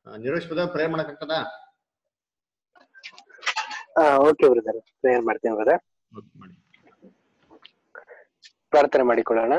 ನಿರೋಶ್ brother prayer ಮಾಡಕ್ಕಾಗ್ತದ okay brother prayer ಮಾಡ್ತೀನಿ brother ಮಾಡಿ ಪ್ರಾರ್ಥನೆ ಮಾಡಿಕೊಳ್ಳೋಣ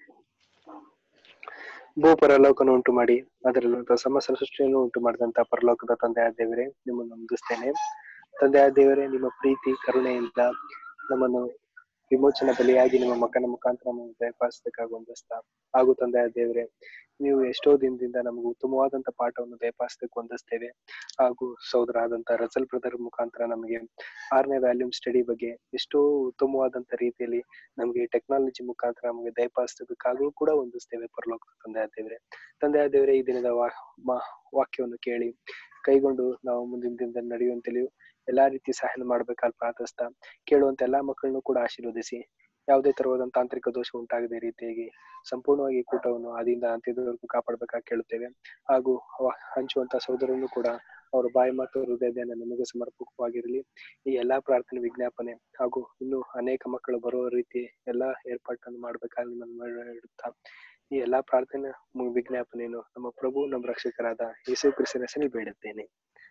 ಭೂ ಪರಲೋಕನು ಉಂಟು ಮಾಡಿ ಅದರಲ್ಲಿರುವಂತಹ ಸಮಸ್ತ ಸೃಷ್ಟಿಯನ್ನು ಉಂಟು ಮಾಡಿದಂತ ಪರಲೋಕದ ತಂದೆಯ ದೇವರೇ ನಿಮ್ಮನ್ನು ನಂಬಿಸ್ತೇನೆ ತಂದೆಯ ದೇವರೇ ನಿಮ್ಮ ಪ್ರೀತಿ ಕರುಣೆಯಿಂದ ನಮ್ಮನ್ನು ವಿಮೋಚನ ಬಲಿಯಾಗಿ ನಿಮ್ಮ ಮಕ್ಕನ ಮುಖಾಂತರ ನಮ್ಮನ್ನು ದಯಪಾಲಿಸಬೇಕಾಗಿ ಹೊಂದಿಸ್ತಾ ಹಾಗೂ ತಂದೆಯ ದೇವರೇ ನೀವು ಎಷ್ಟೋ ದಿನದಿಂದ ನಮಗೆ ಉತ್ತಮವಾದಂತ ಪಾಠವನ್ನು ದಯಪಾಲಿಸಬೇಕು ಹೊಂದಿಸ್ತೇವೆ ಹಾಗೂ ಸಹೋದರ ಆದಂತ ರಸಲ್ ಬ್ರದರ್ ಮುಖಾಂತರ ನಮಗೆ ಆರನೇ ವ್ಯಾಲ್ಯೂಮ್ ಸ್ಟಡಿ ಬಗ್ಗೆ ಎಷ್ಟೋ ಉತ್ತಮವಾದಂತ ರೀತಿಯಲ್ಲಿ ನಮಗೆ ಟೆಕ್ನಾಲಜಿ ಮುಖಾಂತರ ನಮಗೆ ದಯಪಾಲಿಸಬೇಕಾಗೂ ಕೂಡ ಹೊಂದಿಸ್ತೇವೆ ಪರಲೋಕ ತಂದೆಯ ದೇವರೇ ತಂದೆಯ ದೇವರೇ ಈ ದಿನದ ವಾ ಮಾ- ವಾಕ್ಯವನ್ನು ಕೇಳಿ ಕೈಗೊಂಡು ನಾವು ಮುಂದಿನ ದಿನದಲ್ಲಿ ನಡೆಯುವಂತೆಯೂ ಎಲ್ಲಾ ರೀತಿ ಸಹಾಯ ಮಾಡ್ಬೇಕಾಗಿ ಪ್ರಾರ್ಥಿಸ್ತಾ ಕೇಳುವಂತ ಎಲ್ಲಾ ಮಕ್ಕಳನ್ನು ಕೂಡ ಆಶೀರ್ವದಿಸಿ ಯಾವುದೇ ತರವಾದ ತಾಂತ್ರಿಕ ದೋಷ ಉಂಟಾಗದ ರೀತಿಯಾಗಿ ಸಂಪೂರ್ಣವಾಗಿ ಈ ಕೂಟವನ್ನು ಆದಿಯಿಂದ ಅಂತ್ಯದವರೆಗೂ ಕಾಪಾಡಬೇಕಾಗಿ ಕೇಳುತ್ತೇವೆ ಹಾಗೂ ಅವ- ಹಂಚುವಂತ ಸಹೋದರನ್ನು ಕೂಡ ಅವರ ಬಾಯಿ ಮತ್ತು ಹೃದಯದಿಂದ ನಿಮಗೆ ಸಮರ್ಪಕವಾಗಿರಲಿ ಈ ಎಲ್ಲಾ ಪ್ರಾರ್ಥನೆ ವಿಜ್ಞಾಪನೆ ಹಾಗೂ ಇನ್ನು ಅನೇಕ ಮಕ್ಕಳು ಬರುವ ರೀತಿ ಎಲ್ಲಾ ಏರ್ಪಾಟನ್ನು ಮಾಡ್ಬೇಕಾಗಿ ನಿಮ್ಮನ್ನು ಇಡುತ್ತಾ ಈ ಎಲ್ಲಾ ಪ್ರಾರ್ಥನೆ ಮು- ವಿಜ್ಞಾಪನೆಯನ್ನು ನಮ್ಮ ಪ್ರಭು ನಮ್ಮ ರಕ್ಷಕರಾದ ಯೇಸು ಕ್ರಿಸ್ತನ ಹೆಸರಲ್ಲಿ ಬೇಡುತ್ತೇನೆ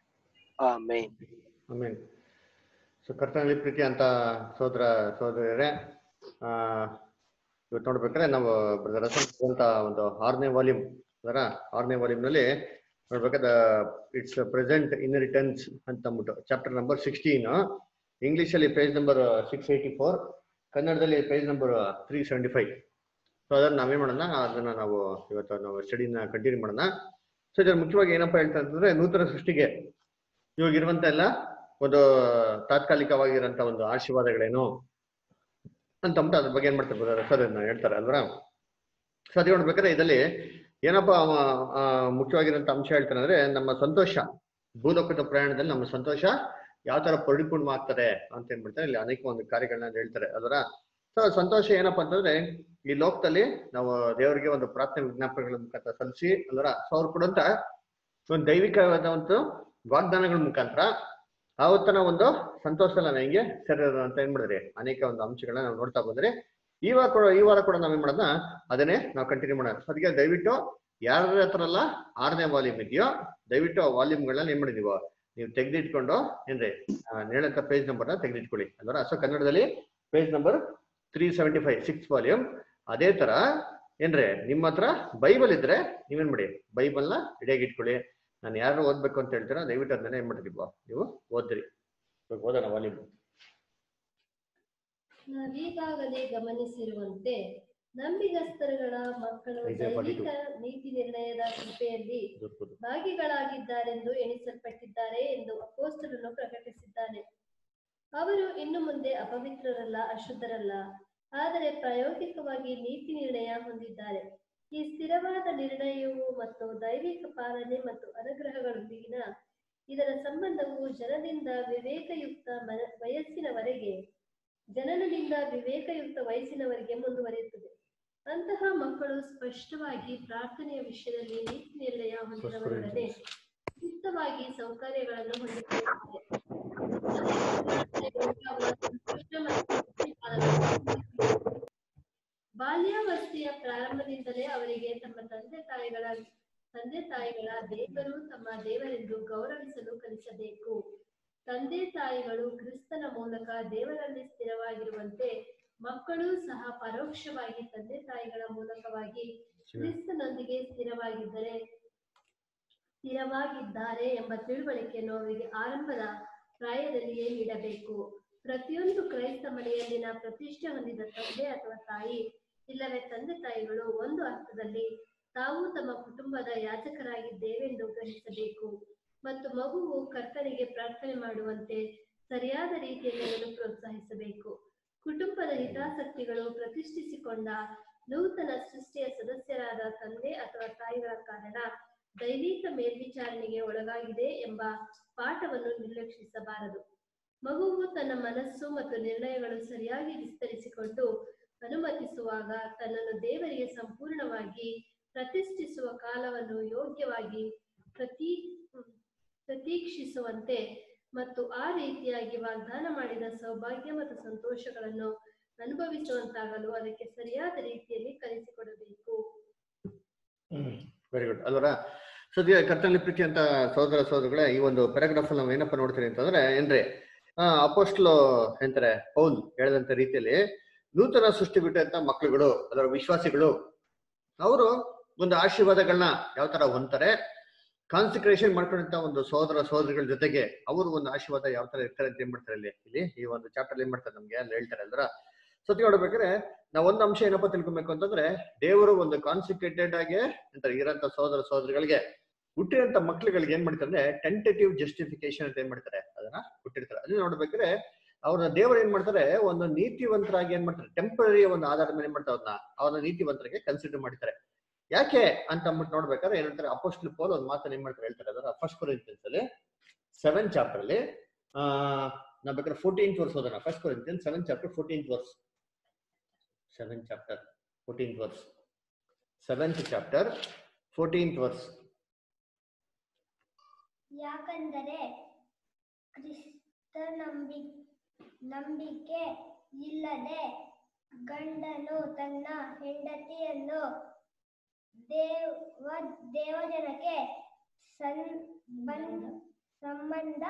ಆ ಮೇನ್ ಆಮೇಲೆ ಸೊ ಕರ್ತನಲ್ಲಿ ಪ್ರೀತಿ ಅಂತ ಸೋದರ ಸೋದರಿಯರೇ ಆ, ಇವತ್ತು ನೋಡ್ಬೇಕಾದ್ರೆ ನಾವು ಬ್ರದರ್ ಅಂತ ಒಂದು ಆರನೇ ವಾಲ್ಯೂಮ್ ಅದರ ಆರನೇ ವಾಲ್ಯೂಮ್ನಲ್ಲಿ ನೋಡ್ಬೇಕಾದ್ರೆ ಇಟ್ಸ್ ಪ್ರೆಸೆಂಟ್ ಇನ್ಹೆರಿಟೆನ್ಸ್ ಅಂತ ಅಂದ್ಬಿಟ್ಟು ಚಾಪ್ಟರ್ ನಂಬರ್ ಸಿಕ್ಸ್ಟೀನ್ ಇಂಗ್ಲೀಷಲ್ಲಿ page number six eighty four ಕನ್ನಡದಲ್ಲಿ page number three seventy five so ಅದನ್ನ ನಾವೇನ್ ಮಾಡೋಣ ಅದನ್ನ ನಾವು ಇವತ್ತು ನಾವು ಸ್ಟಡಿನ ಕಂಟಿನ್ಯೂ ಮಾಡೋಣ ಸೊ ಇದ್ರ ಮುಖ್ಯವಾಗಿ ಏನಪ್ಪಾ ಹೇಳ್ತಾ ಅಂತಂದ್ರೆ ನೂತನ ಸೃಷ್ಟಿಗೆ ಇವಾಗ ಇರುವಂತ ಎಲ್ಲ ಒಂದು ತಾತ್ಕಾಲಿಕವಾಗಿರೋಂಥ ಒಂದು ಆಶೀರ್ವಾದಗಳೇನು ಅಂತ ಅಂದ್ಬಿಟ್ಟು ಅದ್ರ ಬಗ್ಗೆ ಏನ್ ಮಾಡ್ತಾರೆ ಸರ್ ಅದನ್ನ ಹೇಳ್ತಾರೆ ಅಲ್ವಾ ಸೊ ಅದೇ ನೋಡ್ಬೇಕಾದ್ರೆ ಇದರಲ್ಲಿ ಏನಪ್ಪ ಅವ ಆ, ಮುಖ್ಯವಾಗಿರೋಂಥ ಅಂಶ ಹೇಳ್ತಾನೆ ಅಂದ್ರೆ ನಮ್ಮ ಸಂತೋಷ ಭೂಲೋಕದ ಪ್ರಯಾಣದಲ್ಲಿ ನಮ್ಮ ಸಂತೋಷ ಯಾವ ತರ ಪರಿಪೂರ್ಣವಾಗ್ತದೆ ಅಂತ ಏನ್ಬಿಡ್ತಾರೆ ಇಲ್ಲಿ ಅನೇಕ ಒಂದು ಕಾರ್ಯಗಳನ್ನ ಹೇಳ್ತಾರೆ ಅದರ ಸೊ ಸಂತೋಷ ಏನಪ್ಪಾ ಅಂತಂದ್ರೆ ಈ ಲೋಕದಲ್ಲಿ ನಾವು ದೇವರಿಗೆ ಒಂದು ಪ್ರಾರ್ಥನೆ ವಿಜ್ಞಾಪನೆಗಳ ಮುಖಾಂತರ ಸಲ್ಲಿಸಿ ಅಲ್ವರ ಸೊ ಅವ್ರು ಕೊಡುವಂತ ಒಂದು ದೈವಿಕವಾದ ಒಂದು ವಾಗ್ದಾನಗಳ ಮುಖಾಂತರ ಆವತ್ತನ ಒಂದು ಸಂತೋಷನ ಹೆಂಗೆ ಸರಿಯಾದ ಅಂತ ಏನ್ ಮಾಡಿದ್ರಿ ಅನೇಕ ಒಂದು ಅಂಶಗಳನ್ನ ನಾವು ನೋಡ್ತಾ ಬಂದ್ರೆ ಈ ವಾರ ಕೂಡ ಈ ವಾರ ಕೂಡ ನಾವೇನ್ ಮಾಡೋಣ ಅದನ್ನೇ ನಾವು ಕಂಟಿನ್ಯೂ ಮಾಡೋಣ So ಅದಕ್ಕೆ ದಯವಿಟ್ಟು ಯಾರ ಹತ್ರ ಎಲ್ಲ ಆರನೇ ವಾಲ್ಯೂಮ್ ಇದೆಯೋ ದಯವಿಟ್ಟು ಆ ವಾಲ್ಯೂಮ್ಗಳನ್ನ ಏನ್ ಮಾಡಿದೀವೋ ನೀವು ತೆಗೆದಿಟ್ಕೊಂಡು ಏನ್ರಿ ನೇಳಂತ ಪೇಜ್ ನಂಬರ್ನ ತೆಗೆದಿಟ್ಕೊಳ್ಳಿ ಅಲ್ವಾ ಸೊ ಕನ್ನಡದಲ್ಲಿ page number three seventy five six volume ಅದೇ ತರ ಏನ್ರಿ ನಿಮ್ಮ ಹತ್ರ ಬೈಬಲ್ ಇದ್ರೆ ನೀವೇನ್ ಮಾಡಿ ಬೈಬಲ್ನ ರೆಡಿಯಾಗಿ ಇಟ್ಕೊಳ್ಳಿ ನಾನು ಯಾರು ಓದ್ಬೇಕು ಅಂತ ಹೇಳ್ತೀರಾ ದಯವಿಟ್ಟು ಅದನ್ನ ಏನ್ ಮಾಡಿದೀವ ನೀವು ಓದ್ರಿ ಇವಾಗ ಓದೋಣ ವಾಲ್ಯೂಮ್ ನಾವೀಗಾಗಲೇ ಗಮನಿಸಿರುವಂತೆ ನಂಬಿಗಸ್ತರುಗಳ ಮಕ್ಕಳು ಐದು forty-two. ದೈವಿಕ ನೀತಿ ನಿರ್ಣಯದ ಕೃಪೆಯಲ್ಲಿ ಭಾಗಿಗಳಾಗಿದ್ದಾರೆಂದು ಎಣಿಸಲ್ಪಟ್ಟಿದ್ದಾರೆ ಎಂದು ಅಪೋಸ್ತಲನು ಪ್ರಕಟಿಸಿದ್ದಾನೆ ಅವರು ಇನ್ನು ಮುಂದೆ ಅಪವಿತ್ರರಲ್ಲ ಅಶುದ್ಧರಲ್ಲ ಆದರೆ ಪ್ರಾಯೋಗಿಕವಾಗಿ ನೀತಿ ನಿರ್ಣಯ ಹೊಂದಿದ್ದಾರೆ ಈ ಸ್ಥಿರವಾದ ನಿರ್ಣಯವು ಮತ್ತು ದೈವಿಕ ಪಾಲನೆ ಮತ್ತು ಅನುಗ್ರಹಗಳೊಂದಿಗಿನ ಇದರ ಸಂಬಂಧವು ಜನದಿಂದ ವಿವೇಕಯುಕ್ತ ಮ- ವಯಸ್ಸಿನವರೆಗೆ ಜನನದಿಂದ ವಿವೇಕಯುಕ್ತ ವಯಸ್ಸಿನವರೆಗೆ ಮುಂದುವರಿಯುತ್ತದೆ ಅಂತಹ ಮಕ್ಕಳು ಸ್ಪಷ್ಟವಾಗಿ ಪ್ರಾರ್ಥನೆಯ ವಿಷಯದಲ್ಲಿ ನೀತಿ ನಿರ್ಣಯ ಹೊಂದಿದವರೊಡನೆ ಉಚಿತವಾಗಿ ಸೌಕರ್ಯಗಳನ್ನು ಹೊಂದಿಕೊಳ್ಳುತ್ತದೆ ಬಾಲ್ಯಾವಸ್ಥೆಯ ಪ್ರಾರಂಭದಿಂದಲೇ ಅವರಿಗೆ ತಮ್ಮ ತಂದೆ ತಾಯಿಗಳ ತಂದೆ ತಾಯಿಗಳ ದೇವರು ತಮ್ಮ ದೇವರೆಂದು ಗೌರವಿಸಲು ಕಲಿಸಬೇಕು ತಂದೆ ತಾಯಿಗಳು ಕ್ರಿಸ್ತನ ಮೂಲಕ ದೇವರಲ್ಲಿ ಸ್ಥಿರವಾಗಿರುವಂತೆ ಮಕ್ಕಳು ಸಹ ಪರೋಕ್ಷವಾಗಿ ತಂದೆ ತಾಯಿಗಳ ಮೂಲಕವಾಗಿ ಕ್ರಿಸ್ತನೊಂದಿಗೆ ಸ್ಥಿರವಾಗಿದ್ದರೆ ಸ್ಥಿರವಾಗಿದ್ದಾರೆ ಎಂಬ ತಿಳುವಳಿಕೆಯನ್ನು ಅವರಿಗೆ ಆರಂಭದ ಪ್ರಾಯದಲ್ಲಿಯೇ ನೀಡಬೇಕು ಪ್ರತಿಯೊಂದು ಕ್ರೈಸ್ತ ಮನೆಯಲ್ಲಿನ ಪ್ರತಿಷ್ಠೆ ಹೊಂದಿದ ತಂದೆ ಅಥವಾ ತಾಯಿ ಇಲ್ಲವೇ ತಂದೆ ತಾಯಿಗಳು ಒಂದು ಅರ್ಥದಲ್ಲಿ ತಾವು ತಮ್ಮ ಕುಟುಂಬದ ಯಾಜಕರಾಗಿದ್ದೇವೆಂದು ಗ್ರಹಿಸಬೇಕು ಮತ್ತು ಮಗುವು ಕರ್ತನಿಗೆ ಪ್ರಾರ್ಥನೆ ಮಾಡುವಂತೆ ಸರಿಯಾದ ರೀತಿಯಲ್ಲಿ ಅದನ್ನು ಪ್ರೋತ್ಸಾಹಿಸಬೇಕು ಕುಟುಂಬದ ಹಿತಾಸಕ್ತಿಗಳು ಪ್ರತಿಷ್ಠಿಸಿಕೊಂಡ ನೂತನ ಸೃಷ್ಟಿಯ ಸದಸ್ಯರಾದ ತಂದೆ ಅಥವಾ ತಾಯಿಗಳ ಕಾರಣ ದೈವಿಕ ಮೇಲ್ವಿಚಾರಣೆಗೆ ಒಳಗಾಗಿದೆ ಎಂಬ ಪಾಠವನ್ನು ನಿರ್ಲಕ್ಷಿಸಬಾರದು ಮಗುವು ತನ್ನ ಮನಸ್ಸು ಮತ್ತು ನಿರ್ಣಯಗಳು ಸರಿಯಾಗಿ ವಿಸ್ತರಿಸಿಕೊಂಡು ಅನುಮತಿಸುವಾಗ ತನ್ನನ್ನು ದೇವರಿಗೆ ಸಂಪೂರ್ಣವಾಗಿ ಪ್ರತಿಷ್ಠಿಸುವ ಕಾಲವನ್ನು ಯೋಗ್ಯವಾಗಿ ಪ್ರತಿ ಪ್ರತೀಕ್ಷಿಸುವಂತೆ ಮತ್ತು ಆ ರೀತಿಯಾಗಿ ವಾಗ್ದಾನ ಮಾಡಿದ ಸೌಭಾಗ್ಯ ಮತ್ತು ಸಂತೋಷಗಳನ್ನು ಅನುಭವಿಸುವಂತಾಗಲು ಅದಕ್ಕೆ ಸರಿಯಾದ ರೀತಿಯಲ್ಲಿ ಕಲಿಸಿಕೊಡಬೇಕು ವೆರಿ ಗುಡ್ ಅಲ್ವರ ಸದ್ಯ ಕರ್ತನಲ್ಲಿ ಪ್ರೀತಿ ಅಂತ ಸಹೋದರ ಸಹೋದರಗಳೇ ಈ ಒಂದು ಪ್ಯಾರಾಗ್ರಾಫ್ ಅಲ್ಲಿ ನಾವು ಏನಪ್ಪ ನೋಡ್ತೀರಿ ಅಂತಂದ್ರೆ ಏನ್ರಿ ಆ ಅಪೋಸ್ಟ್ಲು ಎಂತಾರೆ ಪೌಲ್ ಹೇಳಿದಂತ ರೀತಿಯಲ್ಲಿ ನೂತನ ಸೃಷ್ಟಿ ಬಿಟ್ಟಂತ ಮಕ್ಳುಗಳು ಅದರ ವಿಶ್ವಾಸಿಗಳು ಅವರು ಒಂದು ಆಶೀರ್ವಾದಗಳನ್ನ ಯಾವ ತರ ಹೊಂತಾರೆ ಕಾನ್ಸಂಟ್ರೇಷನ್ ಮಾಡ್ಕೊಂಡಂತ ಒಂದು ಸಹೋದರ ಸಹೋದರಿಗಳ ಜೊತೆಗೆ ಅವರು ಒಂದು ಆಶೀರ್ವಾದ ಯಾವ ತರ ಇರ್ತಾರೆ ಅಂತ ಏನ್ ಮಾಡ್ತಾರೆ ಇಲ್ಲಿ ಇಲ್ಲಿ ಈ ಒಂದು ಚಾಪ್ಟರ್ ಏನ್ ಮಾಡ್ತಾರೆ ನಮ್ಗೆ ಅಲ್ಲಿ ಹೇಳ್ತಾರೆ ಅಲ್ರ ಸತಿ ನೋಡ್ಬೇಕಾದ್ರೆ ನಾವ್ ಒಂದು ಅಂಶ ಏನಪ್ಪ ತಿಳ್ಕೊಬೇಕು ಅಂತಂದ್ರೆ ದೇವರು ಒಂದು ಕಾನ್ಸಿಕ್ರೇಟೆಡ್ ಆಗಿ ಅಂತಾರೆ ಇರೋಂತ ಸಹೋದರ ಸಹೋದರಿಗಳಿಗೆ ಹುಟ್ಟಿರಂತ ಮಕ್ಳುಗಳಿಗೆ ಏನ್ ಮಾಡ್ತಾರೆ ಅಂದ್ರೆ ಟೆಂಟೇಟಿವ್ ಜಸ್ಟಿಫಿಕೇಶನ್ ಅಂತ ಏನ್ ಮಾಡ್ತಾರೆ ಅದನ್ನ ಹುಟ್ಟಿರ್ತಾರೆ ಅದನ್ನ ನೋಡ್ಬೇಕಾದ್ರೆ ಅವ್ರ ದೇವರು ಏನ್ ಮಾಡ್ತಾರೆ ಒಂದು ನೀತಿವಂತರಾಗಿ ಏನ್ ಮಾಡ್ತಾರೆ ಟೆಂಪರರಿ ಒಂದು ಆಧಾರದ ಮೇಲೆ ಏನ್ ಮಾಡ್ತಾರೆ ಅವ್ರನ್ನ ಅವ್ರನ್ನ ನೀತಿವಂತರಿಗೆ ಕನ್ಸಿಡರ್ ಮಾಡ್ತಾರೆ ಯಾಕೆ ಅಂತ ಅಂದ್ಬಿಟ್ಟು ನೋಡ್ಬೇಕಾದ್ರೆ ಏನಂತಾರೆ ಅಪೋಸ್ಟ್ಲ್ ಪೋಲ್ ಒಂದು ಮಾತನ್ನ ಏನ್ ಮಾಡ್ತಾರೆ ಹೇಳ್ತಾರೆ ಅದರ ಫಸ್ಟ್ ಕೊರಿಂತಿಯನ್ಸ್ ಅಲ್ಲಿ ಸೆವೆನ್ ಚಾಪ್ಟರ್ ಅಲ್ಲಿ ಆ ನಾವ್ ಬೇಕಾದ್ರೆ ಫೋರ್ಟೀನ್ ವರ್ಸ್ ಓದೋಣ first Corinthian seven chapter fourteen verse seven chapter fourteen verse seventh chapter fourteen verse ಯಾಕಂದರೆ ಕ್ರಿಸ್ತ ನಂಬಿ ನಂಬಿಕೆ ಇಲ್ಲದೆ ಗಂಡನು ತನ್ನ ಹೆಂಡತಿಯನ್ನು ದೇವ ದೇವಜನಕ್ಕೆ ಸಂಬಂಧ ಸಂಬಂಧ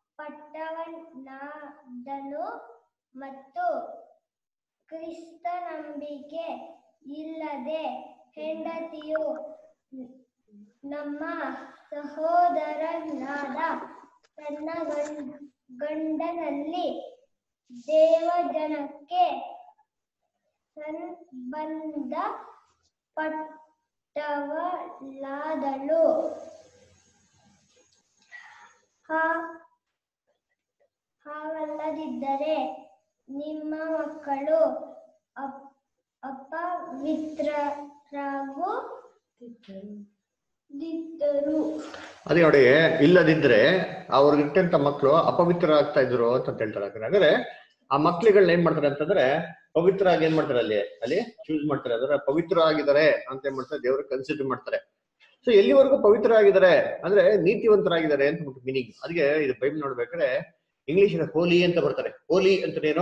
ಪಟ್ಟವನಾದನು ಮತ್ತು ಕ್ರಿಸ್ತ ನಂಬಿಕೆ ಇಲ್ಲದೆ ಹೆಂಡತಿಯು ನಮ್ಮ ಸಹೋದರನಾದ ತನ್ನ ಗಂ- ಗಂಡನಲ್ಲಿ ದೇವಜನಕ್ಕೆ ಸಂಬಂಧ ಪಟ್ಟವಳಾದಳು ಹಾ- ಹಾಗಲ್ಲದಿದ್ದರೆ ನಿಮ್ಮ ಮಕ್ಕಳು ಅಪ್ ಅಪವಿತ್ರರಾಗು ದಿದ್ದರು ಅದೇ ನೋಡಿ ಇಲ್ಲದಿದ್ರೆ ಅವ್ರಿಗೆ ಇಟ್ಟಂತ ಮಕ್ಕಳು ಅಪವಿತ್ರ ಆಗ್ತಾ ಇದ್ರು ಅಂತ ಹೇಳ್ತಾರೆ ಹಾಗಾದ್ರೆ ಆ ಮಕ್ಳುಗಳನ್ನ ಏನ್ ಮಾಡ್ತಾರೆ ಅಂತಂದ್ರೆ ಪವಿತ್ರ ಆಗಿ ಏನ್ ಮಾಡ್ತಾರೆ ಅಲ್ಲಿ ಅಲ್ಲಿ ಚೂಸ್ ಮಾಡ್ತಾರೆ ಅಂದ್ರೆ ಪವಿತ್ರ ಆಗಿದ್ದಾರೆ ಅಂತ ಏನ್ ಮಾಡ್ತಾರೆ ದೇವರು ಕನ್ಸಿಡರ್ ಮಾಡ್ತಾರೆ ಸೊ ಎಲ್ಲಿವರೆಗೂ ಪವಿತ್ರ ಆಗಿದ್ದಾರೆ ಅಂದ್ರೆ ನೀತಿವಂತರಾಗಿದ್ದಾರೆ ಅಂತ ಮೀನಿಂಗ್ ಅದಕ್ಕೆ ಇದು ಬೈಬಲ್ ನೋಡ್ಬೇಕಾದ್ರೆ ಇಂಗ್ಲಿಷ್ ಹೋಲಿ ಅಂತ ಬರ್ತಾರೆ ಹೋಲಿ ಅಂತ ಏನು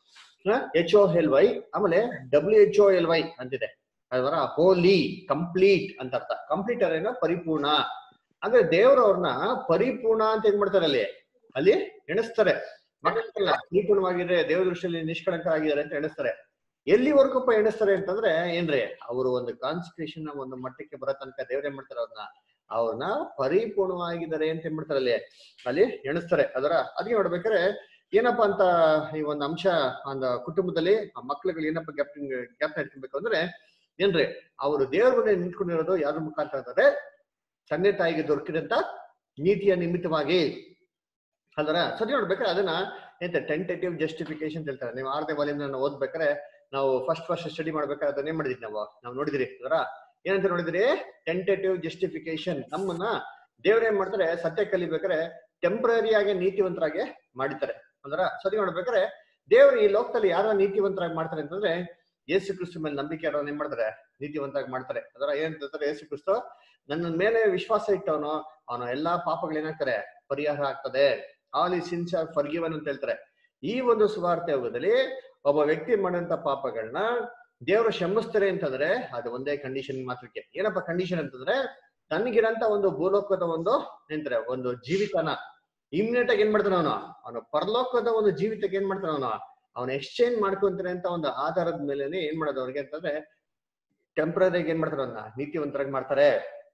ಎಚ್ ಓ ಎಲ್ ವೈ ಆಮೇಲೆ W H O L Y ಅಂತಿದೆ ಅದರ ಹೋಲಿ ಕಂಪ್ಲೀಟ್ ಅಂತ ಅರ್ಥ ಕಂಪ್ಲೀಟ್ ಏನು ಪರಿಪೂರ್ಣ ಅಂದ್ರೆ ದೇವರು ಅವ್ರನ್ನ ಪರಿಪೂರ್ಣ ಅಂತ ಏನ್ ಮಾಡ್ತಾರೆ ಅಲ್ಲಿ ಅಲ್ಲಿ ಎಣಿಸ್ತಾರೆ ಮಕ್ಕಳನ್ನ ಪರಿಪೂರ್ಣವಾಗಿದ್ರೆ ದೇವ್ರ ದೃಷ್ಟಿಯಲ್ಲಿ ನಿಷ್ಕಳಂಕ ಆಗಿದ್ದಾರೆ ಅಂತ ಎಣಿಸ್ತಾರೆ ಎಲ್ಲಿವರೆಗೂಪ್ಪ ಎಣಿಸ್ತಾರೆ ಅಂತಂದ್ರೆ ಏನ್ರಿ ಅವರು ಒಂದು ಕಾನ್ಸಂಟ್ರೇಷನ್ ಒಂದು ಮಟ್ಟಕ್ಕೆ ಬರೋ ತನಕ ದೇವ್ರ ಏನ್ ಮಾಡ್ತಾರೆ ಅವ್ರನ್ನ ಅವ್ರನ್ನ ಪರಿಪೂರ್ಣವಾಗಿದ್ದಾರೆ ಅಂತ ಏನ್ ಮಾಡ್ತಾರೆ ಅಲ್ಲಿ ಅಲ್ಲಿ ಎಣಿಸ್ತಾರೆ ಅದರ ಅದಕ್ಕೆ ನೋಡ್ಬೇಕಾದ್ರೆ ಏನಪ್ಪಾ ಅಂತ ಈ ಒಂದು ಅಂಶ ಒಂದು ಕುಟುಂಬದಲ್ಲಿ ಆ ಮಕ್ಳುಗಳು ಏನಪ್ಪ ಗ್ಯಾಪ್ ಗ್ಯಾಪ್ ಇಟ್ಕೊಬೇಕು ಅಂದ್ರೆ ಏನ್ರಿ ಅವರು ದೇವ್ರ ಮನೆ ನಿಂತ್ಕೊಂಡಿರೋದು ಯಾವ್ದ್ರ ಮುಖಾಂತರ ಅಂತಂದ್ರೆ ತಂದೆ ತಾಯಿಗೆ ದೊರಕಿದಂತ ನೀತಿಯ ನಿಮಿತ್ತವಾಗಿ ಅಲ್ದರ ಸರಿ ನೋಡ್ಬೇಕಾದ್ರೆ ಅದನ್ನ ಎಂತ ಟೆಂಟೇಟಿವ್ ಜಸ್ಟಿಫಿಕೇಶನ್ ಅಂತ ಹೇಳ್ತಾರೆ ನೀವು ಆರನೇ ವಾಲ್ಯೂಮ್ ನಾವು ಓದ್ಬೇಕಾದ್ರೆ ನಾವು ಫಸ್ಟ್ ಫಸ್ಟ್ ಸ್ಟಡಿ ಮಾಡ್ಬೇಕಾದ್ರೆ ಅದನ್ನೇ ಮಾಡಿದ್ವಿ ನಾವು ನಾವು ನೋಡಿದಿರಿ ಅದರ ಏನಂತ ನೋಡಿದ್ರಿ ಟೆಂಟೇಟಿವ್ ಜಸ್ಟಿಫಿಕೇಶನ್ ನಮ್ಮನ್ನ ದೇವ್ರ ಏನ್ ಮಾಡ್ತಾರೆ ಸತ್ಯ ಕಲಿಬೇಕಾದ್ರೆ ಟೆಂಪರರಿ ಆಗಿ ನೀತಿವಂತರಾಗಿ ಮಾಡಿದ್ದಾರೆ ಅಂದ್ರ ಸರಿ ನೋಡ್ಬೇಕಾದ್ರೆ ದೇವ್ರು ಈ ಲೋಕದಲ್ಲಿ ಯಾರ ನೀತಿವಂತರಾಗಿ ಮಾಡ್ತಾರೆ ಅಂತಂದ್ರೆ ಯೇಸು ಕ್ರಿಸ್ತು ಮೇಲೆ ನಂಬಿಕೆ ಇರೋನ್ ಏನ್ ಮಾಡ್ತಾರೆ ನೀತಿವಂತರಾಗಿ ಮಾಡ್ತಾರೆ ಅದರ ಏನಂತಾರೆ ಯೇಸು ಕ್ರಿಸ್ತು ನನ್ನ ಮೇಲೆ ವಿಶ್ವಾಸ ಇಟ್ಟವನು ಅವನ ಎಲ್ಲಾ ಪಾಪಗಳೇನಾಗ್ತಾರೆ ಪರಿಹಾರ ಆಗ್ತದೆ ಆಲ್ ಈ ಸಿನ್ಸ್ ಆರ್ ಫರ್ಗಿವನ್ ಅಂತ ಹೇಳ್ತಾರೆ ಈ ಒಂದು ಸುವಾರ್ತೆ ಯುಗದಲ್ಲಿ ಒಬ್ಬ ವ್ಯಕ್ತಿ ಮಾಡಂತ ಪಾಪಗಳನ್ನ ದೇವರು ಕ್ಷಮಿಸ್ತಾರೆ ಅಂತಂದ್ರೆ ಅದು ಒಂದೇ ಕಂಡೀಷನ್ ಮಾತ್ರಕ್ಕೆ ಏನಪ್ಪ ಕಂಡೀಷನ್ ಅಂತಂದ್ರೆ ತನಗಿರಂತ ಒಂದು ಭೂಲೋಕದ ಒಂದು ಎಂತಾರೆ ಒಂದು ಜೀವಿತನ ಇಮ್ಮಿಡಿಯೇಟ್ ಆಗಿ ಏನ್ ಮಾಡ್ತಾನೆ ಅವನು ಅವನು ಪರಲೋಕದ ಒಂದು ಜೀವಿತಕ್ಕೆ ಏನ್ ಮಾಡ್ತಾನೆ ಅವನು ಅವನು ಎಕ್ಸ್ಚೇಂಜ್ ಮಾಡ್ಕೊಂತಾರೆ ಅಂತ ಒಂದು ಆಧಾರದ ಮೇಲೆ ಏನ್ ಮಾಡೋದು ಅವ್ರಿಗೆ ಅಂತಂದ್ರೆ ಟೆಂಪ್ರರಿ ಏನ್ ಮಾಡ್ತಾರೆ ಅವನ್ನ ನೀತಿವಂತರಾಗಿ ಮಾಡ್ತಾರೆ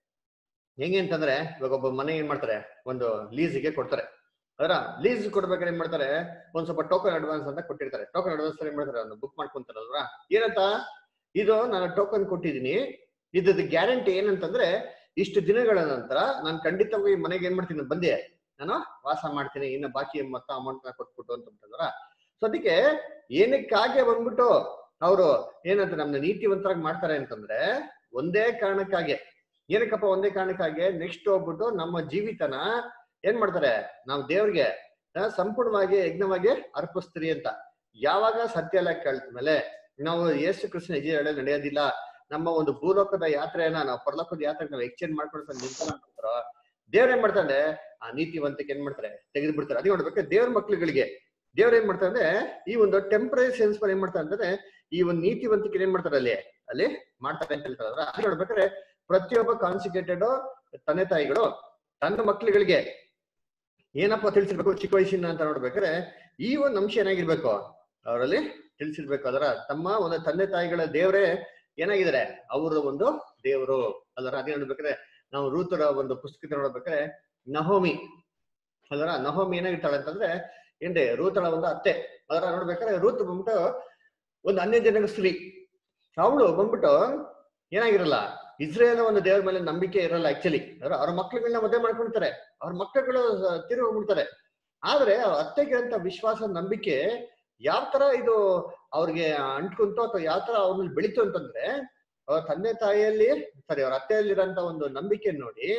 ಹೆಂಗೆ ಅಂತಂದ್ರೆ ಇವಾಗ ಒಬ್ಬ ಮನೆ ಏನ್ ಮಾಡ್ತಾರೆ ಒಂದು ಲೀಸಿಗೆ ಕೊಡ್ತಾರೆ ಅದರ ಲೀಸ್ ಕೊಡ್ಬೇಕಾದ್ರೆ ಏನ್ ಮಾಡ್ತಾರೆ ಒಂದ್ ಸ್ವಲ್ಪ ಟೋಕನ್ ಅಡ್ವಾನ್ಸ್ ಅಂತ ಕೊಟ್ಟಿರ್ತಾರೆ ಟೋಕನ್ ಅಡ್ವಾನ್ಸ್ ಏನ್ ಮಾಡ್ತಾರೆ ಅದನ್ನ ಬುಕ್ ಮಾಡ್ಕೊಂತಾರಲ್ವಾ ಏನಂತ ಇದು ನಾನು ಟೋಕನ್ ಕೊಟ್ಟಿದ್ದೀನಿ ಇದ್ರದ್ದು ಗ್ಯಾರಂಟಿ ಏನಂತಂದ್ರೆ ಇಷ್ಟು ದಿನಗಳ ನಂತರ ನಾನು ಖಂಡಿತವಾಗಿ ಈ ಮನೆಗೆ ಏನ್ ಮಾಡ್ತೀನಿ ಬಂದೆ ನಾನು ವಾಸ ಮಾಡ್ತೀನಿ ಇನ್ನು ಬಾಕಿ ಮೊತ್ತ ಅಮೌಂಟ್ ನ ಕೊಟ್ಬಿಟ್ಟು ಅಂತ ಅಂತಂದ್ರ ಸೊ ಅದಕ್ಕೆ ಏನಕ್ಕಾಗೆ ಬಂದ್ಬಿಟ್ಟು ಅವರು ಏನಂತ ನಮ್ನ ನೀತಿವಂತರಾಗಿ ಮಾಡ್ತಾರೆ ಅಂತಂದ್ರೆ ಒಂದೇ ಕಾರಣಕ್ಕಾಗಿ ಏನಕ್ಕಪ್ಪ ಒಂದೇ ಕಾರಣಕ್ಕಾಗಿ ನೆಕ್ಸ್ಟ್ ಹೋಗ್ಬಿಟ್ಟು ನಮ್ಮ ಜೀವಿತನ ಏನ್ ಮಾಡ್ತಾರೆ ನಾವು ದೇವ್ರಿಗೆ ಆ, ಸಂಪೂರ್ಣವಾಗಿ ಯಜ್ಞವಾಗಿ ಅರ್ಪಿಸ್ತೀರಿ ಅಂತ ಯಾವಾಗ ಸತ್ಯ ಎಲ್ಲ ಕಳ್ದ್ಮೇಲೆ ನಾವು ಯೇಸು ಕೃಷ್ಣ ಹೆಜ್ಜೆ ಎಳೆ ನಡೆಯೋದಿಲ್ಲ ನಮ್ಮ ಒಂದು ಭೂಲೋಕದ ಯಾತ್ರೆಯನ್ನ ನಾವು ಪರಲೋಕದ ಯಾತ್ರೆ ನಾವು ಎಕ್ಸ್ಚೇಂಜ್ ಮಾಡ್ಕೊಂಡು ನಿರ್ಧಾರ ಮಾಡ್ತಾರೋ ದೇವ್ರ ಏನ್ ಮಾಡ್ತಾರೆ ಆ ನೀತಿವಂತಕ್ಕೆ ಏನ್ ಮಾಡ್ತಾರೆ ತೆಗೆದು ಬಿಡ್ತಾರೆ ಅದೇ ನೋಡ್ಬೇಕು ದೇವ್ರ ಮಕ್ಳುಗಳಿಗೆ ದೇವ್ರ ಏನ್ ಮಾಡ್ತಾರೆ ಅಂದ್ರೆ ಈ ಒಂದು ಟೆಂಪರರಿ ಸೆನ್ಸ್ ಏನ್ ಮಾಡ್ತಾರೆ ಅಂತಂದ್ರೆ ಈ ಒಂದು ನೀತಿವಂತಿಕೆ ಏನ್ ಮಾಡ್ತಾರೆ ಅಲ್ಲಿ ಅಲ್ಲಿ ಮಾಡ್ತಾರೆ ಅಂತ ಹೇಳ್ತಾರೆ ಅದ್ರ ಅದ್ ನೋಡ್ಬೇಕಾದ್ರೆ ಪ್ರತಿಯೊಬ್ಬ ಕಾನ್ಸಿಕ್ರೇಟೆಡ್ ತಂದೆ ತಾಯಿಗಳು ತನ್ನ ಮಕ್ಳುಗಳಿಗೆ ಏನಪ್ಪ ತಿಳಿಸಿರ್ಬೇಕು ಚಿಕ್ಕ ವಯಸ್ಸಿನ ಅಂತ ನೋಡ್ಬೇಕಾದ್ರೆ ಈ ಒಂದು ಅಂಶ ಏನಾಗಿರ್ಬೇಕು ಅವರಲ್ಲಿ ತಿಳಿಸಿರ್ಬೇಕು ಅದರ ತಮ್ಮ ಒಂದು ತಂದೆ ತಾಯಿಗಳ ದೇವರೇ ಏನಾಗಿದ್ದಾರೆ ಅವರ ಒಂದು ದೇವರು ಅದರ ಅದೇ ನೋಡ್ಬೇಕಾದ್ರೆ ನಾವು ರೂತರ ಒಂದು ಪುಸ್ತಕ ನೋಡ್ಬೇಕಾದ್ರೆ ನಹೋಮಿ ಅದರ ನಹೋಮಿ ಏನಾಗಿರ್ತಾಳೆ ಅಂತಂದ್ರೆ ಏನ್ರಿ ರೂತಳ ಒಂದು ಅತ್ತೆ ಅದರ ನೋಡ್ಬೇಕಾದ್ರೆ ರೂತ್ ಬಂದ್ಬಿಟ್ಟು ಒಂದು ಅನ್ಯ ಜನರ ಸ್ತ್ರೀ ಅವಳು ಬಂದ್ಬಿಟ್ಟು ಏನಾಗಿರಲ್ಲ ಇಸ್ರೇಲ್ ಒಂದು ದೇವರ ಮೇಲೆ ನಂಬಿಕೆ ಇರಲ್ಲ ಆಕ್ಚುಲಿ ಅಂದ್ರೆ ಅವ್ರ ಮಕ್ಳುಗಳನ್ನ ಮದುವೆ ಮಾಡ್ಕೊಳ್ತಾರೆ ಅವ್ರ ಮಕ್ಕಳುಗಳು ತಿರುಗಿ ಹೋಗ್ಬಿಡ್ತಾರೆ ಆದ್ರೆ ಅವ್ರ ಅತ್ತೆಗಿರಂತ ವಿಶ್ವಾಸ ನಂಬಿಕೆ ಯಾವ ತರ ಇದು ಅವ್ರಿಗೆ ಅಂಟ್ಕೊಂತು ಅಥವಾ ಯಾವ ತರ ಅವ್ರಲ್ಲಿ ಬೆಳೀತು ಅಂತಂದ್ರೆ ಅವ್ರ ತಂದೆ ತಾಯಿಯಲ್ಲಿ ಸಾರಿ ಅವ್ರ ಅತ್ತೆಯಲ್ಲಿರೋಂತ ಒಂದು ನಂಬಿಕೆ ನೋಡಿ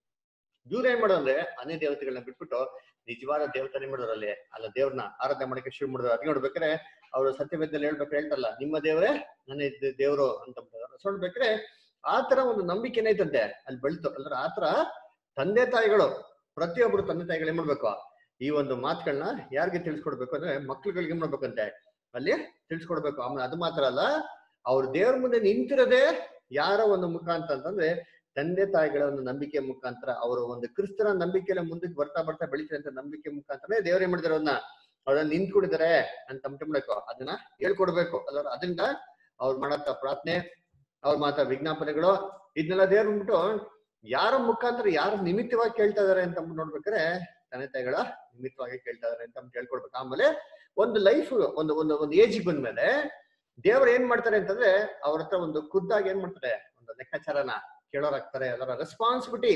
ಇವ್ರು ಏನ್ ಮಾಡೋದ್ರೆ ಅನ್ಯ ದೇವತೆಗಳನ್ನ ಬಿಟ್ಬಿಟ್ಟು ನಿಜವಾದ ದೇವತನೇ ಮಾಡೋರಲ್ಲಿ ಅಲ್ಲ ದೇವ್ರನ್ನ ಆರಾಧನೆ ಮಾಡಕ್ಕೆ ಶುರು ಮಾಡಿದ್ರು ಅದ್ ನೋಡ್ಬೇಕಾರೆ ಅವರು ಸತ್ಯವೇದದಲ್ಲಿ ಹೇಳ್ಬೇಕು ಹೇಳ್ತಾರಲ್ಲ ನಿಮ್ಮ ದೇವರೇ ನನ್ನ ದೇ- ದೇವ್ರು ಅಂತ ಸೊ ನೋಡ್ಬೇಕಾದ್ರೆ ಆ ತರ ಒಂದು ನಂಬಿಕೆ ಏನೈತಂತೆ ಅಲ್ಲಿ ಬೆಳ್ತು ಅಂದ್ರೆ ಆ ತರ ತಂದೆ ತಾಯಿಗಳು ಪ್ರತಿಯೊಬ್ರು ತಂದೆ ತಾಯಿಗಳು ಏನ್ ಮಾಡ್ಬೇಕು ಈ ಒಂದು ಮಾತುಗಳನ್ನ ಯಾರಿಗೆ ತಿಳಿಸ್ಕೊಡ್ಬೇಕು ಅಂದ್ರೆ ಮಕ್ಳುಗಳಿಗೆ ಏನ್ ಮಾಡ್ಬೇಕಂತೆ ಅಲ್ಲಿ ತಿಳಿಸ್ಕೊಡ್ಬೇಕು ಆಮೇಲೆ ಅದು ಮಾತ್ರ ಅಲ್ಲ ಅವ್ರ ದೇವ್ರ ಮುಂದೆ ನಿಂತಿರೋದೇ ಯಾರ ಒಂದು ಮುಖ ಅಂತ ಅಂತಂದ್ರೆ ತಂದೆ ತಾಯಿಗಳ ಒಂದು ನಂಬಿಕೆ ಮುಖಾಂತರ ಅವರ ಒಂದು ಕ್ರಿಸ್ತನ ನಂಬಿಕೆಲ್ಲ ಮುಂದಕ್ಕೆ ಬರ್ತಾ ಬರ್ತಾ ಬೆಳಿತಾರೆ ಅಂತ ನಂಬಿಕೆ ಮುಖಾಂತರ ದೇವ್ರ ಏನ್ ಮಾಡಿದಾರೆ ಅವ್ರನ್ನ ಅವ್ರನ್ನ ನಿಂತ್ಕೊಂಡಿದ್ದಾರೆ ಅಂತ ಮಾಡ್ಬೇಕು ಅದನ್ನ ಹೇಳ್ಕೊಡ್ಬೇಕು ಅದ್ರ ಅದರಿಂದ ಅವ್ರು ಮಾಡಂತ ಪ್ರಾರ್ಥನೆ ಅವ್ರ ಮಾತ ವಿಜ್ಞಾಪನೆಗಳು ಇದನ್ನೆಲ್ಲ ದೇವ್ರ ಬಂದ್ಬಿಟ್ಟು ಯಾರ ಮುಖಾಂತರ ಯಾರ ನಿಮಿತ್ತವಾಗಿ ಕೇಳ್ತಾ ಇದಾರೆ ಅಂತ ಅಂದ್ಬಿಟ್ಟು ನೋಡ್ಬೇಕಾದ್ರೆ ತಂದೆ ತಾಯಿಗಳ ನಿಮಿತ್ತವಾಗಿ ಕೇಳ್ತಾ ಇದಾರೆ ಅಂತ ಅಂದ್ಬಿಟ್ಟು ಹೇಳ್ಕೊಡ್ಬೇಕು ಆಮೇಲೆ ಒಂದು ಲೈಫ್ ಒಂದು ಒಂದು ಒಂದು ಏಜ್ ಬಂದ್ಮೇಲೆ ದೇವ್ರು ಏನ್ ಮಾಡ್ತಾರೆ ಅಂತಂದ್ರೆ ಅವ್ರ ಹತ್ರ ಒಂದು ಖುದ್ದಾಗಿ ಏನ್ ಮಾಡ್ತಾರೆ ಒಂದು ಲೆಕ್ಕಾಚಾರನ ಕೇಳೋರಾಗ್ತಾರೆ ಅದರ ರೆಸ್ಪಾನ್ಸಿಬಿಲಿಟಿ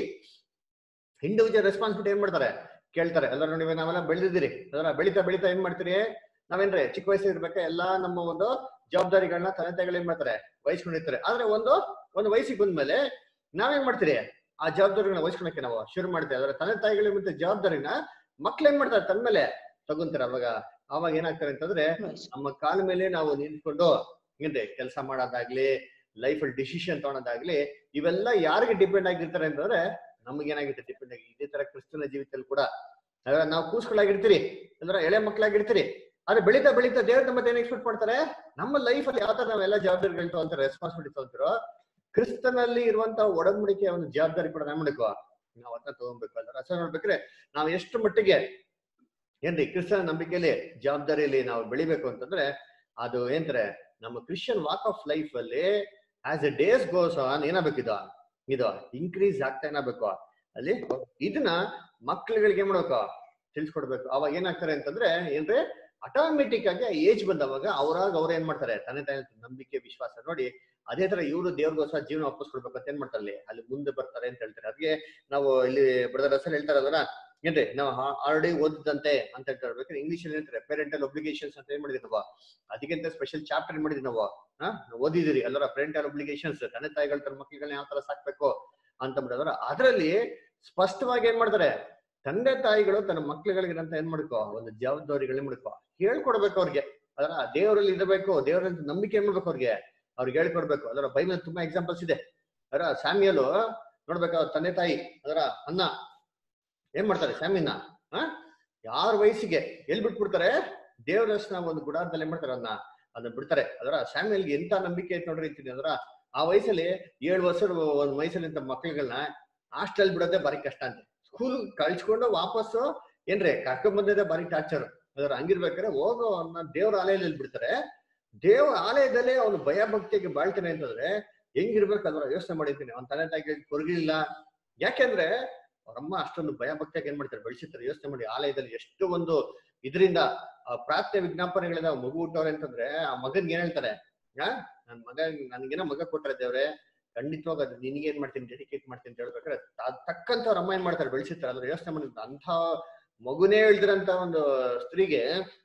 ಇಂಡಿವಿಜುವಲ್ ರೆಸ್ಪಾನ್ಸಿಬಿಲಿಟಿ ಏನ್ ಮಾಡ್ತಾರೆ ಕೇಳ್ತಾರೆ ಎಲ್ಲ ನೋಡಿ ನಾವೆಲ್ಲ ಬೆಳೆದಿದ್ದೀರಿ ಅದರ ಬೆಳಿತಾ ಬೆಳಿತಾ ಏನ್ ಮಾಡ್ತೀರಿ ನಾವೇನ್ರಿ ಚಿಕ್ಕ ವಯಸ್ಸು ಇರ್ಬೇಕಾ ಎಲ್ಲಾ ನಮ್ಮ ಒಂದು ಜವಾಬ್ದಾರಿಗಳನ್ನ ತಂದೆ ತಾಯಿಗಳು ಏನ್ ಮಾಡ್ತಾರೆ ವಹಿಸ್ಕೊಂಡಿರ್ತಾರೆ ಆದ್ರೆ ಒಂದು ಒಂದು ವಯಸ್ಸಿಗೆ ಬಂದ್ಮೇಲೆ ನಾವೇನ್ ಮಾಡ್ತೀರಿ ಆ ಜವಾಬ್ದಾರಿಗಳನ್ನ ವಹಿಸ್ಕೊಳಕ್ಕೆ ನಾವು ಶುರು ಮಾಡ್ತೀವಿ ಅದರ ತಂದೆ ತಾಯಿಗಳ ಮತ್ತೆ ಜವಾಬ್ದಾರಿನ ಮಕ್ಳು ಏನ್ ಮಾಡ್ತಾರೆ ತನ್ನ ಮೇಲೆ ತಗೊಂತಾರೆ ಅವಾಗ ಅವಾಗ ಏನಾಗ್ತಾರೆ ಅಂತಂದ್ರೆ ನಮ್ಮ ಕಾಲ ಮೇಲೆ ನಾವು ನಿಂತ್ಕೊಂಡು ಏನ್ರಿ ಕೆಲಸ ಮಾಡೋದಾಗ್ಲಿ ಲೈಫ್ ಅಲ್ಲಿ ಡಿಸಿಷನ್ ತಗೊಳೋದಾಗ್ಲಿ ಇವೆಲ್ಲ ಯಾರಿಗೆ ಡಿಪೆಂಡ್ ಆಗಿರ್ತಾರೆ ಅಂತಂದ್ರೆ ನಮ್ಗೆ ಏನಾಗುತ್ತೆ ಡಿಪೆಂಡ್ ಆಗಿ ಇದೇ ತರ ಕ್ರಿಸ್ತನ ಜೀವಿತದಲ್ಲಿ ಕೂಡ ಅದ್ರ ನಾವು ಕೂಸ್ಗಳಾಗಿರ್ತೀರಿ ಅಂದ್ರೆ ಎಳೆ ಮಕ್ಕಳಾಗಿರ್ತೀರಿ ಆದ್ರೆ ಬೆಳೀತಾ ಬೆಳೀತಾ ದೇವ್ರ ನಮ್ಮ ಏನ್ ಎಕ್ಸ್ಪೆಕ್ಟ್ ಮಾಡ್ತಾರೆ ನಮ್ಮ ಲೈಫ್ ಅಲ್ಲಿ ಯಾವ ತರ ನಾವೆಲ್ಲ ಜವಾಬ್ದಾರಿಗಳು ತಗೊಂತಾರೆ ರೆಸ್ಪಾನ್ಸಿಬಿಲಿಟಿ ತಗೊಂತಿರೋ ಕ್ರಿಸ್ತನಲ್ಲಿ ಇರುವಂತ ಒಡಂಬಡಿಕೆಯ ಒಂದು ಜವಾಬ್ದಾರಿ ಕೂಡ ನಾವ್ ಮಾಡ್ಕೋ ನಾವು ಅದನ್ನ ತಗೊಬೇಕು ಅಂದ್ರೆ ಅಸ ನೋಡ್ಬೇಕ್ರೆ ನಾವು ಎಷ್ಟು ಮಟ್ಟಿಗೆ ಏನ್ರಿ ಕ್ರಿಸ್ತನ ನಂಬಿಕೆಯಲ್ಲಿ ಜವಾಬ್ದಾರಿಯಲ್ಲಿ ನಾವು ಬೆಳಿಬೇಕು ಅಂತಂದ್ರೆ ಅದು ಏನ್ತಾರೆ ನಮ್ಮ ಕ್ರಿಶ್ಚಿಯನ್ ವಾಕ್ ಆಫ್ ಲೈಫ್ ಅಲ್ಲಿ as a days goes on ಏನಾಗಬೇಕು ಇದು ಇದು ಇನ್ಕ್ರೀಸ್ ಆಗ್ತಾ ಏನಾಗಬೇಕು ಅಲ್ಲಿ ಇದನ್ನ ಮಕ್ಳುಗಳಿಗೆ ಏನ್ ಮಾಡ್ಬೇಕು ತಿಳ್ಸ್ಕೊಡ್ಬೇಕು ಅವಾಗ ಏನಾಗ್ತಾರೆ ಅಂತಂದ್ರೆ ಏನ್ರಿ ಆಟೋಮೆಟಿಕ್ ಆಗಿ ಏಜ್ ಬಂದವಾಗ ಅವ್ರಾಗ ಅವ್ರ ಏನ್ ಮಾಡ್ತಾರೆ ತಂದೆ ತಾಯಿ ನಂಬಿಕೆ ವಿಶ್ವಾಸ ನೋಡಿ ಅದೇ ತರ ಇವರು ದೇವ್ರಿಗೋಸ್ಕರ ಜೀವನ ವಾಪಸ್ಕೊಡ್ಬೇಕು ಅಂತ ಏನ್ ಮಾಡ್ತಾರೆ ಅಲ್ಲಿ ಅಲ್ಲಿ ಮುಂದೆ ಬರ್ತಾರೆ ಅಂತ ಹೇಳ್ತಾರೆ ಅದಕ್ಕೆ ನಾವು ಇಲ್ಲಿ ಬ್ರದರ್ ಹೆಸರು ಹೇಳ್ತಾರಲ್ಲ ಏನ್ರಿ ನಾವು ಆಲ್ರೆಡಿ ಓದಿದಂತೆ ಅಂತ ಹೇಳ್ತಾರೆ ಬೇಕಾದ್ರೆ ಇಂಗ್ಲಿಷ್ ಅಲ್ಲಿ ಹೇಳ್ತಾರೆ ಪೇರೆಂಟಲ್ ಒಬ್ಲಿಗೇಷನ್ಸ್ ಅಂತ ಏನ್ ಮಾಡಿದ್ವಿ ನಾವು ಅದಕ್ಕಿಂತ ಸ್ಪೆಷಲ್ ಚಾಪ್ಟರ್ ಮಾಡಿದ್ವಿ ನಾವು ಹಾ ನಾವು ಓದಿದಿರಿ ಎಲ್ಲರ ಪೇರೆಂಟಲ್ ಒಬ್ಲಿಗೇಷನ್ಸ್ ತಂದೆ ತಾಯಿಗಳು ತನ್ನ ಮಕ್ಕಳನ್ನ ಯಾವ ತರ ಸಾಕ್ಬೇಕು ಅಂತ ಬಿಡೋದ್ರ ಅದರಲ್ಲಿ ಸ್ಪಷ್ಟವಾಗಿ ಏನ್ ಮಾಡ್ತಾರೆ ತಂದೆ ತಾಯಿಗಳು ತನ್ನ ಮಕ್ಳುಗಳಿಗೆ ಅಂತ ಏನ್ ಮಾಡ್ಕೋ ಒಂದು ಜವಾಬ್ದಾರಿಗಳನ್ನ ಮಾಡ್ಕೋ ಹೇಳ್ಕೊಡ್ಬೇಕು ಅವ್ರಿಗೆ ಅದರ ದೇವರಲ್ಲಿ ಇರಬೇಕು ದೇವರಲ್ಲಿ ನಂಬಿಕೆ ಏನ್ ಮಾಡ್ಬೇಕು ಅವ್ರಿಗೆ ಅವ್ರಿಗೆ ಹೇಳ್ಕೊಡ್ಬೇಕು ಅದರ ಬೈಬಲ್ ತುಂಬಾ ಎಕ್ಸಾಂಪಲ್ಸ್ ಇದೆ ಅದರ ಸ್ಯಾಮಿಯಲು ನೋಡ್ಬೇಕು ಅವ್ರ ತಂದೆ ತಾಯಿ ಅದರ ಅನ್ನ ಏನ್ ಮಾಡ್ತಾರೆ ಸ್ಯಾಮಿನ ಹ ಯಾರ ವಯಸ್ಸಿಗೆ ಎಲ್ಲಿ ಬಿಟ್ಬಿಡ್ತಾರೆ ದೇವ್ರ ಹೆಸನ ಒಂದು ಗುಡಾರದಲ್ಲಿ ಏನ್ ಮಾಡ್ತಾರೆ ಅದನ್ನ ಅದನ್ನ ಬಿಡ್ತಾರೆ ಅದರ ಸ್ಯಾಮಿಯಲ್ಗೆ ಎಂತ ನಂಬಿಕೆ ಐತೆ ನೋಡ್ರಿ ಅಂತೀನಿ ಅದರ ಆ ವಯಸ್ಸಲ್ಲಿ ಏಳು ವರ್ಷ ಒಂದ್ ವಯಸ್ಸಲ್ಲಿ ಮಕ್ಳುಗಳನ್ನ ಹಾಸ್ಟೆಲ್ ಬಿಡೋದೇ ಬಾರಿ ಕಷ್ಟ ಅಂತ ಸ್ಕೂಲ್ ಕಳ್ಸ್ಕೊಂಡು ವಾಪಸ್ಸು ಏನ್ರಿ ಕರ್ಕೊಂಡ್ ಬಂದಿದೆ ಬಾರಿ ಟಾರ್ಚರ್ ಅದರ ಹಂಗಿರ್ಬೇಕಾದ್ರೆ ಹೋಗೋ ಅವ್ನ ದೇವ್ರ ಆಲಯದಲ್ಲಿ ಬಿಡ್ತಾರೆ ದೇವ್ರ ಆಲಯದಲ್ಲೇ ಅವನು ಭಯ ಭಕ್ತಿಗೆ ಬಾಳ್ತಾನೆ ಅಂತಂದ್ರೆ ಹೆಂಗಿರ್ಬೇಕು ಅದರ ಯೋಚನೆ ಮಾಡಿದ್ದೀನಿ ಅವ್ನ ತಂದೆ ತಾಯಿಗೆ ಕೊರಗಿಲ್ಲ ಯಾಕೆಂದ್ರೆ ಅವರಮ್ಮ ಅಷ್ಟೊಂದು ಭಯ ಭಕ್ತಿಯಾಗಿ ಏನ್ ಮಾಡ್ತಾರೆ ಬೆಳೆಸಿರ್ತಾರೆ ಯೋಚನೆ ಮಾಡಿ ಆಲಯದಲ್ಲಿ ಎಷ್ಟು ಒಂದು ಇದರಿಂದ ಪ್ರಾರ್ಥನೆ ವಿಜ್ಞಾಪನೆಗಳಿಂದ ಮಗು ಹುಟ್ಟವ್ರೆ ಅಂತಂದ್ರೆ ಆ ಮಗನ್ಗೆ ಏನ್ ಹೇಳ್ತಾರೆ ಆ ನನ್ ಮಗ ನನ್ಗೇನೋ ಮಗ ಕೊಟ್ರೆ ದೇವ್ರೆ ಖಂಡಿತವಾಗ ಅದು ನಿನಗೆ ಏನ್ ಮಾಡ್ತೀನಿ ಡೆಡಿಕೇಟ್ ಮಾಡ್ತೀನಿ ಅಂತ ಹೇಳ್ಬೇಕಾದ್ರೆ ಅದ್ ತಕ್ಕಂತ ಅವ್ರ ಅಮ್ಮ ಏನ್ ಮಾಡ್ತಾರೆ ಬೆಳೆಸಿರ್ತಾರೆ ಅದ್ರ ಯೋಚನೆ ಮಾಡಿದ್ರೆ ಅಂತ ಮಗುನೇ ಹೇಳ್ದಿರಂತ ಒಂದು ಸ್ತ್ರೀಗೆ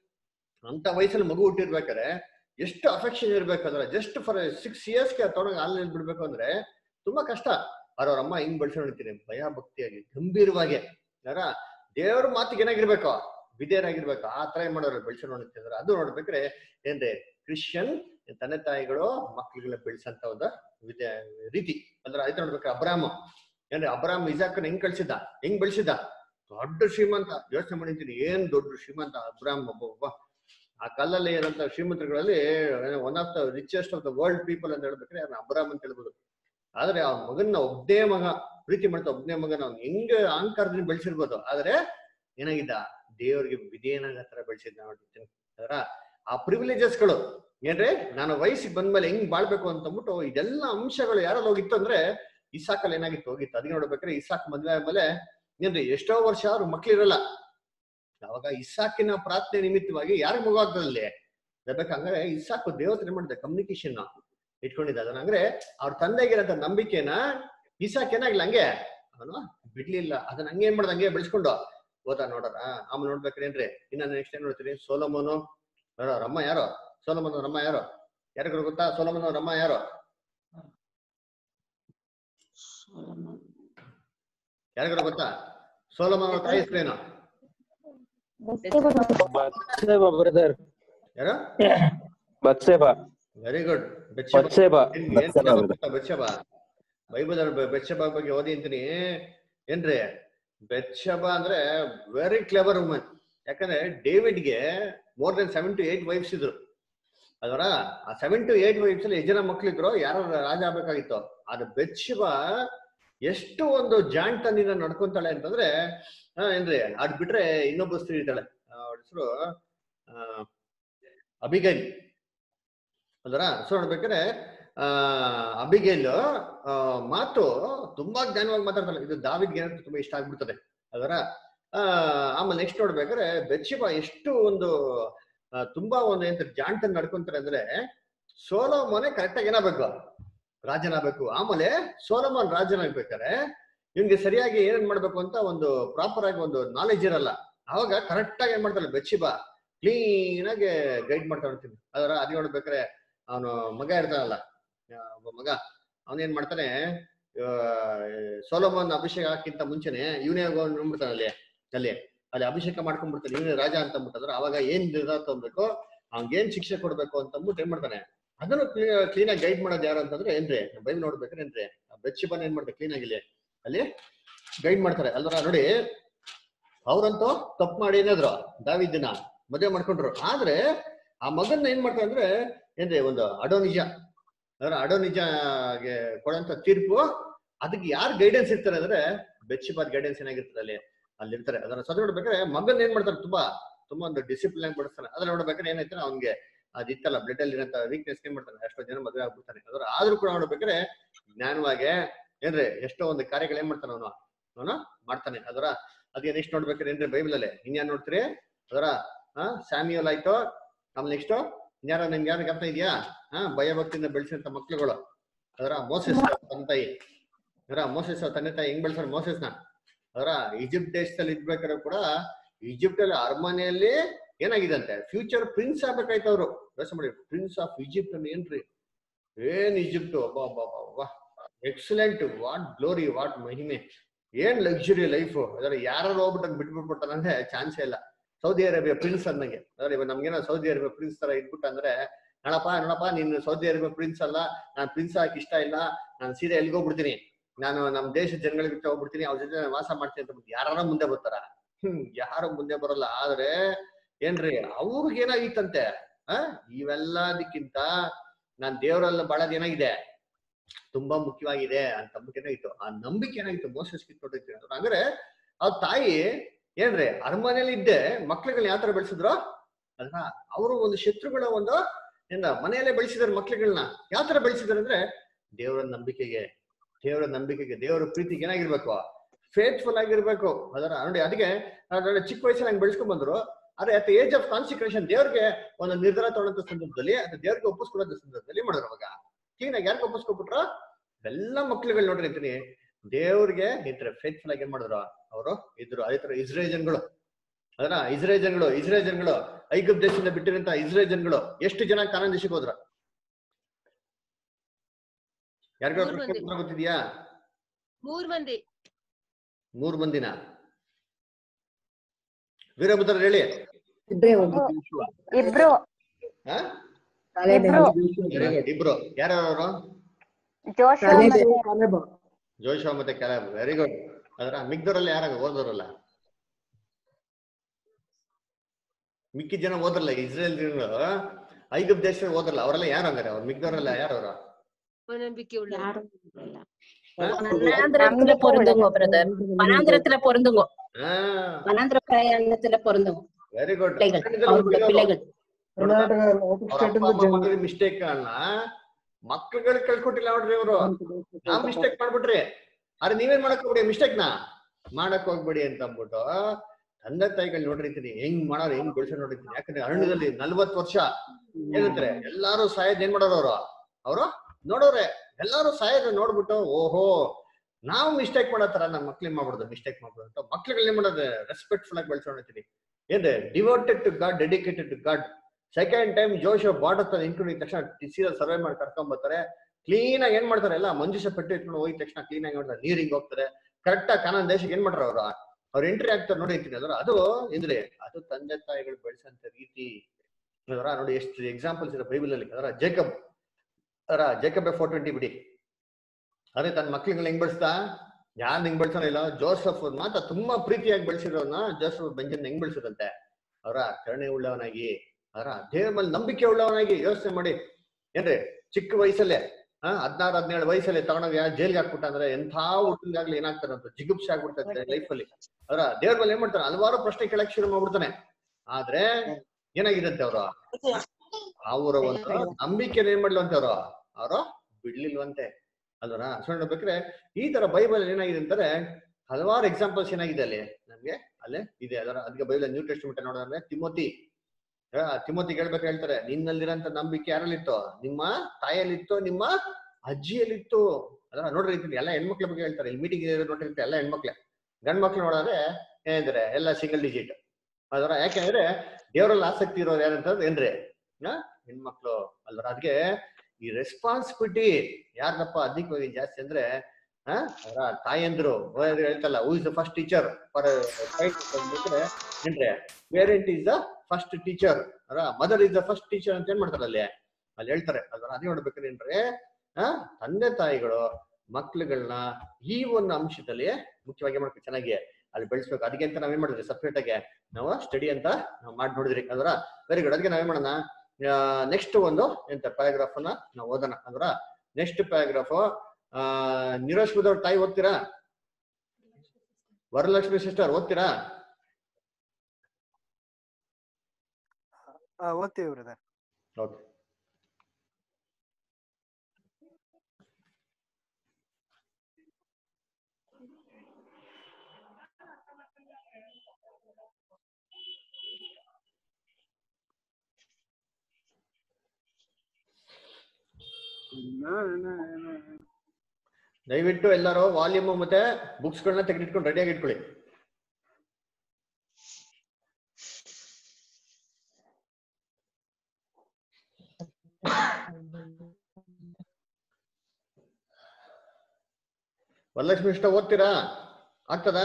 ಅಂತ ವಯಸ್ಸಲ್ಲಿ ಮಗು ಹುಟ್ಟಿರ್ಬೇಕಾದ್ರೆ ಎಷ್ಟು ಅಫೆಕ್ಷನ್ ಇರ್ಬೇಕಾದ್ರೆ ಜಸ್ಟ್ ಫಾರ್ ಸಿಕ್ಸ್ ಇಯರ್ಸ್ಗೆ ತೊಗೊಂಡಾಗ ಹಾಲಿನಲ್ಲಿ ಬಿಡ್ಬೇಕು ಅಂದ್ರೆ ತುಂಬಾ ಕಷ್ಟ ಅವ್ರ ಅವ್ರ ಅಮ್ಮ ಹಿಂಗ್ ಬೆಳ್ಸೋ ನೋಡ್ತೀನಿ ಭಯ ಭಕ್ತಿಯಾಗಿ ಗಂಭೀರವಾಗಿ ಯಾರ ದೇವ್ರ ಮಾತಿಗೆ ಏನಾಗಿರ್ಬೇಕು ವಿಧೇಯರಾಗಿರ್ಬೇಕು ಆ ತರ ಏನ್ ಮಾಡೋರು ಬೆಳ್ಸೋ ನೋಡ್ತಿದ್ರೆ ಅದು ನೋಡ್ಬೇಕ್ರೆ ಏನ್ರಿ ಕ್ರಿಶ್ಚಿಯನ್ ತಂದೆ ತಾಯಿಗಳು ಮಕ್ಳಿಗೆಲ್ಲ ಬೆಳ್ಸಂತ ಒಂದು ವಿಧ ರೀತಿ ಅಂದ್ರೆ ಆಯ್ತು ನೋಡ್ಬೇಕು ಅಬ್ರಾಮ್ ಏನ್ರಿ ಅಬ್ರಾಮ್ ಇಸಾಕನ್ ಹೆಂಗ್ ಕಳ್ಸಿದ್ದ ಹೆಂಗ್ ಬೆಳ್ಸಿದ್ದ ದೊಡ್ಡ ಶ್ರೀಮಂತ ಯೋಚನೆ ಮಾಡಿದ್ದೀನಿ ಏನ್ ದೊಡ್ಡ ಶ್ರೀಮಂತ ಅಬ್ರಾಮ್ ಒಬ್ಬ ಒಬ್ಬ ಆ ಕಾಲದಲ್ಲಿ ಇರೋಂತ ಶ್ರೀಮಂತರುಗಳಲ್ಲಿ one of the richest of the world people ಅಂತ ಹೇಳ್ಬೇಕಾದ್ರೆ ಅವ್ರನ್ನ ಅಬ್ರಾಮ್ ಅಂತ ಹೇಳ್ಬೋದು ಆದ್ರೆ ಆ ಮಗನ್ನ ಒಬ್ಬನೇ ಮಗ ಪ್ರೀತಿ ಮಾಡ್ತಾ ಒಬ್ಬನೇ ಮಗನ ಅವ್ನು ಹೆಂಗ ಅಹಂಕಾರದಿಂದ ಬೆಳೆಸಿರ್ಬೋದು ಆದ್ರೆ ಏನಾಗಿದ್ದ ದೇವರಿಗೆ ವಿಧೇಯನಾಗ ತರ ಬೆಳೆಸಿದ್ದ ನೋಡ್ತೀನಿ ಅದರ ಆ ಪ್ರಿವಿಲೇಜಸ್ಗಳು ಏನ್ರಿ ನಾನು ವಯಸ್ಸಿಗೆ ಬಂದ್ಮೇಲೆ ಹೆಂಗ್ ಬಾಳ್ಬೇಕು ಅಂತ ಅಂದ್ಬಿಟ್ಟು ಇದೆಲ್ಲ ಅಂಶಗಳು ಯಾರಲ್ಲಿ ಹೋಗಿತ್ತು ಅಂದ್ರೆ ಇಸಾಕಲ್ಲಿ ಏನಾಗಿತ್ತು ಹೋಗಿತ್ತು ಅದಕ್ಕೆ ನೋಡ್ಬೇಕಾದ್ರೆ ಇಸಾಕ್ ಮದ್ವೆ ಆದ್ಮೇಲೆ ಏನ್ರಿ ಎಷ್ಟೋ ವರ್ಷ ಅವ್ರ ಮಕ್ಳಿರಲ್ಲ ಅವಾಗ ಇಸಾಕಿನ ಪ್ರಾರ್ಥನೆ ನಿಮಿತ್ತವಾಗಿ ಯಾರಿಗೆ ಮಗು ಆಗ್ತದಲ್ಲಿ ಹಂಗಾರೆ ಇಸಾಕು ದೇವತೆ ಮಾಡಿದೆ ಕಮ್ಯುನಿಕೇಶನ್ ಇಟ್ಕೊಂಡಿದ್ದ ಅದನ್ನ ಅಂದ್ರೆ ಅವ್ರ ತಂದೆಗಿರಂತ ನಂಬಿಕೆನ ಇಸಾಕ್ ಏನಾಗಿಲ್ಲ ಹಂಗೆ ಅವನು ಬಿಡ್ಲಿಲ್ಲ ಅದನ್ನ ಹಂಗೆ ಏನ್ ಮಾಡ್ದ ಹಂಗೆ ಬೆಳೆಸ್ಕೊಂಡು ಹೋದ ನೋಡೋಣ ಆಮೇಲೆ ನೋಡ್ಬೇಕ್ರೇನ್ರಿ ಇನ್ನ ನೆಕ್ಸ್ಟ್ ಏನ್ ನೋಡ್ತೀರಿ ಸೋಲಮೋನು ಯಾರೋ ರಮ್ಮ ಯಾರೋ ಸೋಲಮನ್ ರಮ್ಮ ಯಾರೋ ಯಾರಿಗಾರು ಗೊತ್ತಾ ಸೋಲಮನ್ ರಮ್ಮ ಯಾರೋ ಯಾರಿಗಾರು ಗೊತ್ತಾ ಸೋಲಮನ್ ಅವ್ರ ತಾಯಿ ಹೆಸರೇನು ಬತ್ಸೇಬ ಬ್ರದರ್ ಯಾರು ಬತ್ಸೇಬ ವೆರಿ ಗುಡ್ ಬತ್ಸೇಬ ಬೆಚ್ಚಬ ಬೈಬಲ್ ಬೆಚ್ಚಬ ಬಗ್ಗೆ ಓದಿ ಅಂತೀನಿ ಏನ್ರಿ ಬೆಚ್ಚಬ ಅಂದ್ರೆ ವೆರಿ ಕ್ಲೆವರ್ ವುಮನ್ ಯಾಕಂದ್ರೆ ಡೇವಿಡ್ಗೆ more than seven to eight wives ಇದ್ರು ಅದರ ಆ ಸೆವೆನ್ ಟು ಏಟ್ ವೈಫ್ಸ್ ಅಲ್ಲಿ ಎಷ್ಟು ಜನ ಮಕ್ಳಿದ್ರು ಯಾರು ರಾಜ ಆಗ್ಬೇಕಾಗಿತ್ತು ಅದು ಬೆಚ್ಚಬ ಎಷ್ಟು ಒಂದು ಜಾಣ್ತನಿಂದ ನಡ್ಕೊಂತಾಳೆ ಅಂತಂದ್ರೆ ಆ, ಏನ್ರಿ ಅದ್ ಬಿಟ್ರೆ ಇನ್ನೊಬ್ಬ ಸ್ತ್ರೀ ಇದ್ದಾಳೆ ಅವಳ ಹೆಸರು ಅಬಿಗೈಲ್ ಅದರ ಸೊ ನೋಡ್ಬೇಕಾದ್ರೆ ಆ ಅಬಿಗೇಲ್ ಆ, ಮಾತು ತುಂಬಾ ಜ್ಞಾನವಾಗಿ ಮಾತಾಡ್ತಾಳೆ ಇದು ದಾವಿದ್ಗೆ ಏನಾದ್ರು ತುಂಬಾ ಇಷ್ಟ ಆಗ್ಬಿಡ್ತದೆ ಅದರ ಆ ಆಮೇಲೆ ನೆಕ್ಸ್ಟ್ ನೋಡ್ಬೇಕಾದ್ರೆ ಬೆಚ್ಚಿಬ ಎಷ್ಟು ಒಂದು ಆ, ತುಂಬಾ ಒಂದು ಎಂತ ಜಾಣ್ತನ್ ನಡ್ಕೊಂತಾರೆ ಅಂದ್ರೆ ಸೋಲೋಮನೆ ಕರೆಕ್ಟ್ ಆಗಿ ಏನಾಗಬೇಕು ರಾಜನಾಗಬೇಕು ಆಮೇಲೆ ಸೋಲೋಮನ್ ರಾಜನಾಗ್ಬೇಕಾದ್ರೆ ಇವ್ನಿಗೆ ಸರಿಯಾಗಿ ಏನೇನ್ ಮಾಡ್ಬೇಕು ಅಂತ ಒಂದು ಪ್ರಾಪರ್ ಆಗಿ ಒಂದು ನಾಲೆಜ್ ಇರಲ್ಲ ಅವಾಗ ಕರೆಕ್ಟ್ ಆಗಿ ಏನ್ ಮಾಡ್ತಾಳೆ ಬೆಚ್ಚಿಬ ಕ್ಲೀನ್ ಆಗಿ ಗೈಡ್ ಮಾಡ್ತಾ ಇರ್ತೀನಿ ಅದರ ಅದ್ ನೋಡ್ಬೇಕಾದ್ರೆ ಅವನು ಮಗ ಇರ್ತಾನಲ್ಲ ಆ, ಒಬ್ಬ ಮಗ ಅವನೇನ್ ಮಾಡ್ತಾನೆ ಸೋಲೋಮನ್ ಅಭಿಷೇಕ ಹಾಕಿಂತ ಮುಂಚೆನೆ ಇವನೇ ನೋಡ್ಬಿಡ್ತಾನೆ ಅಲ್ಲಿ ಅಲ್ಲಿ ಅಲ್ಲಿ ಅಭಿಷೇಕ ಮಾಡ್ಕೊಂಡ್ಬಿಡ್ತಾನೆ ಇವನೇ ರಾಜ ಅಂತ ಅಂದ್ಬಿಟ್ಟಂದ್ರೆ ಅವಾಗ ಏನ್ ನಿರ್ಧಾರ ತಗೊಬೇಕು ಅವ್ನಿಗೆ ಏನ್ ಶಿಕ್ಷೆ ಕೊಡ್ಬೇಕು ಅಂತ ಅಂದ್ಬಿಟ್ಟು ಏನ್ ಮಾಡ್ತಾನೆ ಅದನ್ನು ಕ್ಲೀನ್ ಆಗಿ ಗೈಡ್ ಮಾಡೋದು ಯಾರು ಅಂತಂದ್ರೆ ಏನ್ರಿ ಬೈಬಲ್ ನೋಡ್ಬೇಕಾದ್ರೆ ಏನ್ರಿ ಬೆಚ್ಚಿಬನ್ ಏನ್ ಮಾಡ್ತಾರೆ ಕ್ಲೀನ್ ಆಗಿಲ್ಲಿ ಅಲ್ಲಿ ಗೈಡ್ ಮಾಡ್ತಾರೆ ಅಲ್ವರ ನೋಡಿ ಅವ್ರಂತೂ ತಪ್ಪು ಮಾಡಿ ಏನಾದ್ರು ದಾವಿದ್ದನ ಮದುವೆ ಮಾಡ್ಕೊಂಡ್ರು ಆದ್ರೆ ಆ ಮಗನ್ನ ಏನ್ ಮಾಡ್ತಾರೆ ಅಂದ್ರೆ ಏನ್ರಿ ಒಂದು ಅಡೋನಿಜ ಅದರ ಅಡೋನಿಜಗೆ ಕೊಡಂತ ತೀರ್ಪು ಅದಕ್ಕೆ ಯಾರು ಗೈಡೆನ್ಸ್ ಇರ್ತಾರೆ ಅಂದ್ರೆ ಬೆಚ್ಚಿಬಾದ್ ಗೈಡೆನ್ಸ್ ಏನಾಗಿರ್ತಾರೆ ಅಲ್ಲಿ ಅಲ್ಲಿ ಇರ್ತಾರೆ ಅದರ ಸದ ನೋಡ್ಬೇಕಾದ್ರೆ ಮಗನ್ ಏನ್ ಮಾಡ್ತಾರೆ ತುಂಬಾ ತುಂಬಾ ಒಂದು ಡಿಸಿಪ್ಲಿನ್ ಆಗಿ ಬಿಡಿಸ್ತಾನೆ ಅದ್ರ ನೋಡ್ಬೇಕಾದ್ರೆ ಏನಾಯ್ತಾರೆ ಅವ್ನಿಗೆ ಅದಿತ್ತಲ್ಲ ಬ್ಲಡ್ ಅಲ್ಲಿ ಇರೋಂತ ವೀಕ್ನೆಸ್ ಏನ್ ಮಾಡ್ತಾನೆ ಎಷ್ಟೋ ಜನ ಮದುವೆ ಆಗ್ಬಿಡ್ತಾನೆ ಅದ್ರ ಆದ್ರೂ ಕೂಡ ನೋಡ್ಬೇಕಾದ್ರೆ ಜ್ಞಾನವಾಗಿ ಏನ್ರಿ ಎಷ್ಟೋ ಒಂದು ಕಾರ್ಯಗಳು ಏನ್ ಮಾಡ್ತಾನೆ ಅವನು ಅವನು ಮಾಡ್ತಾನೆ ಅದರ ಅದಕ್ಕೆ ನೆಕ್ಸ್ಟ್ ನೋಡ್ಬೇಕಾದ್ರೆ ಏನ್ರಿ ಬೈಬಲ್ ಅಲ್ಲಿ ಇನ್ಯಾನ್ ನೋಡ್ತೀರಿ ಅದರ ಹಾ ಸ್ಯಾಮ್ಯುಯಲ್ ಆಯ್ತು ಆಮೇಲೆ ನೆಕ್ಸ್ಟ್ ಇನ್ಯಾರ ನಿಮ್ಗೆ ಯಾರು ಅರ್ಥ ಇದೆಯಾ ಹಾ ಭಯಭಕ್ತಿಯಿಂದ ಬೆಳೆಸಿದಂತ ಮಕ್ಳುಗಳು ಅದರ ಮೋಸೆಸ್ ತಂದೆ ತಾಯಿ ಅದರ ಮೋಸೆಸ್ ತಂದೆ ತಾಯಿ ಹೆಂಗ್ ಬೆಳೆಸಾರ ಮೋಸೆಸ್ನ ಅದರ ಈಜಿಪ್ಟ್ ದೇಶದಲ್ಲಿ ಇದ್ಬೇಕಾದ್ರೆ ಕೂಡ ಈಜಿಪ್ಟ್ ಅಲ್ಲಿ ಅರಮನೆಯಲ್ಲಿ ಏನಾಗಿದಂತೆ ಫ್ಯೂಚರ್ ಪ್ರಿನ್ಸ್ ಆಗ್ಬೇಕಾಯ್ತು ಅವರು ಯೋಚನೆ ಮಾಡಿ ಪ್ರಿನ್ಸ್ ಆಫ್ ಈಜಿಪ್ಟ್ ಅನ್ನು ಏನ್ರಿ ಏನ್ ಈಜಿಪ್ಟ್ ಅಬ್ಬಾ ಅಬ್ಬಾ ಅಬ್ಬಾ ಎಕ್ಸಲೆಂಟ್ ವಾಟ್ ಗ್ಲೋರಿ ವಾಟ್ ಮಹಿಮೆ ಏನ್ ಲಕ್ಸುರಿ ಲೈಫ್ ಅದರ ಯಾರು ಹೋಗ್ಬಿಟ್ಟು ಬಿಟ್ಬಿಟ್ಬಿಡ್ತಾರ ಅಂದ್ರೆ ಚಾನ್ಸೇ ಇಲ್ಲ ಸೌದಿ ಅರೇಬಿಯಾ ಪ್ರಿನ್ಸ್ ಅನ್ನಂಗೆ ಅಂದ್ರೆ ಇವಾಗ ನಮ್ಗೇನೋ ಸೌದಿ ಅರೇಬಿಯಾ ಪ್ರಿನ್ಸ್ ತರ ಇದ್ಬಿಟ್ಟು ಅಂದ್ರೆ ನೋಡಪ್ಪ ನೋಡಪ್ಪ ನೀನು ಸೌದಿ ಅರೇಬಿಯಾ ಪ್ರಿನ್ಸ್ ಅಲ್ಲ ನಾನು ಪ್ರಿನ್ಸ್ ಆಗಕ್ಕೆ ಇಷ್ಟ ಇಲ್ಲ ನಾನು ಸೀರೆ ಎಲ್ಲಿಗೆ ಹೋಗ್ಬಿಡ್ತೀನಿ ನಾನು ನಮ್ಮ ದೇಶದ ಜನಗಳಿಗೆ ಬಿಟ್ಟು ಹೋಗ್ಬಿಡ್ತೀನಿ ಅವ್ರ ಜೊತೆ ನಾನ್ ವಾಸ ಮಾಡ್ತೀನಿ ಅಂತ ಬಿಟ್ಟು ಯಾರು ಮುಂದೆ ಬರ್ತಾರ ಹ್ಮ್ ಯಾರು ಮುಂದೆ ಬರಲ್ಲ ಆದ್ರೆ ಏನ್ರಿ ಅವ್ರಿಗೆ ಏನಾಗಿತ್ತಂತೆ ಆ ಇವೆಲ್ಲದಕ್ಕಿಂತ ನಾನ್ ದೇವರೆಲ್ಲ ಬಾಳದ್ ಏನಾಗಿದೆ ತುಂಬಾ ಮುಖ್ಯವಾಗಿದೆ ಅಂತ ಅಂದ್ಬಿಟ್ಟು ಏನಾಗಿತ್ತು ಆ ನಂಬಿಕೆ ಏನಾಗಿತ್ತು ಮೋಸಸ್ ಕಿತ್ಕೊಟ್ಟಿರ್ತೀವಿ ಅಂದ್ರೆ ಅವ್ರ ತಾಯಿ ಏನ್ರಿ ಅರಮನೆಯಲ್ಲಿ ಇದ್ದೆ ಮಕ್ಳುಗಳನ್ನ ಯಾವ ತರ ಬೆಳೆಸಿದ್ರು ಅದನ್ನ ಅವರು ಒಂದು ಶತ್ರುಗಳ ಒಂದು ಏನ ಮನೆಯಲ್ಲೇ ಬೆಳೆಸಿದಾರೆ ಮಕ್ಳುಗಳನ್ನ ಯಾವ ತರ ಬೆಳೆಸಿದಾರೆ ಅಂದ್ರೆ ದೇವರ ನಂಬಿಕೆಗೆ ದೇವರ ನಂಬಿಕೆಗೆ ದೇವರ ಪ್ರೀತಿಗೆ ಏನಾಗಿರ್ಬೇಕು ಫೇತ್ಫುಲ್ ಆಗಿರ್ಬೇಕು ಅದರ ನೋಡಿ ಅದಕ್ಕೆ ನಾವ್ ಚಿಕ್ಕ ವಯಸ್ಸಲ್ಲಿ ಹಂಗೆ ಬೆಳೆಸ್ಕೊಂಡ್ ಬಂದ್ರು ಆದ್ರೆ ಅಟ್ ಏಜ್ ಆಫ್ ಕಾನ್ಸಿಕ್ರೇಷನ್ ದೇವ್ರಿಗೆ ಒಂದು ನಿರ್ಧಾರ ತಗೊಳ್ಳೋಂಥ ಸಂದರ್ಭದಲ್ಲಿ ಅದು ದೇವ್ರಿಗೆ ಒಪ್ಪಿಸ್ಕೊಡೋಂಥ ಸಂದರ್ಭದಲ್ಲಿ ಮಾಡಿದ್ರು ಅವಾಗ ಕ್ಲೀನ್ ಆಗಿ ಯಾರಿಗೆ ಒಪ್ಪಿಸ್ಕೊಬಿಟ್ರು ಎಲ್ಲ ಮಕ್ಳುಗಳು ನೋಡ್ರಿ ಅಂತೀನಿ ದೇವ್ರಿಗೆ ಈ ತರ ಫೇತ್ಫುಲ್ ಆಗಿ ಏನ್ ಮಾಡಿದ್ರು ಅವರು ಇದ್ರು ಅದೇ ತರ ಇಸ್ರೇಲ್ ಜನಗಳು ಅದನ್ನ ಇಸ್ರೇಲ್ ಜನಗಳು ಇಸ್ರೇಲ್ ಜನಗಳು ಐಗುಪ್ತ ದೇಶದಿಂದ ಬಿಟ್ಟಿರಂತ ಇಸ್ರೇಲ್ ಜನಗಳು ಎಷ್ಟು ಜನ ಕಾನಾನ್ ದೇಶಕ್ಕೆ ಹೋದ್ರ ಯಾರಿಗೋ ಮೂರ್ ಮಂದಿ. ಪ್ರಶ್ನೆ ಗೊತ್ತಿದ್ಯಾ ಮೂರ್ ಮಂದಿ ಮೂರ್ ಮಂದಿನ ವೀರಭದ್ರ ಹೇಳಿ ಇಬ್ರು ಹಾ? ಇಬ್ರು ಇಬ್ರು ಯಾರ್ಯಾರು ಜೋಶುವ ಮತ್ತೆ ಜೋಶುವ ಮತ್ತೆ ಕ್ಯಾಲೆಬ್ ವೆರಿ ಗುಡ್ ಅದರ ಮಿಗ್ದವರಲ್ಲಿ ಯಾರಾಗ ಓದೋರಲ್ಲ ಮಿಕ್ಕಿದ ಜನ ಓದ್ರಲ್ಲ ಇಸ್ರೇಲ್ ಜನರು ಐಗುಪ್ತ ದೇಶ ಓದ್ರಲ್ಲ ಅವರೆಲ್ಲ ಯಾರು ಹಂಗಾರೆ ಅವ್ರು ಮಿಗ್ದವರೆಲ್ಲ ಯಾರು ಅವರು ಅವನಂಬಿಕೆ ಉಳ್ಳ வனாந்திரத்துல பொருந்துங்க பிரதர் வனாந்திரத்துல பொருந்துங்க வனாந்திர பொருந்துங்க ವೆರಿ ಗುಡ್ பிள்ளைகள் அவர்களோட பிள்ளைகள் ಕರ್ನಾಟಕ ಔಟ್ ಸ್ಟೇಟ್ ಮಿಸ್ಟೇಕ್ ಅನ್ನ ಮಕ್ಳುಗಳು ಕಳ್ಕೊಟ್ಟಿಲ್ಲ ನೋಡ್ರಿ ಇವರು ನಾವ್ ಮಿಸ್ಟೇಕ್ ಮಾಡ್ಬಿಟ್ರಿ ಆದ್ರೆ ನೀವೇನ್ ಮಾಡಕ್ ಹೋಗ್ಬಿಡಿ ಮಿಸ್ಟೇಕ್ ನ ಮಾಡಕ್ ಹೋಗ್ಬೇಡಿ ಅಂತ ಅಂದ್ಬಿಟ್ಟು ತಂದೆ ತಾಯಿಗಳು ನೋಡಿರ್ತೀನಿ ಹೆಂಗ್ ಮಾಡೋರು ಹೆಂಗ್ ಬೆಳ್ಸೋ ನೋಡಿರ್ತೀನಿ ಯಾಕಂದ್ರೆ ಅರಣ್ಯದಲ್ಲಿ ನಲ್ವತ್ ವರ್ಷ ಏನಂತಾರೆ ಎಲ್ಲಾರು ಸಾಯೋದ್ ಏನ್ ಮಾಡೋರು ಅವರು ಅವರು ನೋಡೋರೆ ಎಲ್ಲಾರು ಸಾಯೋದ್ ನೋಡ್ಬಿಟ್ಟು ಓಹೋ ನಾವು ಮಿಸ್ಟೇಕ್ ಮಾಡೋ ತರ ನಮ್ಮ ಮಕ್ಳಿಗೆ ಮಾಡ್ಬಿಡ್ದು ಮಿಸ್ಟೇಕ್ ಮಾಡ್ಬಿಡು ಅಂತ ಮಕ್ಳುಗಳನ್ನ ಮಾಡ್ಬೋದು ರೆಸ್ಪೆಕ್ಟ್ಫುಲ್ ಆಗಿ ಬೆಳ್ಸೋಣತೀನಿ ಏನ್ರಿ devoted to God dedicated to God second time ಜೋಶ್ ಬಾರ್ಡರ್ ತರ ಇನ್ಕ್ಲೂಡ್ ತಕ್ಷಣ ಸೀದಾ ಸರ್ವೆ ಮಾಡಿ ಕರ್ಕೊಂಡ್ ಬರ್ತಾರೆ ಕ್ಲೀನ್ ಆಗಿ ಏನ್ ಮಾಡ್ತಾರೆ ಎಲ್ಲ ಮಂಜುಷ ಪೆಟ್ಟು ಇಟ್ಕೊಂಡು ಹೋಗಿದ ತಕ್ಷಣ ಕ್ಲೀನ್ ಆಗಿ ಮಾಡ್ತಾರೆ ನೀರಿಗೆ ಹೋಗ್ತಾರೆ ಕರೆಕ್ಟ್ ಆಗಿ ಕಾನೂನು ದೇಶಕ್ಕೆ ಏನ್ ಮಾಡ್ತಾರೆ ಅವರು ಅವ್ರು ಎಂಟ್ರಿ ಆಗ್ತಾರೆ ನೋಡಿ ಅಂತೀನಿ ಅದರ ಅದು ಅಂದ್ರೆ ಅದು ತಂದೆ ತಾಯಿಗಳು ಬೆಳೆಸಂತ ರೀತಿ ಅದರ ನೋಡಿ ಎಷ್ಟು ಎಕ್ಸಾಂಪಲ್ಸ್ ಇದೆ ಬೈಬಲ್ ಅಲ್ಲಿ ಅದರ ಜೇಕಬ್ ಅದರ ಜೇಕಬ್ ಫೋರ್ ಟ್ವೆಂಟಿ ಬಿಡಿ ಅದೇ ತನ್ನ ಮಕ್ಳಿಗೆ ಹೆಂಗ್ ಬೆಳೆಸ್ತಾ ಯಾರು ಹೆಂಗ್ ಬೆಳ್ಸೋಣ ಇಲ್ಲ ಜೋಸಫ್ ಮಾತ್ರ ತುಂಬಾ ಪ್ರೀತಿಯಾಗಿ ಬೆಳೆಸಿರೋನ ಜೋಸಫ್ ಬೆಂಜನ್ ಹೆಂಗ್ ಬೆಳೆಸಿದಂತೆ ಅವರ ಕರುಣೆ ಉಳ್ಳವನಾಗಿ ಅವರ ದೇವ್ರ ಮೇಲೆ ನಂಬಿಕೆ ಉಳ್ಳವನಾಗಿ ಯೋಚನೆ ಮಾಡಿ ಏನ್ರಿ ಚಿಕ್ಕ ವಯಸ್ಸಲ್ಲೇ ಹಾ ಹದಿನಾರು ಹದಿನೇಳು ವಯಸ್ಸಲ್ಲಿ ತಗೊಂಡೋಗಿ ಜೈಲ್ಗೆ ಹಾಕ್ಬಿಟ್ಟ ಅಂದ್ರೆ ಎಂಥ ಹುಟ್ಟಿದಾಗ್ಲಿ ಏನಾಗ್ತಾರೆ ಅಂತ ಜಿಗುಪ್ಸೆ ಆಗ್ಬಿಡ್ತಾರೆ ಲೈಫ್ ಅಲ್ಲಿ ಅದರ ದೇವ್ರ ಮೇಲೆ ಏನ್ ಮಾಡ್ತಾನೆ ಹಲವಾರು ಪ್ರಶ್ನೆ ಕೇಳಕ್ ಶುರು ಮಾಡ್ಬಿಡ್ತಾನೆ ಆದ್ರೆ ಏನಾಗಿದಂತೆ ಅವರು ಅವರ ಒಂದು ನಂಬಿಕೆ ಏನ್ ಮಾಡ್ಲಂತೆ ಅವರು ಅವರು ಬಿಡ್ಲಿಲ್ವಂತೆ ಅಲ್ವರ ಸುಳ್ಳು ಬೇಕಾದ್ರೆ ಈ ತರ ಬೈಬಲ್ ಏನಾಗಿದೆ ಅಂತಾರೆ ಹಲವಾರು ಎಕ್ಸಾಂಪಲ್ಸ್ ಏನಾಗಿದೆ ಅಲ್ಲಿ ನಮ್ಗೆ ಅಲ್ಲೇ ಇದೆ ಅದರ ಅದಕ್ಕೆ ಬೈಬಲ್ ನ್ಯೂ ಟೆಸ್ಟ್ಮೆಂಟ್ ನೋಡಿದ್ರೆ ತಿಮೋತಿ ಆ, ತಿಮೋತಿ ಹೇಳ್ಬೇಕು ಹೇಳ್ತಾರೆ ನಿನ್ನಲ್ಲಿರೋಂಥ ನಂಬಿಕೆ ಯಾರಲ್ಲಿತ್ತು ನಿಮ್ಮ ತಾಯಿಯಲ್ಲಿತ್ತು ನಿಮ್ಮ ಅಜ್ಜಿಯಲ್ಲಿತ್ತು ಅದರ ನೋಡ್ರಿ ಇದನ್ನ ಎಲ್ಲ ಹೆಣ್ಮಕ್ಳ ಬಗ್ಗೆ ಹೇಳ್ತಾರೆ ಇಲ್ಲಿ ಮೀಟಿಂಗ್ ನೋಡಿರ್ತಾರೆ ಎಲ್ಲ ಹೆಣ್ಮಕ್ಳೆ ಗಂಡ್ ಮಕ್ಳು ನೋಡಿದ್ರೆ ಏನಿದ್ರೆ ಎಲ್ಲ ಸಿಂಗಲ್ ಡಿಜಿಟ್ ಅದರ ಯಾಕೆಂದ್ರೆ ದೇವರಲ್ಲಿ ಆಸಕ್ತಿ ಇರೋರು ಯಾರಂತಂದ್ರೆ ಏನ್ರಿ ಆ, ಹೆಣ್ಮಕ್ಳು ಅಲ್ವರ ಅದಕ್ಕೆ ಈ ರೆಸ್ಪಾನ್ಸಿಬಿಲಿಟಿ ಯಾರ್ದಪ್ಪ ಅಧಿಕವಾಗಿ ಜಾಸ್ತಿ ಅಂದ್ರೆ ಆ ಅವರ ತಾಯಂದ್ರು ಅವ್ರು ಹೇಳ್ತಲ್ಲ who is the first teacher for ಏನ್ರಿ parent is the first teacher or mother is the first teacher ಅಂತ ಏನ್ ಮಾಡ್ತಾರೆ ಅಲ್ಲಿ ಅಲ್ಲಿ ಹೇಳ್ತಾರೆ ಅಲ್ವಾ ಅದೇ ನೋಡ್ಬೇಕಾದ್ರೆ ಏನ್ರಿ ಆ ತಂದೆ ತಾಯಿಗಳು ಮಕ್ಳುಗಳನ್ನ ಈ ಒಂದು ಅಂಶದಲ್ಲಿ ಮುಖ್ಯವಾಗಿ ಏನ್ ಮಾಡ್ಬೇಕು ಚೆನ್ನಾಗಿ ಅಲ್ಲಿ ಬೆಳೆಸ್ಬೇಕು ಅದಕ್ಕೆ ಅಂತ ನಾವೇನ್ ಮಾಡಿದ್ರಿ ಸಪ್ರೇಟ್ ಆಗಿ ನಾವು ಸ್ಟಡಿ ಅಂತ ನಾವು ಮಾಡಿ ನೋಡಿದ್ರಿ ಅದರ ವೆರಿ ಗುಡ್ ಅದಕ್ಕೆ ನಾವೇನ್ ಮಾಡೋಣ ನೆಕ್ಸ್ಟ್ ಒಂದು ಎಂತ ಪ್ಯಾರಾಗ್ರಾಫ್ ಅನ್ನ ನಾವು ಓದೋಣ ಅಂದ್ರ ನೆಕ್ಸ್ಟ್ ಪ್ಯಾರಾಗ್ರಾಫ್ ಆ ನಿರೋಶ್ ಅವ್ರ ತಾಯಿ ಓದ್ತೀರಾ ವರಲಕ್ಷ್ಮಿ ಸಿಸ್ಟರ್ ಓದ್ತೀರಾ ಓದ್ತೀವಿ ಬ್ರದರ್ ಓಕೆ ದಯವಿಟ್ಟು ಎಲ್ಲರೂ ವಾಲ್ಯೂಮ್ ಮತ್ತೆ ಬುಕ್ಸ್ ಗಳನ್ನ ತೆಗೆದಿಟ್ಕೊಂಡು ರೆಡಿಯಾಗಿ ಇಟ್ಕೊಳ್ಳಿ ವರಲಕ್ಷ್ಮಿ ಇಷ್ಟ ಓದ್ತೀರಾ ಆಗ್ತದಾ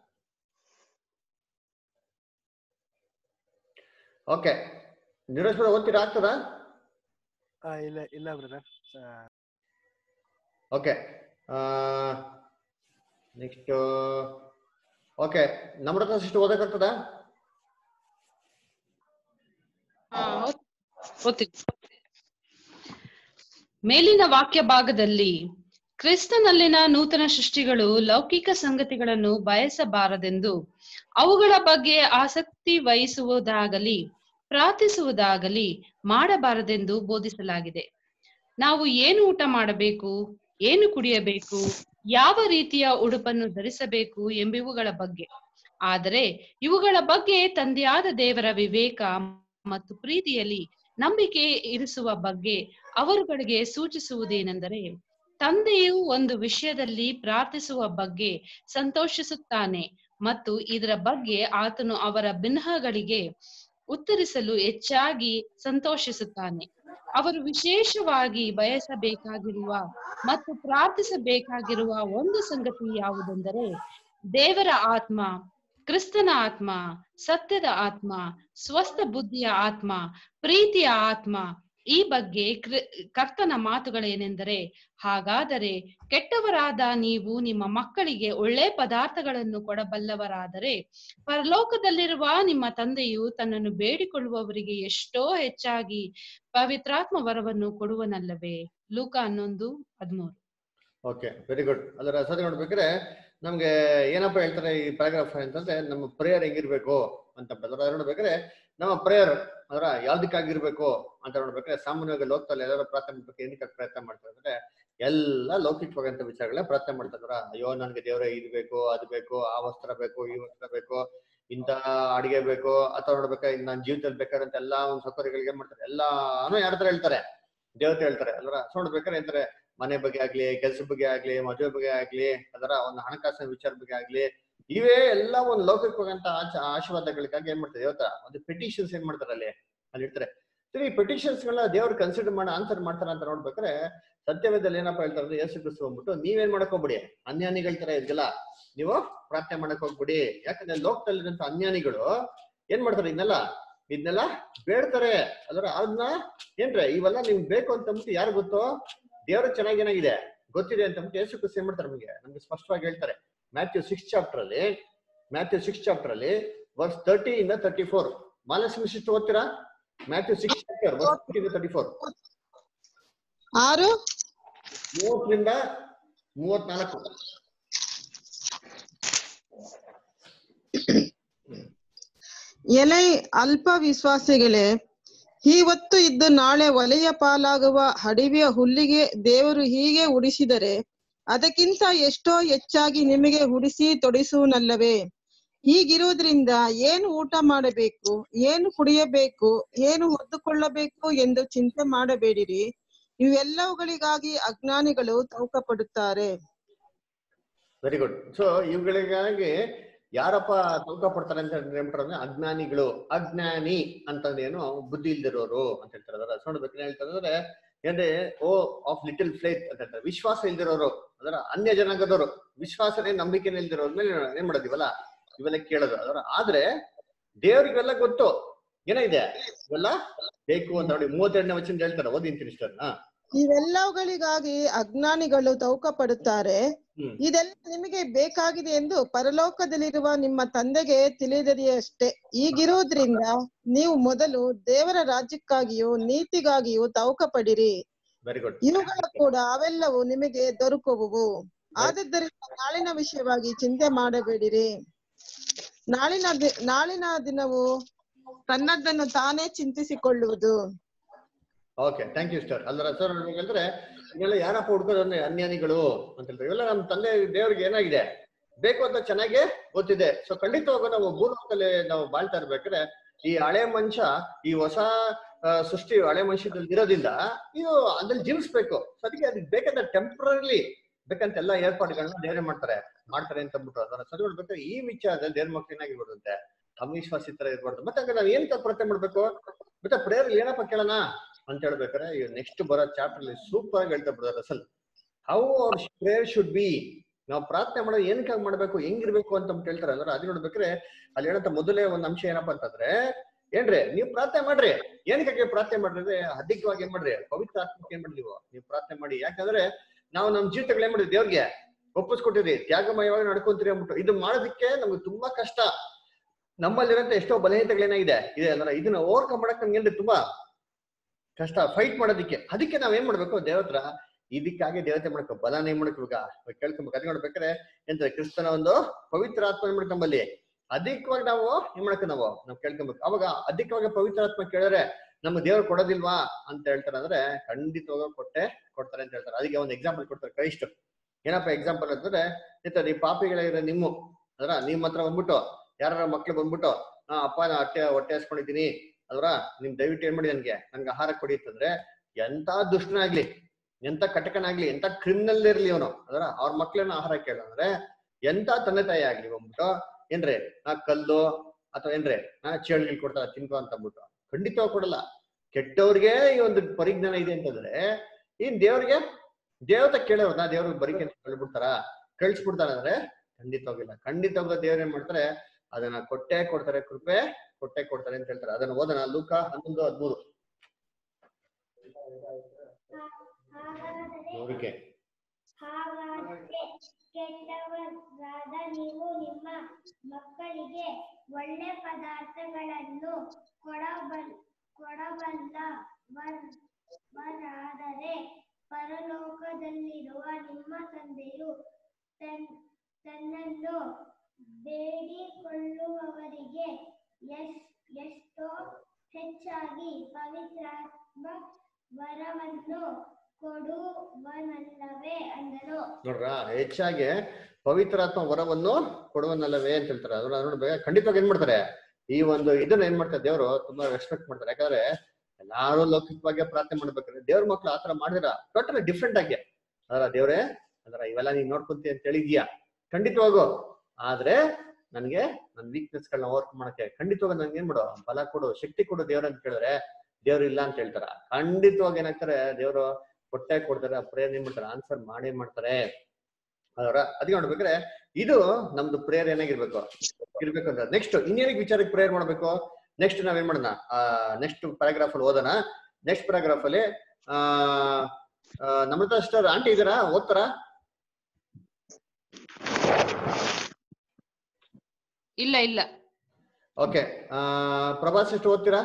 ಓಕೆ ನಿರೋಶ್ವರ ಓದ್ತೀರಾ ಆಗ್ತದಾ ಇಲ್ಲ ಇಲ್ಲ brother okay next okay Namrata sister ಓದಕ್ಕಾಗ್ತದ ಓದ್ತೀನಿ. ಮೇಲಿನ ವಾಕ್ಯ ಭಾಗದಲ್ಲಿ ಕ್ರಿಸ್ತನಲ್ಲಿನ ನೂತನ ಸೃಷ್ಟಿಗಳು ಲೌಕಿಕ ಸಂಗತಿಗಳನ್ನು ಬಯಸಬಾರದೆಂದು ಅವುಗಳ ಬಗ್ಗೆ ಆಸಕ್ತಿ ವಹಿಸುವುದಾಗಲಿ ಪ್ರಾರ್ಥಿಸುವುದಾಗಲಿ ಮಾಡಬಾರದೆಂದು ಬೋಧಿಸಲಾಗಿದೆ ನಾವು ಏನು ಊಟ ಮಾಡಬೇಕು ಏನು ಕುಡಿಯಬೇಕು ಯಾವ ರೀತಿಯ ಉಡುಪನ್ನು ಧರಿಸಬೇಕು ಎಂಬಿವುಗಳ ಬಗ್ಗೆ ಆದರೆ ಇವುಗಳ ಬಗ್ಗೆ ತಂದೆಯಾದ ದೇವರ ವಿವೇಕ ಮತ್ತು ಪ್ರೀತಿಯಲ್ಲಿ ನಂಬಿಕೆ ಇರಿಸುವ ಬಗ್ಗೆ ಅವರುಗಳಿಗೆ ಸೂಚಿಸುವುದೇನೆಂದರೆ ತಂದೆಯು ಒಂದು ವಿಷಯದಲ್ಲಿ ಪ್ರಾರ್ಥಿಸುವ ಬಗ್ಗೆ ಸಂತೋಷಿಸುತ್ತಾನೆ ಮತ್ತು ಇದರ ಬಗ್ಗೆ ಆತನು ಅವರ ಬಿನ್ನಹಗಳಿಗೆ ಉತ್ತರಿಸಲು ಹೆಚ್ಚಾಗಿ ಸಂತೋಷಿಸುತ್ತಾನೆ ಅವರು ವಿಶೇಷವಾಗಿ ಬಯಸಬೇಕಾಗಿರುವ ಮತ್ತು ಪ್ರಾರ್ಥಿಸಬೇಕಾಗಿರುವ ಒಂದು ಸಂಗತಿ ಯಾವುದೆಂದರೆ ದೇವರ ಆತ್ಮ ಕ್ರಿಸ್ತನ ಆತ್ಮ ಸತ್ಯದ ಆತ್ಮ ಸ್ವಸ್ಥ ಬುದ್ಧಿಯ ಆತ್ಮ ಪ್ರೀತಿಯ ಆತ್ಮ ಈ ಬಗ್ಗೆ ಕ್ರಿ- ಕರ್ತನ ಮಾತುಗಳೇನೆಂದರೆ ಹಾಗಾದರೆ ಕೆಟ್ಟವರಾದ ನೀವು ನಿಮ್ಮ ಮಕ್ಕಳಿಗೆ ಒಳ್ಳೆ ಪದಾರ್ಥಗಳನ್ನು ಕೊಡಬಲ್ಲವರಾದರೆ ಪರಲೋಕದಲ್ಲಿರುವ ನಿಮ್ಮ ತಂದೆಯು ತನ್ನನ್ನು ಬೇಡಿಕೊಳ್ಳುವವರಿಗೆ ಎಷ್ಟೋ ಹೆಚ್ಚಾಗಿ ಪವಿತ್ರಾತ್ಮ ವರವನ್ನು ಕೊಡುವನಲ್ಲವೇ ಲೂಕ ಹನ್ನೊಂದು ಹದಿಮೂರು ಓಕೆ ವೆರಿ ಗುಡ್ ಅದರ ಸರಿ ನೋಡ್ಬೇಕಾದ್ರೆ ನಮ್ಗೆ ಏನಪ್ಪ ಹೇಳ್ತಾರೆ ಈ ಪ್ಯಾರಾಗ್ರಾಫ್ ಅಂತಂದ್ರೆ ನಮ್ಮ ಪ್ರೇಯರ್ ಹೆಂಗಿರ್ಬೇಕು ಅಂತ ಅದರ ನೋಡ್ಬೇಕಾದ್ರೆ ನಮ್ಮ ಪ್ರೇಯರ್ ಅದರ ಯಾವ್ದಕ್ಕಾಗಿರ್ಬೇಕು ಅಂತ ನೋಡ್ಬೇಕಾದ್ರೆ ಸಾಮಾನ್ಯವಾಗಿ ಲೋಕದಲ್ಲಿ ಎಲ್ಲರೂ ಪ್ರಾರ್ಥನೆ ಮಾಡ್ಬೇಕು ಏನಕ್ಕೆ ಪ್ರಯತ್ನ ಮಾಡ್ತಾರೆ ಅಂದ್ರೆ ಎಲ್ಲ ಲೌಕಿಕವಾಗಂತ ವಿಚಾರಗಳನ್ನ ಪ್ರಾರ್ಥನೆ ಮಾಡ್ತಾರ ಅಯ್ಯೋ ನನ್ಗೆ ದೇವ್ರ ಇದು ಬೇಕು ಅದು ಬೇಕು ಆ ವಸ್ತ್ರ ಬೇಕು ಈ ವಸ್ತ್ರ ಬೇಕು ಇಂತ ಅಡಿಗೆ ಬೇಕು ಅಥವಾ ನೋಡ್ಬೇಕಾ ನನ್ನ ಜೀವಿತದಲ್ಲಿ ಬೇಕಾದಂತ ಎಲ್ಲಾ ಒಂದು ಸೌಕರ್ಯಗಳಿಗೆ ಏನ್ ಮಾಡ್ತಾರೆ ಎಲ್ಲಾನು ಯಾರ ಹತ್ರ ಹೇಳ್ತಾರೆ ದೇವತೆ ಹೇಳ್ತಾರೆ ಅಲ್ವರ ಸೊ ನೋಡ್ಬೇಕಾದ್ರೆ ಎಂತಾರೆ ಮನೆ ಬಗ್ಗೆ ಆಗ್ಲಿ ಕೆಲ್ಸದ ಬಗ್ಗೆ ಆಗ್ಲಿ ಮದುವೆ ಬಗ್ಗೆ ಆಗ್ಲಿ ಅದರ ಒಂದು ಹಣಕಾಸಿನ ವಿಚಾರ ಬಗ್ಗೆ ಆಗ್ಲಿ ಇವೇ ಎಲ್ಲ ಒಂದು ಲೌಕಿಕವಾಗಂತ ಆಚ ಆಶೀರ್ವಾದಗಳಿಗಾಗಿ ಏನ್ ಮಾಡ್ತಾರೆ ದೇವತ ಒಂದು ಪೆಟಿಷನ್ಸ್ ಏನ್ ಮಾಡ್ತಾರೆ ಅಲ್ಲಿ ಅಲ್ಲಿ ಇರ್ತಾರೆ ಸರಿ ಈ ಪೆಟಿಷನ್ಸ್ ಗಳನ್ನ ದೇವ್ರು ಕನ್ಸಿಡರ್ ಮಾಡಿ ಆನ್ಸರ್ ಮಾಡ್ತಾರೆ ಅಂತ ನೋಡ್ಬೇಕಾದ್ರೆ ಸತ್ಯವೇದಲ್ಲಿ ಏನಪ್ಪ ಹೇಳ್ತಾರೆ ಅಂದ್ರೆ ಯೇಸು ಕ್ರಿಸ್ತು ಬಂದ್ಬಿಟ್ಟು ನೀವೇನ್ ಮಾಡಕ್ ಹೋಗ್ಬಿಡಿ ಅನ್ಯಾನಿಗಳ ತರ ಇದ್ಗಲ್ಲ ನೀವು ಪ್ರಾರ್ಥನೆ ಮಾಡಕ್ ಹೋಗ್ಬಿಡಿ ಯಾಕಂದ್ರೆ ಲೋಕದಲ್ಲಿರುವಂತ ಅನ್ಯಾನಿಗಳು ಏನ್ ಮಾಡ್ತಾರೆ ಇದನ್ನೆಲ್ಲ ಇದನ್ನೆಲ್ಲ ಬೇಡ್ತಾರೆ ಅದರ ಅದನ್ನ ಏನ್ರೆ ಇವೆಲ್ಲ ನಿಮ್ಗೆ ಬೇಕು ಅಂತ ಅಂದ್ಬಿಟ್ಟು ಯಾರು ಗೊತ್ತೋ ದೇವ್ರ ಚೆನ್ನಾಗಿ ಏನಾಗಿದೆ ಗೊತ್ತಿದೆ ಅಂತ ಅಂದ್ಬಿಟ್ಟು ಯೇಸು ಕ್ರಿಸ್ತು ಏನ್ ಮಾಡ್ತಾರೆ ನಮಗೆ ನಮ್ಗೆ ಸ್ಪಷ್ಟವಾಗಿ ಹೇಳ್ತಾರೆ ಮ್ಯಾಥ್ಯೂ ಸಿಕ್ಸ್ ಚಾಪ್ಟರ್ ಅಲ್ಲಿ ಮ್ಯಾಥ್ಯೂ ಸಿಕ್ಸ್ ಚಾಪ್ಟರ್ ಅಲ್ಲಿ ವರ್ಸ್ ತರ್ಟಿ ಇಂದ ತರ್ಟಿ ಫೋರ್ ಮಾನಸ ಶಿಷ್ಟು ಓದ್ತೀರಾ Matthew six chapter verse thirty ಇಂದ ತರ್ಟಿ ಫೋರ್ ಆರು ಮೂವತ್ತರಿಂದ ಮೂವತ್ನಾಲ್ಕು ಎಲೆ ಅಲ್ಪ ವಿಶ್ವಾಸಿಗಳೇ ಇವತ್ತು ಇದ್ದು ನಾಳೆ ಒಲೆಯ ಪಾಲಾಗುವ ಅಡವಿಯ ಹುಲ್ಲಿಗೆ ದೇವರು ಹೀಗೆ ಉಡಿಸಿದರೆ ಅದಕ್ಕಿಂತ ಎಷ್ಟೋ ಹೆಚ್ಚಾಗಿ ನಿಮಗೆ ಉಡಿಸಿ ತೊಡಿಸುವನಲ್ಲವೇ ಹೀಗಿರುವುದರಿಂದ ಏನು ಊಟ ಮಾಡಬೇಕು ಏನು ಕುಡಿಯಬೇಕು ಏನು ಹೊದ್ದುಕೊಳ್ಳಬೇಕು ಎಂದು ಚಿಂತೆ ಮಾಡಬೇಡಿರಿ ಇವೆಲ್ಲವುಗಳಿಗಾಗಿ ಅಜ್ಞಾನಿಗಳು ತೂಕ ಪಡುತ್ತಾರೆ ವೆರಿ ಗುಡ್ ಸೊ ಇವುಗಳಿಗಾಗಿ ಯಾರಪ್ಪ ತೂಕ ಪಡ್ತಾರೆ ಅಂತ ಹೇಳ್ಬಿಟ್ರೆ ಅಂದ್ರೆ ಅಜ್ಞಾನಿಗಳು ಅಜ್ಞಾನಿ ಅಂತಂದ್ರೆ ಏನು ಬುದ್ಧಿ ಇಲ್ದಿರೋರು ಅಂತ ಹೇಳ್ತಾರೆ ಅದರ ನೋಡ್ಬೇಕು ಹೇಳ್ತಾರೆ ಅಂದ್ರೆ ಏನ್ರೆ ಓ ಆಫ್ ಲಿಟಲ್ ಫ್ಲೇತ್ ಅಂತ ಹೇಳ್ತಾರೆ ವಿಶ್ವಾಸ ಇಲ್ದಿರೋರು ಅದರ ಅನ್ಯ ಜನಾಂಗದವರು ವಿಶ್ವಾಸನೇ ನಂಬಿಕೆ ಇಲ್ದಿರೋರ್ ಮೇಲೆ ಏನ್ ಮಾಡೋದಿವಲ್ಲ ಇವೆಲ್ಲ ಕೇಳೋದು ಅದರ ಆದ್ರೆ ದೇವ್ರಿಗೆಲ್ಲ ಗೊತ್ತು ಏನಿದೆ ಇವೆಲ್ಲ ಬೇಕು ಅಂತ ನೋಡಿ ಮೂವತ್ತೆರಡನೇ ವಚನ ಹೇಳ್ತಾರೆ ಓದಿಂತೀನಿ ಇಷ್ಟನ್ನ ಹಾ ಇವೆಲ್ಲವುಗಳಿಗಾಗಿ ಅಜ್ಞಾನಿಗಳು ತೂಕ ಪಡುತ್ತಾರೆ ಹ್ಮ್ ಇದೆಲ್ಲ ನಿಮಗೆ ಬೇಕಾಗಿದೆ ಎಂದು ಪರಲೋಕದಲ್ಲಿರುವ ನಿಮ್ಮ ತಂದೆಗೆ ತಿಳಿದದೆಯಷ್ಟೇ ಈಗಿರುವುದರಿಂದ ನೀವು ಮೊದಲು ದೇವರ ರಾಜ್ಯಕ್ಕಾಗಿಯೂ ನೀತಿಗಾಗಿಯೂ ತೌಕ ಪಡಿರಿ ವೆರಿ ಗುಡ್ ಇವುಗಳು ಕೂಡ ಅವೆಲ್ಲವೂ ನಿಮಗೆ ದೊರಕುವುವು ಆದದ್ದರಿಂದ ನಾಳಿನ ವಿಷಯವಾಗಿ ಚಿಂತೆ ಮಾಡಬೇಡಿರಿ ನಾಳಿನ ದಿ- ನಾಳಿನ ದಿನವು ತನ್ನದನ್ನು ತಾನೇ ಚಿಂತಿಸಿಕೊಳ್ಳುವುದು ಓಕೆ ಥ್ಯಾಂಕ್ ಯು ಸರ್ ಅಲ್ಲರ ಸರ್ ಹೇಳ್ಬೇಕಂದ್ರೆ ಇವೆಲ್ಲ ಯಾರಪ್ಪ ಹುಡ್ಕೋದು ಅಂದ್ರೆ ಅನ್ಯಾನಿಗಳು ಅಂತ ಹೇಳ್ತಾರೆ ಇವೆಲ್ಲ ನಮ್ಮ ತಂದೆ ದೇವ್ರಿಗೆ ಏನಾಗಿದೆ ಬೇಕು ಅಂತ ಚೆನ್ನಾಗಿ ಗೊತ್ತಿದೆ ಸೊ ಖಂಡಿತವಾಗೂ ನಾವು ಭೂಲೋಕದಲ್ಲಿ ನಾವು ಬಾಳ್ತಾ ಇರ್ಬೇಕಾದ್ರೆ ಈ ಹಳೆ ಮನುಷ್ಯ ಈ ಹೊಸ ಆ, ಸೃಷ್ಟಿ ಹಳೆ ಮನುಷ್ಯದಲ್ಲಿ ಇರೋದ್ರಿಂದ ಇದು ಅದ್ರಲ್ಲಿ ಜೀವಿಸ್ಬೇಕು ಸೊ ಅದಕ್ಕೆ ಅದಕ್ಕೆ ಬೇಕಾದ ಟೆಂಪ್ರರಿ ಬೇಕಂತ ಎಲ್ಲ ಏರ್ಪಾಡುಗಳನ್ನ ದೇವ್ರೆ ಮಾಡ್ತಾರೆ ಮಾಡ್ತಾರೆ ಅಂತ ಅಂದ್ಬಿಟ್ಟು ಅದನ್ನ ಸರಿ ಮಾಡ್ಬೇಕಾದ್ರೆ ಈ ವಿಚಾರದಲ್ಲಿ ದೇವ್ರ ಮಕ್ಳು ಏನಾಗಿರ್ಬಾರ್ದಂತೆ ಅವಿಶ್ವಾಸಿ ತರ ಇರ್ಬಾರ್ದು ಮತ್ತೆ ಹಂಗ ನಾವ್ ಏನ್ ಪ್ರಯತ್ನ ಮಾಡ್ಬೇಕು ಮತ್ತೆ ಪ್ರೇಯರ್ ಏನಪ್ಪ ಕೇಳೋಣ ಅಂತ ಹೇಳ್ಬೇಕಾರೆ ಈ ನೆಕ್ಸ್ಟ್ ಬರೋ ಚಾಪ್ಟರ್ ಅಲ್ಲಿ ಸೂಪರ್ ಆಗಿ ಹೇಳ್ತಾ ಬಿಡೋದು ಅಸಲ್ how our prayer should be ನಾವು ಪ್ರಾರ್ಥನೆ ಮಾಡೋದು ಏನಕ್ಕಾಗಿ ಮಾಡ್ಬೇಕು ಹೆಂಗಿರ್ಬೇಕು ಅಂತ ಅಂದ್ಬಿಟ್ಟು ಹೇಳ್ತಾರೆ ಅಂದ್ರೆ ಅದು ನೋಡ್ಬೇಕ್ರೆ ಅಲ್ಲಿ ಹೇಳಂತ ಮೊದಲೇ ಒಂದ್ ಅಂಶ ಏನಪ್ಪಾ ಅಂತಂದ್ರೆ ಏನ್ರಿ ನೀವು ಪ್ರಾರ್ಥನೆ ಮಾಡ್ರಿ ಏನಕ್ಕಾಗಿ ಪ್ರಾರ್ಥನೆ ಮಾಡ್ರಿ ಅಂದ್ರೆ ಅಧಿಕವಾಗಿ ಏನ್ ಮಾಡ್ರಿ ಪವಿತ್ರ ಆತ್ಮಕ್ಕೆ ಏನ್ ಮಾಡ್ರಿ ನೀವು ನೀವು ಪ್ರಾರ್ಥನೆ ಮಾಡಿ ಯಾಕಂದ್ರೆ ನಾವು ನಮ್ ಜೀವಿತಗಳು ಏನ್ ಮಾಡಿದ್ವಿ ದೇವ್ರಿಗೆ ಒಪ್ಪಿಸ್ಕೊಟ್ಟಿರಿ ತ್ಯಾಗಮಯವಾಗಿ ನಡ್ಕೊಂತೀರಿ ಅಂದ್ಬಿಟ್ಟು ಇದು ಮಾಡೋದಕ್ಕೆ ನಮ್ಗೆ ತುಂಬಾ ಕಷ್ಟ ನಮ್ಮಲ್ಲಿರೋಂಥ ಎಷ್ಟೋ ಬಲಹೀನತೆಗಳೇನಾಗಿದೆ ಇದೆ ಅಲ್ಲ ಇದನ್ನ ಓವರ್ಕಮ್ ಮಾಡಕ್ ನಮ್ಗೆ ಏನ್ರಿ ತುಂಬಾ ಕಷ್ಟ ಫೈಟ್ ಮಾಡೋದಕ್ಕೆ ಅದಕ್ಕೆ ನಾವ್ ಏನ್ ಮಾಡ್ಬೇಕು ದೇವತ್ರ ಇದಕ್ಕಾಗಿ ದೇವತೆ ಮಾಡ್ಕೋ ಬಲನ ಏನ್ ಮಾಡ್ಕೋ ಈಗ ಕೇಳ್ಕೊಬೇಕು ಅದ್ ನೋಡ್ಬೇಕಾದ್ರೆ ಎಂತ ಕ್ರಿಸ್ತನ ಒಂದು ಪವಿತ್ರ ಆತ್ಮ ಏನ್ ಮಾಡ್ಕೊ ನಮ್ಮಲ್ಲಿ ಅಧಿಕವಾಗಿ ನಾವು ಏನ್ ಮಾಡ್ಕೊ ನಾವು ನಾವು ಕೇಳ್ಕೊಬೇಕು ಅವಾಗ ಅಧಿಕವಾಗಿ ಪವಿತ್ರ ಆತ್ಮ ಕೇಳಿದ್ರೆ ನಮ್ಮ ದೇವ್ರು ಕೊಡೋದಿಲ್ವಾ ಅಂತ ಹೇಳ್ತಾರೆ ಅಂದ್ರೆ ಖಂಡಿತವಾಗ ಕೊಟ್ಟೆ ಕೊಡ್ತಾರೆ ಅಂತ ಹೇಳ್ತಾರೆ ಅದಕ್ಕೆ ಒಂದು ಎಕ್ಸಾಂಪಲ್ ಕೊಡ್ತಾರೆ ಕ್ರೈಸ್ಟ್ ಏನಪ್ಪ ಎಕ್ಸಾಂಪಲ್ ಅಂತಂದ್ರೆ ಎಂತ ಈ ಪಾಪಿಗಳಿರೋ ನಿಮ್ಮ ಅದರ ನಿಮ್ ಹತ್ರ ಬಂದ್ಬಿಟ್ಟು ಯಾರ ಮಕ್ಳು ಬಂದ್ಬಿಟ್ಟು ಆ ಅಪ್ಪ ನಾ ಹೊಟ್ಟೆ ಹೊಟ್ಟೆ ಹಸ್ಕೊಂಡಿದ್ದೀನಿ ಅಲ್ರ ನಿಮ್ ದಯವಿಟ್ಟು ಏನ್ ಮಾಡಿ ನನ್ಗೆ ನನ್ಗೆ ಆಹಾರ ಕೊಡಿ ಅಂತಂದ್ರೆ ಎಂತ ದುಷ್ಟನಾಗ್ಲಿ ಎಂತ ಕಟಕನಾಗ್ಲಿ ಎಂತ ಕ್ರಿಮಿನಲ್ ಇರ್ಲಿ ಅವನು ಅದರ ಅವ್ರ ಮಕ್ಳನ್ನ ಆಹಾರ ಕೇಳಂದ್ರೆ ಎಂತ ತಂದೆ ತಾಯಿ ಆಗ್ಲಿ ಬಂದ್ಬಿಟ್ಟು ಏನ್ರಿ ನಾ ಕಲ್ಲು ಅಥವಾ ಏನ್ರಿ ನಾ ಚೇಳ್ಗಿಲ್ ಕೊಡ್ತಾರ ತಿನ್ಕೋ ಅಂತ ಅಂದ್ಬಿಟ್ಟು ಖಂಡಿತವಾಗಿ ಕೊಡಲ್ಲ ಕೆಟ್ಟವ್ರಿಗೆ ಈ ಒಂದು ಪರಿಜ್ಞಾನ ಇದೆ ಅಂತಂದ್ರೆ ಇನ್ ದೇವ್ರಿಗೆ ದೇವತೆ ಕೇಳೋರು ನಾ ದೇವ್ರಿಗೆ ಬರಿಕೆ ಅಂತ ಕಳ್ಬಿಡ್ತಾರ ಕಳ್ಸ್ಬಿಡ್ತಾರ ಅಂದ್ರೆ ಖಂಡಿತವಾಗಿಲ್ಲ ಖಂಡಿತವಾಗ ದೇವ್ರ ಏನ್ ಮಾಡ್ತಾರೆ ಅದನ್ನ ಕೊಟ್ಟೆ ಕೊಡ್ತಾರೆ ಕೃಪೆ ಕೊಟ್ಟೆ ಕೊಡ್ತಾರೆ ಅಂತ ಹೇಳ್ತಾರೆ ಅದನ್ನ ಓದೋಣ ಲೂಕ ಹನ್ನೊಂದು ಹದ್ಮೂರು ಹಾಗಾದರೆ ನೂರಕ್ಕೆ ಹಾಗಾದರೆ ಕೆಟ್ಟವರಾದ ನೀವು ನಿಮ್ಮ ಮಕ್ಕಳಿಗೆ ಒಳ್ಳೆ ಪದಾರ್ಥಗಳನ್ನು ಕೊಡಬಲ್ ಕೊಡಬಲ್ಲ ವರಾದರೆ ಪರಲೋಕದಲ್ಲಿರುವ ನಿಮ್ಮ ತಂದೆಯು ತನ್ ತನ್ನನ್ನು ಬೇಡಿಕೊಳ್ಳುವವರಿಗೆ ಎಸ್ ಎಷ್ಟೋ ಹೆಚ್ಚಾಗಿ ಪವಿತ್ರಾತ್ಮ ವರವನ್ನು ಕೊಡುವನಲ್ಲವೇ ಅಂದನು ನೋಡ್ರ ಹೆಚ್ಚಾಗಿ ಪವಿತ್ರಾತ್ಮ ವರವನ್ನು ಕೊಡುವನಲ್ಲವೇ ಅಂತ ಹೇಳ್ತಾರೆ ಅದನ್ನ ನೋಡ್ಬೇಕು ಖಂಡಿತವಾಗಿ ಏನ್ ಮಾಡ್ತಾರೆ ಈ ಒಂದು ಇದನ್ನ ಏನ್ ಮಾಡ್ತಾರೆ ದೇವರು ತುಂಬಾ ರೆಸ್ಪೆಕ್ಟ್ ಮಾಡ್ತಾರೆ ಯಾಕಂದ್ರೆ ಎಲ್ಲಾರು ಲೌಕಿಕವಾಗಿ ಪ್ರಾರ್ಥನೆ ಮಾಡ್ಬೇಕಾದ್ರೆ ದೇವ್ರ ಮಕ್ಳು ಆತರ ಮಾಡಿದ್ರ ಟೋಟಲಿ ಡಿಫ್ರೆಂಟ್ ಆಗಿ ಅದರ ದೇವ್ರೆ ಅದರ ಇವೆಲ್ಲ ನೀನ್ ನೋಡ್ಕೊಂತಿ ಅಂತ ಹೇಳಿದ್ಯಾ ಖಂಡಿತವಾಗು ಆದ್ರೆ ನನ್ಗೆ ನನ್ ವೀಕ್ನೆಸ್ ಗಳನ್ನ ಓವರ್ಕಮ್ ಮಾಡಕ್ಕೆ ಖಂಡಿತವಾಗಿ ನನ್ಗೆ ಏನ್ ಮಾಡು ಬಲ ಕೊಡು ಶಕ್ತಿ ಕೊಡು ದೇವ್ರ ಅಂತ ಕೇಳಿದ್ರೆ ದೇವ್ರು ಇಲ್ಲ ಅಂತ ಹೇಳ್ತಾರ ಖಂಡಿತವಾಗಿ ಏನಾಗ್ತಾರೆ ದೇವ್ರು ಕೊಟ್ಟೆ ಕೊಡ್ತಾರೆ ಆ ಪ್ರೇಯರ್ ಏನ್ ಮಾಡ್ತಾರೆ ಆನ್ಸರ್ ಮಾಡೇ ಮಾಡ್ತಾರೆ ಅದರ ಅದಕ್ಕೆ ನೋಡ್ಬೇಕಾದ್ರೆ ಇದು ನಮ್ದು ಪ್ರೇಯರ್ ಏನಾಗಿರ್ಬೇಕು ಇರ್ಬೇಕು ಅಂತ ನೆಕ್ಸ್ಟ್ ಇನ್ನೇನಿಗೆ ವಿಚಾರಕ್ಕೆ ಪ್ರೇಯರ್ ಮಾಡ್ಬೇಕು ನೆಕ್ಸ್ಟ್ ನಾವೇನ್ ಮಾಡೋಣ ನೆಕ್ಸ್ಟ್ ಪ್ಯಾರಾಗ್ರಾಫ್ ಅಲ್ಲಿ ಓದೋಣ ನೆಕ್ಸ್ಟ್ ಪ್ಯಾರಾಗ್ರಾಫ್ ಅಲ್ಲಿ ಆ ಆ, ನಮ್ರತಾ ಸಿಸ್ಟರ್ ಆಂಟಿ ಇದೀರಾ ಓದ್ತಾರಾ ಇಲ್ಲ ಇಲ್ಲ ಓಕೆ ಪ್ರಭಾಸ್ ಸಿಸ್ಟರ್ ಓದ್ತೀರಾ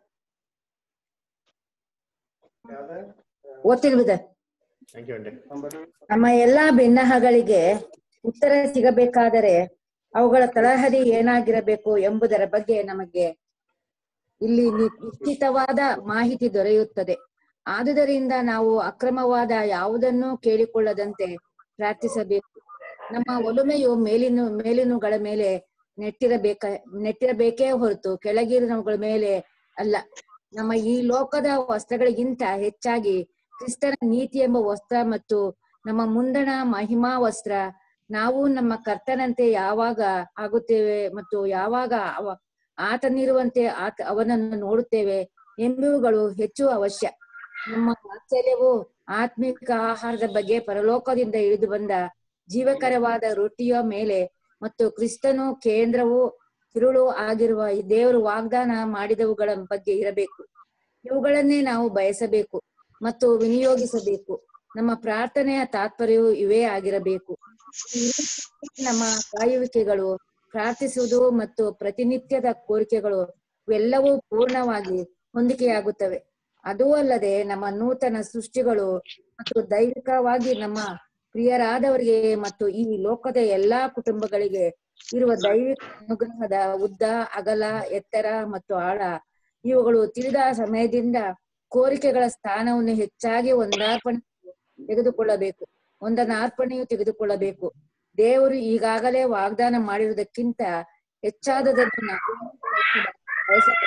ಓದ್ತಿರ್ಬಿದೆ ಥ್ಯಾಂಕ್ ಯು ಆಂಟಿ ನಮ್ಮ ಎಲ್ಲಾ ಭಿನ್ನಹಗಳಿಗೆ ಉತ್ತರ ಸಿಗಬೇಕಾದರೆ ಅವುಗಳ ತಳಹದಿ ಏನಾಗಿರಬೇಕು ಎಂಬುದರ ಬಗ್ಗೆ ನಮಗೆ ಇಲ್ಲಿ ನಿ- ನಿಶ್ಚಿತವಾದ ಮಾಹಿತಿ ದೊರೆಯುತ್ತದೆ ಆದುದರಿಂದ ನಾವು ಅಕ್ರಮವಾದ ಯಾವುದನ್ನೂ ಕೇಳಿಕೊಳ್ಳದಂತೆ ಪ್ರಾರ್ಥಿಸಬೇಕು ನಮ್ಮ ಒಲುಮೆಯು ಮೇಲಿನ ಮೇಲಿನುಗಳ ಮೇಲೆ ನೆಟ್ಟಿರಬೇಕ ನೆಟ್ಟಿರಬೇಕೇ ಹೊರತು ಕೆಳಗಿನವುಗಳ ಮೇಲೆ ಅಲ್ಲ ನಮ್ಮ ಈ ಲೋಕದ ವಸ್ತ್ರಗಳಿಗಿಂತ ಹೆಚ್ಚಾಗಿ ಕ್ರಿಸ್ತನ ನೀತಿ ಎಂಬ ವಸ್ತ್ರ ಮತ್ತು ನಮ್ಮ ಮುಂದಣ ಮಹಿಮಾ ವಸ್ತ್ರ ನಾವು ನಮ್ಮ ಕರ್ತನಂತೆ ಯಾವಾಗ ಆಗುತ್ತೇವೆ ಮತ್ತು ಯಾವಾಗ ಅವ ಆತನಿರುವಂತೆ ಆತ ಅವನನ್ನು ನೋಡುತ್ತೇವೆ ಎಂಬುವುಗಳು ಹೆಚ್ಚು ಅವಶ್ಯ ನಮ್ಮ ವಾತ್ಸಲ್ಯವು ಆತ್ಮಿಕ ಆಹಾರದ ಬಗ್ಗೆ ಪರಲೋಕದಿಂದ ಇಳಿದು ಬಂದ ಜೀವಕರವಾದ ರೊಟ್ಟಿಯ ಮೇಲೆ ಮತ್ತು ಕ್ರಿಸ್ತನು ಕೇಂದ್ರವು ತಿರುಳು ಆಗಿರುವ ಈ ದೇವರು ವಾಗ್ದಾನ ಮಾಡಿದವುಗಳ ಬಗ್ಗೆ ಇರಬೇಕು ಇವುಗಳನ್ನೇ ನಾವು ಬಯಸಬೇಕು ಮತ್ತು ವಿನಿಯೋಗಿಸಬೇಕು ನಮ್ಮ ಪ್ರಾರ್ಥನೆಯ ತಾತ್ಪರ್ಯವು ಇವೇ ಆಗಿರಬೇಕು ಈ ರೀತಿ ನಮ್ಮ ಕಾಯುವಿಕೆಗಳು ಪ್ರಾರ್ಥಿಸುವುದು ಮತ್ತು ಪ್ರತಿನಿತ್ಯದ ಕೋರಿಕೆಗಳು ಇವೆಲ್ಲವೂ ಪೂರ್ಣವಾಗಿ ಹೊಂದಿಕೆಯಾಗುತ್ತವೆ ಅದೂ ಅಲ್ಲದೆ ನಮ್ಮ ನೂತನ ಸೃಷ್ಟಿಗಳು ಮತ್ತು ದೈವಿಕವಾಗಿ ನಮ್ಮ ಪ್ರಿಯರಾದವರಿಗೆ ಮತ್ತು ಈ ಲೋಕದ ಎಲ್ಲಾ ಕುಟುಂಬಗಳಿಗೆ ಇರುವ ದೈವಿಕ ಅನುಗ್ರಹದ ಉದ್ದ ಅಗಲ ಎತ್ತರ ಮತ್ತು ಆಳ ಇವುಗಳು ತಿಳಿದ ಸಮಯದಿಂದ ಕೋರಿಕೆಗಳ ಸ್ಥಾನವನ್ನು ಹೆಚ್ಚಾಗಿ ಒಂದಾರ್ಪಣೆ ತೆಗೆದುಕೊಳ್ಳಬೇಕು ಒಂದನಾರ್ಪಣೆಯು ತೆಗೆದುಕೊಳ್ಳಬೇಕು ದೇವರು ಈಗಾಗಲೇ ವಾಗ್ದಾನ ಮಾಡಿರುವುದಕ್ಕಿಂತ ಹೆಚ್ಚಾದದನ್ನು ನಾವು ಬಯಸಬೇಕು.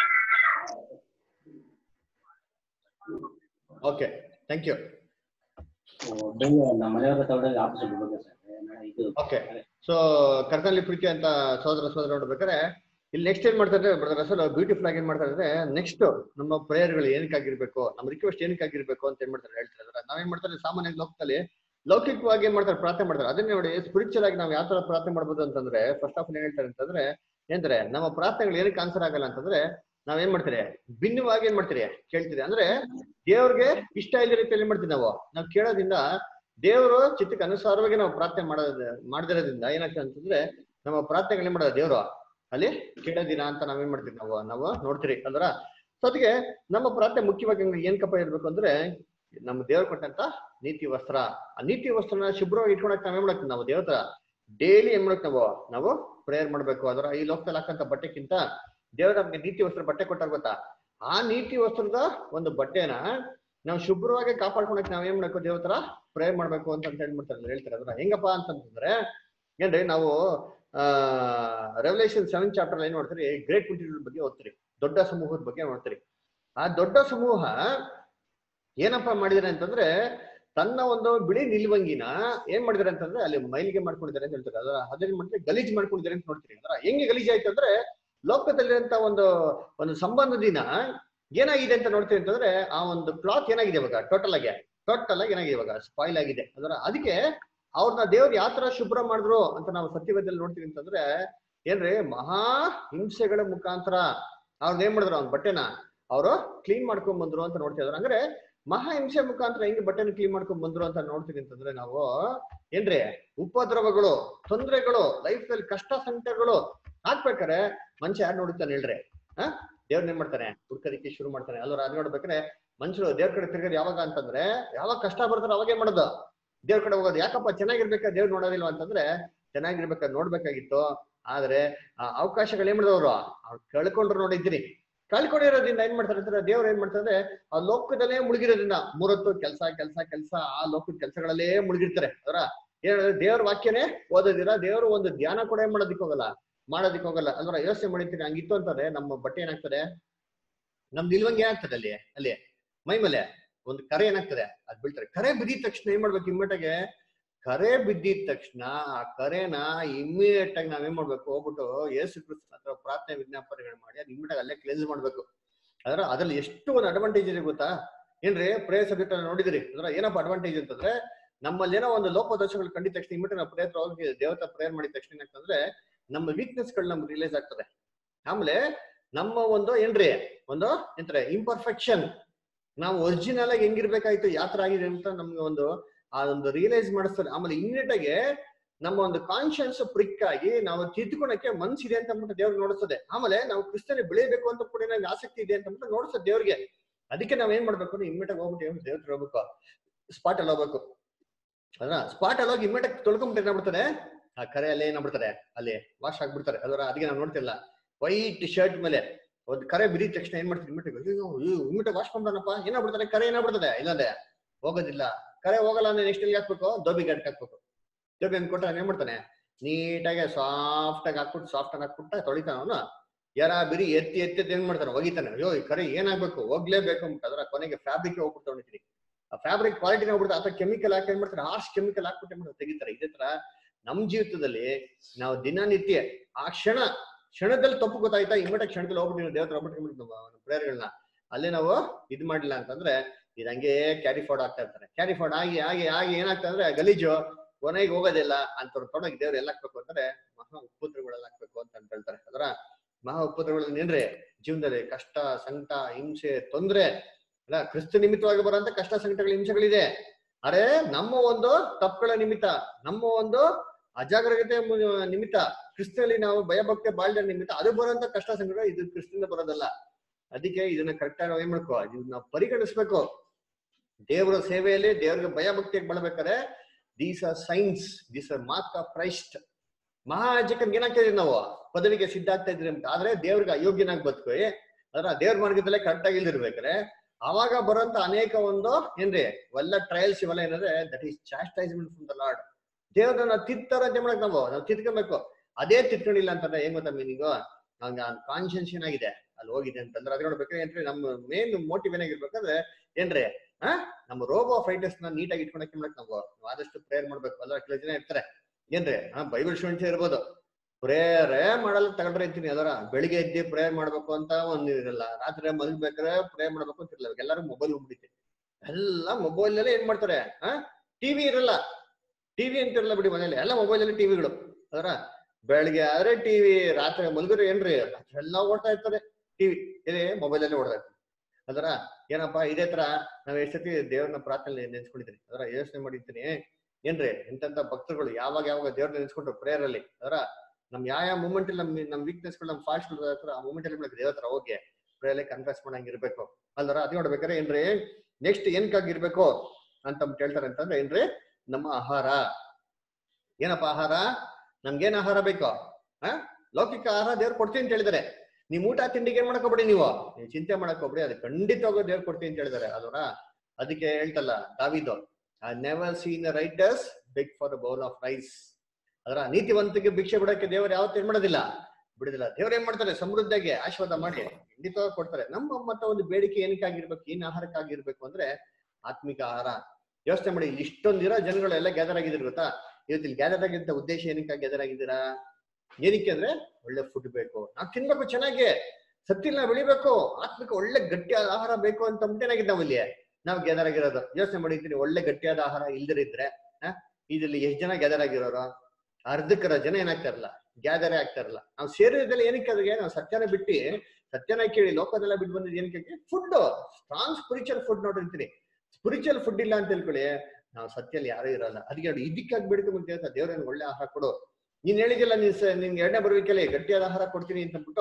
ಓಕೆ ಥ್ಯಾಂಕ್ ಯು ನಮ್ಮ ಮನೆಯವರ ತಗೊಂಡಾಗ ಆಫೀಸ್ ಬಿಡ್ಬೇಕು ಸರ್ ಇದು ಓಕೆ ಸೊ ಕರ್ತನಲ್ಲಿ ಪ್ರೀತಿ ಅಂತ ಸೋದರ ಸೋದರ ನೋಡ್ಬೇಕಾದ್ರೆ ಇಲ್ಲಿ ನೆಕ್ಸ್ಟ್ ಏನ್ ಮಾಡ್ತಾರೆ ಬ್ರದರ್ ಅಸಲ್ ಬ್ಯೂಟಿಫುಲ್ ಆಗಿ ಏನ್ ಮಾಡ್ತಾರೆ ಅಂದ್ರೆ ನೆಕ್ಸ್ಟ್ ನಮ್ಮ ಪ್ರೇಯರ್ಗಳು ಏನಕ್ಕಾಗಿರ್ಬೇಕು ನಮ್ಮ ರಿಕ್ವೆಸ್ಟ್ ಏನಕ್ಕಾಗಿರ್ಬೇಕು ಅಂತ ಏನ್ ಮಾಡ್ತಾರೆ ಹೇಳ್ತಾರೆ ಅಂದ್ರೆ ನಾವೇನ್ ಮಾಡ್ತಾರೆ ಸಾಮಾನ್ಯ ಲೋಕದಲ್ಲಿ ಲೌಕಿಕವಾಗಿ ಏನ್ ಮಾಡ್ತಾರೆ ಪ್ರಾರ್ಥನೆ ಮಾಡ್ತಾರೆ ಅದನ್ನ ನೋಡಿ ಸ್ಪಿರಿಚುವಲ್ ಆಗಿ ನಾವು ಯಾವ ತರ ಪ್ರಾರ್ಥನೆ ಮಾಡ್ಬೋದು ಅಂತಂದ್ರೆ ಫಸ್ಟ್ ಆಫ್ ಆಲ್ ಏನ್ ಹೇಳ್ತಾರೆ ಅಂತಂದ್ರೆ ಏನಂದ್ರೆ ನಮ್ಮ ಪ್ರಾರ್ಥನೆಗಳು ಏನಕ್ಕೆ ಆನ್ಸರ್ ಆಗಲ್ಲ ಅಂತಂದ್ರೆ ನಾವೇನ್ ಮಾಡ್ತೀರಿ ಭಿನ್ನವಾಗಿ ಏನ್ ಮಾಡ್ತೀರಿ ಕೇಳ್ತೀರಿ ಅಂದ್ರೆ ದೇವ್ರಿಗೆ ಇಷ್ಟ ಇಲ್ಲದ ರೀತಿಯಲ್ಲಿ ಏನ್ ಮಾಡ್ತೀವಿ ನಾವು ನಾವು ಕೇಳೋದ್ರಿಂದ ದೇವರು ಚಿತ್ತಕ್ಕೆ ಅನುಸಾರವಾಗಿ ನಾವು ಪ್ರಾರ್ಥನೆ ಮಾಡೋದ್ ಮಾಡದಿರೋದ್ರಿಂದ ಏನಾಗ್ತದೆ ಅಂತಂದ್ರೆ ನಮ್ಮ ಪ್ರಾರ್ಥನೆಗಳು ಏನ್ ಮಾಡೋದು ದೇವ್ರು ಅಲ್ಲಿ ಕೇಳೋದಿನ ಅಂತ ನಾವೇನ್ ಮಾಡ್ತೀವಿ ನಾವು ನಾವು ನೋಡ್ತೀರಿ ಅಲ್ರ ಸೊ ಅದಕ್ಕೆ ನಮ್ಮ ಪ್ರಾರ್ಥನೆ ಮುಖ್ಯವಾಗಿ ಏನ್ಕಪ್ಪ ಇರ್ಬೇಕು ಅಂದ್ರೆ ನಮ್ಮ ದೇವ್ರು ಕೊಟ್ಟಂತ ನೀತಿ ವಸ್ತ್ರ ಆ ನೀತಿ ವಸ್ತ್ರನ ಶುಭ್ರವಾಗಿ ಇಟ್ಕೊಳಕ್ ನಾವೇನ್ ಮಾಡ್ತೀವಿ ನಾವು ದೇವ್ರ ಹತ್ರ ಡೈಲಿ ಏನ್ ಮಾಡಕ್ ನಾವು ನಾವು ಪ್ರೇಯರ್ ಮಾಡ್ಬೇಕು ಅದರ ಈ ಲೋಕದಲ್ಲಿ ಹಾಕಂತ ಬಟ್ಟೆಕ್ಕಿಂತ ದೇವ್ರ ನಮ್ಗೆ ನೀತಿ ವಸ್ತ್ರ ಬಟ್ಟೆ ಕೊಟ್ಟಾಗ ಗೊತ್ತಾ ಆ ನೀತಿ ವಸ್ತ್ರದ ಒಂದು ಬಟ್ಟೆನ ನಾವು ಶುಭ್ರವಾಗಿ ಕಾಪಾಡ್ಕೊಳಕ್ ನಾವ್ ಏನ್ ಮಾಡ್ಬೇಕು ದೇವ್ರ ಹತ್ರ ಪ್ರೇಯರ್ ಮಾಡ್ಬೇಕು ಅಂತ ಅಂತ ಹೇಳ್ಬಿಡ್ತಾರೆ ಹೇಳ್ತಾರೆ ಅದನ್ನ ಹೆಂಗಪ್ಪ ಅಂತಂತಂದ್ರೆ ಏನ್ರಿ ನಾವು ಆ ರೆವಲ್ಯೂಷನ್ ಸೆವೆನ್ ಚಾಪ್ಟರ್ ಏನ್ ಮಾಡ್ತೀರಿ ಗ್ರೇಟ್ ಮಿಟೀರಿಯಲ್ ಬಗ್ಗೆ ಓದ್ತೀರಿ ದೊಡ್ಡ ಸಮೂಹದ ಬಗ್ಗೆ ನೋಡ್ತೀರಿ ಆ ದೊಡ್ಡ ಸಮೂಹ ಏನಪ್ಪಾ ಮಾಡಿದಾರೆ ಅಂತಂದ್ರೆ ತನ್ನ ಒಂದು ಬಿಳಿ ನಿಲ್ವಂಗಿನ ಏನ್ ಮಾಡಿದಾರೆ ಅಂತಂದ್ರೆ ಅಲ್ಲಿ ಮೈಲಿಗೆ ಮಾಡ್ಕೊಂಡಿದ್ದಾರೆ ಅಂತ ಹೇಳ್ತಾರೆ ಅದರ ಅದೇನ್ ಮಾಡ್ತಾರೆ ಗಲೀಜ್ ಮಾಡ್ಕೊಂಡಿದ್ದಾರೆ ಅಂತ ನೋಡ್ತೀರಿ ಅದರ ಹೆಂಗೆ ಗಲೀಜ್ ಆಯ್ತು ಅಂದ್ರೆ ಲೋಕದಲ್ಲಿರಂತ ಒಂದು ಒಂದು ಸಂಬಂಧದಿನ ಏನಾಗಿದೆ ಅಂತ ನೋಡ್ತೀವಿ ಅಂತಂದ್ರೆ ಆ ಒಂದು ಕ್ಲಾತ್ ಏನಾಗಿದೆ ಇವಾಗ ಟೋಟಲ್ ಆಗಿ ಟೋಟಲ್ ಆಗಿ ಏನಾಗಿದೆ ಇವಾಗ ಸ್ಪಾಯ್ಲ್ ಆಗಿದೆ ಅದರ ಅದಕ್ಕೆ ಅವ್ರನ್ನ ದೇವ್ರು ಯಾವ ತರ ಶುಭ್ರ ಮಾಡಿದ್ರು ಅಂತ ನಾವು ಸತ್ಯವೇದಲ್ಲಿ ನೋಡ್ತೀವಿ ಅಂತಂದ್ರೆ ಏನ್ರಿ ಮಹಾ ಹಿಂಸೆಗಳ ಮುಖಾಂತರ ಅವ್ರನ್ನ ಏನ್ ಮಾಡಿದ್ರು ಅವ್ನ ಬಟ್ಟೆನ ಅವರು ಕ್ಲೀನ್ ಮಾಡ್ಕೊಂಡ್ ಬಂದ್ರು ಅಂತ ನೋಡ್ತಿದ್ರು ಅಂದ್ರೆ ಮಹಾ ಹಿಂಸೆ ಮುಖಾಂತರ ಹೆಂಗೆ ಬಟ್ಟೆನ ಕ್ಲೀನ್ ಮಾಡ್ಕೊಂಡ್ ಬಂದ್ರು ಅಂತ ನೋಡ್ತೀವಿ ಅಂತಂದ್ರೆ ನಾವು ಏನ್ರಿ ಉಪದ್ರವಗಳು ತೊಂದರೆಗಳು ಲೈಫ್ ನಲ್ಲಿ ಕಷ್ಟ ಸಂಕಟಗಳು ಹಾಕ್ಬೇಕಾರೆ ಮನುಷ್ಯ ಯಾರು ನೋಡುತ್ತಾನೆ ಹೇಳ್ರಿ ಆ ದೇವ್ರನ್ನ ಏನ್ ಮಾಡ್ತಾನೆ ಹುಡ್ಕೋದಕ್ಕೆ ಶುರು ಮಾಡ್ತಾನೆ ಅಲ್ವ ಅದ್ ನೋಡ್ಬೇಕಾದ್ರೆ ಮನುಷ್ಯರು ದೇವ್ರ ಕಡೆ ತಿರ್ಗೋದು ಯಾವಾಗ ಅಂತಂದ್ರೆ ಯಾವಾಗ ಕಷ್ಟ ಬರ್ತಾರೋ ಅವಾಗೇ ಮಾಡೋದು ದೇವ್ರ ಕಡೆ ಹೋಗೋದು ಯಾಕಪ್ಪ ಚೆನ್ನಾಗಿರ್ಬೇಕಾ ದೇವ್ರು ನೋಡೋದಿಲ್ವಾ ಅಂತಂದ್ರೆ ಚೆನ್ನಾಗಿರ್ಬೇಕಾ ನೋಡ್ಬೇಕಾಗಿತ್ತು ಆದ್ರೆ ಆ ಅವಕಾಶಗಳು ಏನ್ ಮಾಡಿದವ್ರು ಅವ್ರು ಕಳ್ಕೊಂಡ್ರು ನೋಡಿದ್ದೀರಿ ಕಳ್ಕೊಂಡಿರೋದ್ರಿಂದ ಏನ್ ಮಾಡ್ತಾರೆ ಅಂದ್ರೆ ದೇವ್ರು ಏನ್ ಮಾಡ್ತಾರೆ ಅಂದ್ರೆ ಆ ಲೋಕದಲ್ಲೇ ಮುಳುಗಿರೋದ್ರಿಂದ ಮೂರೊತ್ತು ಕೆಲಸ ಕೆಲಸ ಕೆಲಸ ಆ ಲೋಕದ ಕೆಲಸಗಳಲ್ಲೇ ಮುಳುಗಿರ್ತಾರೆ ಅವರ ಹೇಳಿದ್ರೆ ದೇವ್ರ ವಾಕ್ಯನೇ ಓದೋದಿರ ದೇವ್ರು ಒಂದು ಧ್ಯಾನ ಕೂಡ ಏನ್ ಮಾಡೋದಿಕ್ ಹೋಗಲ್ಲ ಮಾಡೋದಿಕ್ ಹೋಗಲ್ಲ ಅಲ್ವರ ಯೋಚನೆ ಮಾಡಿರ್ತೀನಿ ಹಂಗಿತ್ತು ಅಂತಂದ್ರೆ ನಮ್ಮ ಬಟ್ಟೆ ಏನಾಗ್ತದೆ ನಮ್ದು ಇಲ್ವಂಗೆ ಏನಾಗ್ತದೆ ಅಲ್ಲಿ ಅಲ್ಲಿ ಮೈ ಮೇಲೆ ಒಂದು ಕರೆ ಏನಾಗ್ತದೆ ಅದ್ ಬೀಳ್ತಾರೆ ಕರೆ ಬಿದ್ದಿದ ತಕ್ಷಣ ಏನ್ ಮಾಡ್ಬೇಕು ಇಮ್ಮಿಡಿಯಾಗೆ ಕರೆ ಬಿದ್ದಿದ ತಕ್ಷಣ ಆ ಕರೆನ ಇಮ್ಮಿಡಿಯೇಟ್ ಆಗಿ ನಾವೇನ್ ಮಾಡ್ಬೇಕು ಹೋಗ್ಬಿಟ್ಟು ಯೇಸು ಕ್ರಿಸ್ತನ ಹತ್ರ ಪ್ರಾರ್ಥನೆ ವಿಜ್ಞಾಪನೆಗಳು ಮಾಡಿ ಅದು ಇಮ್ಮಿಡಿಯೇಟ್ ಅಲ್ಲೇ ಕ್ಲೆನ್ಸ್ ಮಾಡ್ಬೇಕು ಅದ್ರ ಅದ್ರಲ್ಲಿ ಎಷ್ಟು ಒಂದು ಅಡ್ವಾಂಟೇಜ್ ಇದೆ ಗೊತ್ತಾ ಏನ್ರಿ ಪ್ರೇ ಸಬ್ಜೆಕ್ಟ್ ನೋಡಿದ್ರಿ ಅದ್ರ ಏನಪ್ಪ ಅಡ್ವಾಂಟೇಜ್ ಅಂತಂದ್ರೆ ನಮ್ಮಲ್ಲಿ ಏನೋ ಒಂದು ಲೋಪದೋಷಗಳು ಕಂಡಿದ ತಕ್ಷಣ ಇಮ್ಮಿಡಿಯೇಟ್ ನಾವು ಪ್ರೇಯರ್ ಹೋಗಿ ದೇವತಾ ಪ್ರೇಯರ್ ಮಾಡಿದ ತಕ್ಷಣ ಏನಾಗ್ತಂದ್ರೆ ನಮ್ಮ ವೀಕ್ನೆಸ್ ಗಳು ನಮ್ಗೆ ರಿಲೈಸ್ ಆಗ್ತದೆ ಆಮೇಲೆ ನಮ್ಮ ಒಂದು ಏನ್ರಿ ಒಂದು ಎಂತಾರೆ ಇಂಪರ್ಫೆಕ್ಷನ್ ನಾವು ಒರಿಜಿನಲ್ ಆಗಿ ಹೆಂಗಿರ್ಬೇಕಾಯ್ತು ಯಾವ ತರ ಆಗಿದೆ ಅಂತ ನಮ್ಗೆ ಒಂದು ಆ ಒಂದು ರಿಯಲೈಸ್ ಮಾಡಿಸ್ತಾರೆ ಆಮೇಲೆ ಇಮ್ಮಿಡಿಯೇಟ್ ಆಗಿ ನಮ್ಮ ಒಂದು ಕಾನ್ಶಿಯನ್ಸ್ ಪ್ರಿಕ್ ಆಗಿ ನಾವು ತಿದ್ದುಕೊಳಕ್ಕೆ ಮನ್ಸಿದೆ ಅಂತ ಅಂದ್ಬಿಟ್ಟು ದೇವ್ರಿಗೆ ನೋಡಿಸ್ತದೆ ಆಮೇಲೆ ನಾವು ಕ್ರಿಸ್ತನೆ ಬೆಳಿಬೇಕು ಅಂತ ಕೂಡ ನಂಗೆ ಆಸಕ್ತಿ ಇದೆ ಅಂತ ಅಂದ್ಬಿಟ್ಟು ನೋಡಿಸ್ತದೆ ದೇವ್ರಿಗೆ ಅದಕ್ಕೆ ನಾವ್ ಏನ್ ಮಾಡ್ಬೇಕು ಅಂದ್ರೆ ಇಮ್ಮಿಡಿಯೇಟ್ ಆಗಿ ಹೋಗ್ಬಿಟ್ಟು ದೇವ್ರ ಹತ್ರ ಹೋಗ್ಬೇಕು ಸ್ಪಾಟ್ ಅಲ್ಲಿ ಹೋಗ್ಬೇಕು ಅದ್ರ ಸ್ಪಾಟ್ ಅಲ್ಲಿ ಹೋಗಿ ಇಮ್ಮಿಡಿಯೇಟ್ ತೊಳ್ಕೊಂಡ್ಬಿಟ್ಟು ಏನಾಗ್ಬಿಡ್ತಾರೆ ಆ ಕರೆ ಅಲ್ಲಿ ಏನಾಗ್ಬಿಡ್ತಾರೆ ಅಲ್ಲಿ ವಾಶ್ ಆಗ್ಬಿಡ್ತಾರೆ ಅದರ ಅದಕ್ಕೆ ನಾವು ನೋಡ್ತಿಲ್ಲ ವೈಟ್ ಶರ್ಟ್ ಮೇಲೆ ಒಂದು ಕರೆ ಬಿರಿದ ತಕ್ಷಣ ಏನ್ ಮಾಡ್ತೀವಿ ಇಮ್ಮಿಡಿಯೇಟ್ ಇಮ್ಮಿಡಿಯೇಟ್ ವಾಶ್ ಮಾಡ್ತಾನಪ್ಪ ಏನಾಗ್ಬಿಡ್ತಾರೆ ಕರೆ ಏನಾಗ್ಬಿಡ್ತದೆ ಇಲ್ಲಂದೆ ಹೋಗೋದಿಲ್ಲ ಕರೆ ಹೋಗಲ್ಲ ಅಂದ್ರೆ ನೆಕ್ಸ್ಟ್ ಎಲ್ಲಿ ಹಾಕ್ಬೇಕು ದೋಬಿ ಗಂಟೆ ಹಾಕ್ಬೇಕು ದೋಬಿ ಅಂದ್ ಕೊಟ್ಟ ಏನ್ ಮಾಡ್ತಾನೆ ನೀಟಾಗಿ ಸಾಫ್ಟ್ ಆಗಿ ಹಾಕ್ಬಿಟ್ಟು ಸಾಫ್ಟ್ ಆಗಿ ಹಾಕ್ಬಿಟ್ಟ ತೊಳಿತಾನ ಅವನು ಯಾರ ಬಿರಿ ಎತ್ತಿ ಎತ್ತಿ ಎತ್ತಿ ಏನ್ ಮಾಡ್ತಾನೆ ಒಗಿತಾನೆ ಅಯ್ಯೋ ಈ ಕರೆ ಏನಾಗ್ಬೇಕು ಹೋಗ್ಲೇಬೇಕು ಅಂದ್ಬಿಟ್ಟು ಅದ್ರ ಕೊನೆಗೆ ಫ್ಯಾಬ್ರಿಕ್ ಹೋಗ್ಬಿಟ್ಟು ತೊಳಿತೀನಿ ಆ ಫ್ಯಾಬ್ರಿಕ್ ಕ್ವಾಲಿಟಿ ಹೋಗ್ಬಿಟ್ಟು ಅಥವಾ ಕೆಮಿಕಲ್ ಹಾಕಿ ಏನ್ ಮಾಡ್ತಾರೆ ಹಾರ್ಶ್ ಕೆಮಿಕಲ್ ಹಾಕ್ಬಿಟ್ಟು ಏನ್ ಮಾಡ್ತಾರೆ ತೆಗಿತಾರೆ ಇದೇ ತರ ನಮ್ ಜೀವಿತದಲ್ಲಿ ನಾವು ದಿನನಿತ್ಯ ಆ ಕ್ಷಣ ಕ್ಷಣದಲ್ಲಿ ತಪ್ಪು ಗೊತ್ತಾಯ್ತಾ ಇಮ್ಮಟ ಕ್ಷಣದಲ್ಲಿ ಹೋಗ್ಬಿಟ್ಟು ನೀವು ದೇವತ್ರ ಹೋಗ್ಬಿಟ್ಟು ಪ್ರೇಯರ್ಗಳನ್ನ ಅಲ್ಲೇ ನಾವು ಇದ್ ಮಾಡಿಲ್ಲ ಅಂತಂದ್ರೆ ಇದು ಹಂಗೆ ಕ್ಯಾರಿ ಫಾರ್ಡ್ ಆಗ್ತಾ ಇರ್ತಾರೆ ಕ್ಯಾರಿ ಫಾರ್ಡ್ ಆಗಿ ಆಗಿ ಆಗಿ ಏನಾಗ್ತದೆ ಅಂದ್ರೆ ಗಲೀಜು ಕೊನೆಗೆ ಹೋಗೋದಿಲ್ಲ ಅಂತ ತೊಡಗಿ ದೇವ್ರು ಎಲ್ಲ ಹಾಕ್ಬೇಕು ಅಂದ್ರೆ ಮಹಾ ಉಪದ್ರವಗಳೆಲ್ಲ ಹಾಕ್ಬೇಕು ಅಂತ ಅಂತ ಹೇಳ್ತಾರೆ ಅದರ ಮಹಾ ಉಪದ್ರವಗಳಲ್ಲಿ ಏನ್ರಿ ಜೀವನದಲ್ಲಿ ಕಷ್ಟ ಸಂಕಟ ಹಿಂಸೆ ತೊಂದ್ರೆ ಅಲ್ಲ ಕ್ರಿಸ್ತ ನಿಮಿತ್ತವಾಗಿ ಬರುವಂತ ಕಷ್ಟ ಸಂಕಟಗಳ ಹಿಂಸೆಗಳಿದೆ ಅರೆ ನಮ್ಮ ಒಂದು ತಪ್ಪುಗಳ ನಿಮಿತ್ತ ನಮ್ಮ ಒಂದು ಅಜಾಗ್ರತೆ ಮು- ನಿಮಿತ್ತ ಕ್ರಿಸ್ತನಲ್ಲಿ ನಾವು ಭಯಭಕ್ತಿ ಬಾಳ್ದ ನಿಮಿತ್ತ ಅದು ಬರುವಂತ ಕಷ್ಟ ಸಂಕಟ ಇದು ಕ್ರಿಸ್ತನಿಂದ ಬರೋದಲ್ಲ ಅದಕ್ಕೆ ಇದನ್ನ ಕರೆಕ್ಟ್ ಆಗಿ ನಾವ್ ಏನ್ ಮಾಡ್ಕೋ ಇದನ್ನ ನಾವು ಪರಿಗಣಿಸ್ಬೇಕು ದೇವರ ಸೇವೆಯಲ್ಲಿ ದೇವರಿಗೆ ಭಯಭಕ್ತಿಯಾಗಿ ಬಳಬೇಕಾದ್ರೆ these are signs these are mark of Christ ಮಹಾಜಕನ್ಗೆ ಏನಾಗ್ತಾ ಇದೀವಿ ನಾವು ಪದವಿಗೆ ಸಿದ್ಧ ಆಗ್ತಾ ಇದ್ರಿ ಅಂತ ಆದ್ರೆ ದೇವ್ರಿಗೆ ಅಯೋಗ್ಯನಾಗಿ ಬದುಕಿ ಅದರ ದೇವ್ರ ಮಾರ್ಗದಲ್ಲೇ ಕರೆಕ್ಟ್ ಆಗಿ ಇಲ್ದಿರ್ಬೇಕಾರೆ ಅವಾಗ ಬರುವಂತ ಅನೇಕ ಒಂದು ಏನ್ರಿ ಇವೆಲ್ಲ ಟ್ರಯಲ್ಸ್ ಇವೆಲ್ಲ ಏನಂದ್ರೆ that is chastisement from the Lord ದೇವ್ರನ್ನ ತಿತ್ತರ ಅಂತ ಮಾಡಕ್ ನಾವು ನಾವು ತಿತ್ಕೊಬೇಕು ಅದೇ ತಿತ್ಕೊಂಡಿಲ್ಲ ಅಂತಂದ್ರೆ ಏನ್ ಗೊತ್ತಾ ಮೀನಿಂಗು ನಮ್ಗೆ ಕಾನ್ಶಿಯನ್ಸ್ ಏನಾಗಿದೆ ಅಲ್ಲಿ ಹೋಗಿದೆ ಅಂತಂದ್ರೆ ಅದ್ ನೋಡ್ಬೇಕಾದ್ರೆ ಏನ್ರಿ ನಮ್ಮ ಮೇನ್ ಮೋಟಿವ್ ಏನಾಗಿರ್ಬೇಕಂದ್ರೆ ಏನ್ರಿ ಆ ನಮ್ಮ ರೋಬೋ ಫೈಟರ್ಸ್ ನ ನೀಟಾಗಿ ಇಟ್ಕೊಳಕ್ಕೆ ಮಾಡಕ್ ನಾವು ನಾವು ಆದಷ್ಟು ಪ್ರೇಯರ್ ಮಾಡ್ಬೇಕು ಅಲ್ಲ ಕೆಲವು ಜನ ಇರ್ತಾರೆ ಏನ್ರಿ ಹಾ ಬೈಬಲ್ ಸ್ಟೂಡೆಂಟ್ಸ್ ಇರ್ಬೋದು ಪ್ರೇಯರೇ ಮಾಡಲ್ಲ ತಗೊಂಡ್ರೆ ಅಂತೀನಿ ಅದರ ಬೆಳಿಗ್ಗೆ ಎದ್ದು ಪ್ರೇಯರ್ ಮಾಡ್ಬೇಕು ಅಂತ ಒಂದ್ ಇರಲ್ಲ ರಾತ್ರಿ ಮಲಗ್ಬೇಕಾದ್ರೆ ಪ್ರೇಯರ್ ಮಾಡ್ಬೇಕು ಅಂತ ಇರಲ್ಲ ಎಲ್ಲರೂ ಮೊಬೈಲ್ ಹೋಗ್ಬಿಡುತ್ತೆ ಎಲ್ಲ ಮೊಬೈಲ್ ಅಲ್ಲೇ ಏನ್ ಮಾಡ್ತಾರೆ ಆ ಟಿವಿ ಇರಲ್ಲ ಟಿವಿ ಅಂತ ಇರಲ್ಲ ಬಿಡಿ ಮನೇಲಿ ಎಲ್ಲ ಮೊಬೈಲ್ ಅಲ್ಲಿ ಟಿವಿಗಳು ಅದರ ಬೆಳಿಗ್ಗೆ ಆದ್ರೆ ಟಿವಿ ರಾತ್ರಿ ಮಲಗಿದ್ರೆ ಏನ್ರಿ ರಾತ್ರಿ ಎಲ್ಲ ಓಡ್ತಾ ಇರ್ತಾರೆ ಟಿವಿ ಇದೇ ಮೊಬೈಲ್ ಅಲ್ಲಿ ಓಡ್ತಾ ಇರ್ತಾರೆ ಅದರ ಏನಪ್ಪಾ ಇದೇ ತರ ನಾವ್ ಎಷ್ಟೊತ್ತಿ ದೇವ್ರನ್ನ ಪ್ರಾರ್ಥನೆ ನೆನ್ಸ್ಕೊಂಡಿದ್ದೀನಿ ಅದರ ಯೋಚನೆ ಮಾಡಿರ್ತೀನಿ ಏನ್ರಿ ಎಂತೆಂತ ಭಕ್ತರುಗಳು ಯಾವಾಗ ಯಾವಾಗ ದೇವ್ರನ್ನ ನೆನ್ಸ್ಕೊಂಡ್ರು ಪ್ರೇಯರ್ ಅಲ್ಲಿ ಅದರ ನಮ್ ಯಾವ ಯಾವ ಮೂಮೆಂಟ್ ನಮ್ ನಮ್ ವೀಕ್ನೆಸ್ ಗಳು ನಮ್ ಫಾಸ್ಟ್ ಆ ಮೂಮೆಂಟ್ ಅಲ್ಲಿ ದೇವ್ರ ಹತ್ರ ಹೋಗಿ ಪ್ರೇಯರ್ ಕನ್ಫ್ರೆಸ್ ಮಾಡಂಗ್ ಇರ್ಬೇಕು ಅಲ್ದರ ಅದ್ ನೋಡ್ಬೇಕಾರೆ ಏನ್ರಿ ನೆಕ್ಸ್ಟ್ ಏನಕ್ಕಾಗಿರ್ಬೇಕು ಅಂತ ಅಂದ್ಬಿಟ್ಟು ಹೇಳ್ತಾರೆ ಅಂತಂದ್ರೆ ಏನ್ರಿ ನಮ್ಮ ಆಹಾರ ಏನಪ್ಪ ಆಹಾರ ನಮ್ಗೇನ್ ಆಹಾರ ಬೇಕು ಆ ಲೌಕಿಕ ಆಹಾರ ದೇವ್ರು ಕೊಡ್ತೀನಿ ಅಂತ ಹೇಳಿದಾರೆ ನಿಮ್ ಊಟ ತಿಂಡಿಗೆ ಏನ್ ಮಾಡಕೋಬೇಡಿ ನೀವು ನೀವು ಚಿಂತೆ ಮಾಡಕ್ ಹೋಗ್ಬೇಡಿ ಅದು ಖಂಡಿತವಾಗೂ ದೇವ್ರು ಕೊಡ್ತೀನಿ ಅಂತ ಹೇಳಿದಾರೆ ಅದರ ಅದಕ್ಕೆ ಹೇಳ್ತಲ್ಲ ದಾವಿದು I never seen righteous beg for a bowl of rice ಅದರ ನೀತಿವಂತಿಗೆ ಭಿಕ್ಷೆ ಬಿಡಕ್ಕೆ ದೇವರು ಯಾವತ್ತೂ ಏನ್ ಮಾಡೋದಿಲ್ಲ ಬಿಡುದಿಲ್ಲ ದೇವ್ರು ಏನ್ ಮಾಡ್ತಾರೆ ಸಮೃದ್ಧಿಗೆ ಆಶೀರ್ವಾದ ಮಾಡಿ ಖಂಡಿತವಾಗಿ ಕೊಡ್ತಾರೆ ನಮ್ಮ ಮತ್ತ ಒಂದು ಬೇಡಿಕೆ ಏನಕ್ಕಾಗಿರ್ಬೇಕು ಏನ್ ಆಹಾರಕ್ಕಾಗಿರ್ಬೇಕು ಅಂದ್ರೆ ಆತ್ಮಿಕ ಆಹಾರ ಯೋಚನೆ ಮಾಡಿ ಇಲ್ಲಿ ಇಷ್ಟೊಂದಿರೋ ಜನಗಳು ಎಲ್ಲ ಗ್ಯಾದರ್ ಆಗಿದ್ರು ಗೊತ್ತಾ ಇವತ್ತು ಇಲ್ಲಿ ಗ್ಯಾದರ್ ಆಗಿದ್ದ ಉದ್ದೇಶ ಏನಕ್ಕಾಗಿ ಗ್ಯಾದರ್ ಆಗಿದ್ದೀರಾ ಏನಕ್ಕೆ ಅಂದ್ರೆ ಒಳ್ಳೆ ಫುಡ್ ಬೇಕು ನಾವ್ ತಿನ್ಬೇಕು ಚೆನ್ನಾಗಿ ಸತ್ತಿಲ್ ನಾವ್ ಬೆಳಿಬೇಕು ಆತ್ಮಿಕ ಒಳ್ಳೆ ಗಟ್ಟಿಯಾದ ಆಹಾರ ಬೇಕು ಅಂತ ಅಂದ್ಬಿಟ್ಟು ನಾವು ಇಲ್ಲಿ ನಾವು ಗ್ಯಾದರ್ ಆಗಿರೋದು ಯೋಚನೆ ಮಾಡಿದ್ದೀನಿ ಒಳ್ಳೆ ಗಟ್ಟಿಯಾದ ಆಹಾರ ಇಲ್ದಿರಿದ್ರೆ ಆ ಇದ್ರಲ್ಲಿ ಎಷ್ಟ್ ಜನ ಗ್ಯಾದರ್ ಆಗಿರೋರು ಅರ್ಧಕ್ಕರ ಜನ ಏನಾಗ್ತಾ ಇರಲ್ಲ ಗ್ಯಾದರೇ ಆಗ್ತಾ ಇರಲ್ಲ ನಾವು ಸೇರಿದಲ್ಲಿ ಏನಕ್ಕೆ ಅದ್ರಿಗೆ ನಾವು ಸತ್ಯನ ಬಿಟ್ಟು ಸತ್ಯನ ಕೇಳಿ ಲೋಕದೆಲ್ಲ ಬಿಟ್ಟು ಬಂದಿದ್ದು ಏನಕ್ಕೆ ಫುಡ್ ಸ್ಟ್ರಾಂಗ್ ಸ್ಪಿರಿಚುವಲ್ ಫುಡ್ ನೋಡಿರ್ತೀನಿ ಸ್ಪಿರಿಚುವಲ್ ಫುಡ್ ಇಲ್ಲ ಅಂತ ತಿಳ್ಕೊಳ್ಳಿ ನಾವು ಸತ್ಯಲ್ಲಿ ಯಾರು ಇರಲ್ಲ ಅದಕ್ಕೆ ನೋಡಿ ಇದಕ್ಕಾಗಿ ಬೇಡ್ಕೊಂಡ್ ಹೇಳ್ತಾ ದೇವ್ರೇನು ಒಳ್ಳೆ ಆಹಾರ ಕೊಡು ನೀನ್ ಹೇಳಿದಿಲ್ಲ ನೀನ್ ಸ- ನಿನ್ ಎರಡನೇ ಬರುವಿಕೆಯಲ್ಲಿ ಗಟ್ಟಿಯಾದ ಆಹಾರ ಕೊಡ್ತೀನಿ ಅಂತ ಅಂದ್ಬಿಟ್ಟು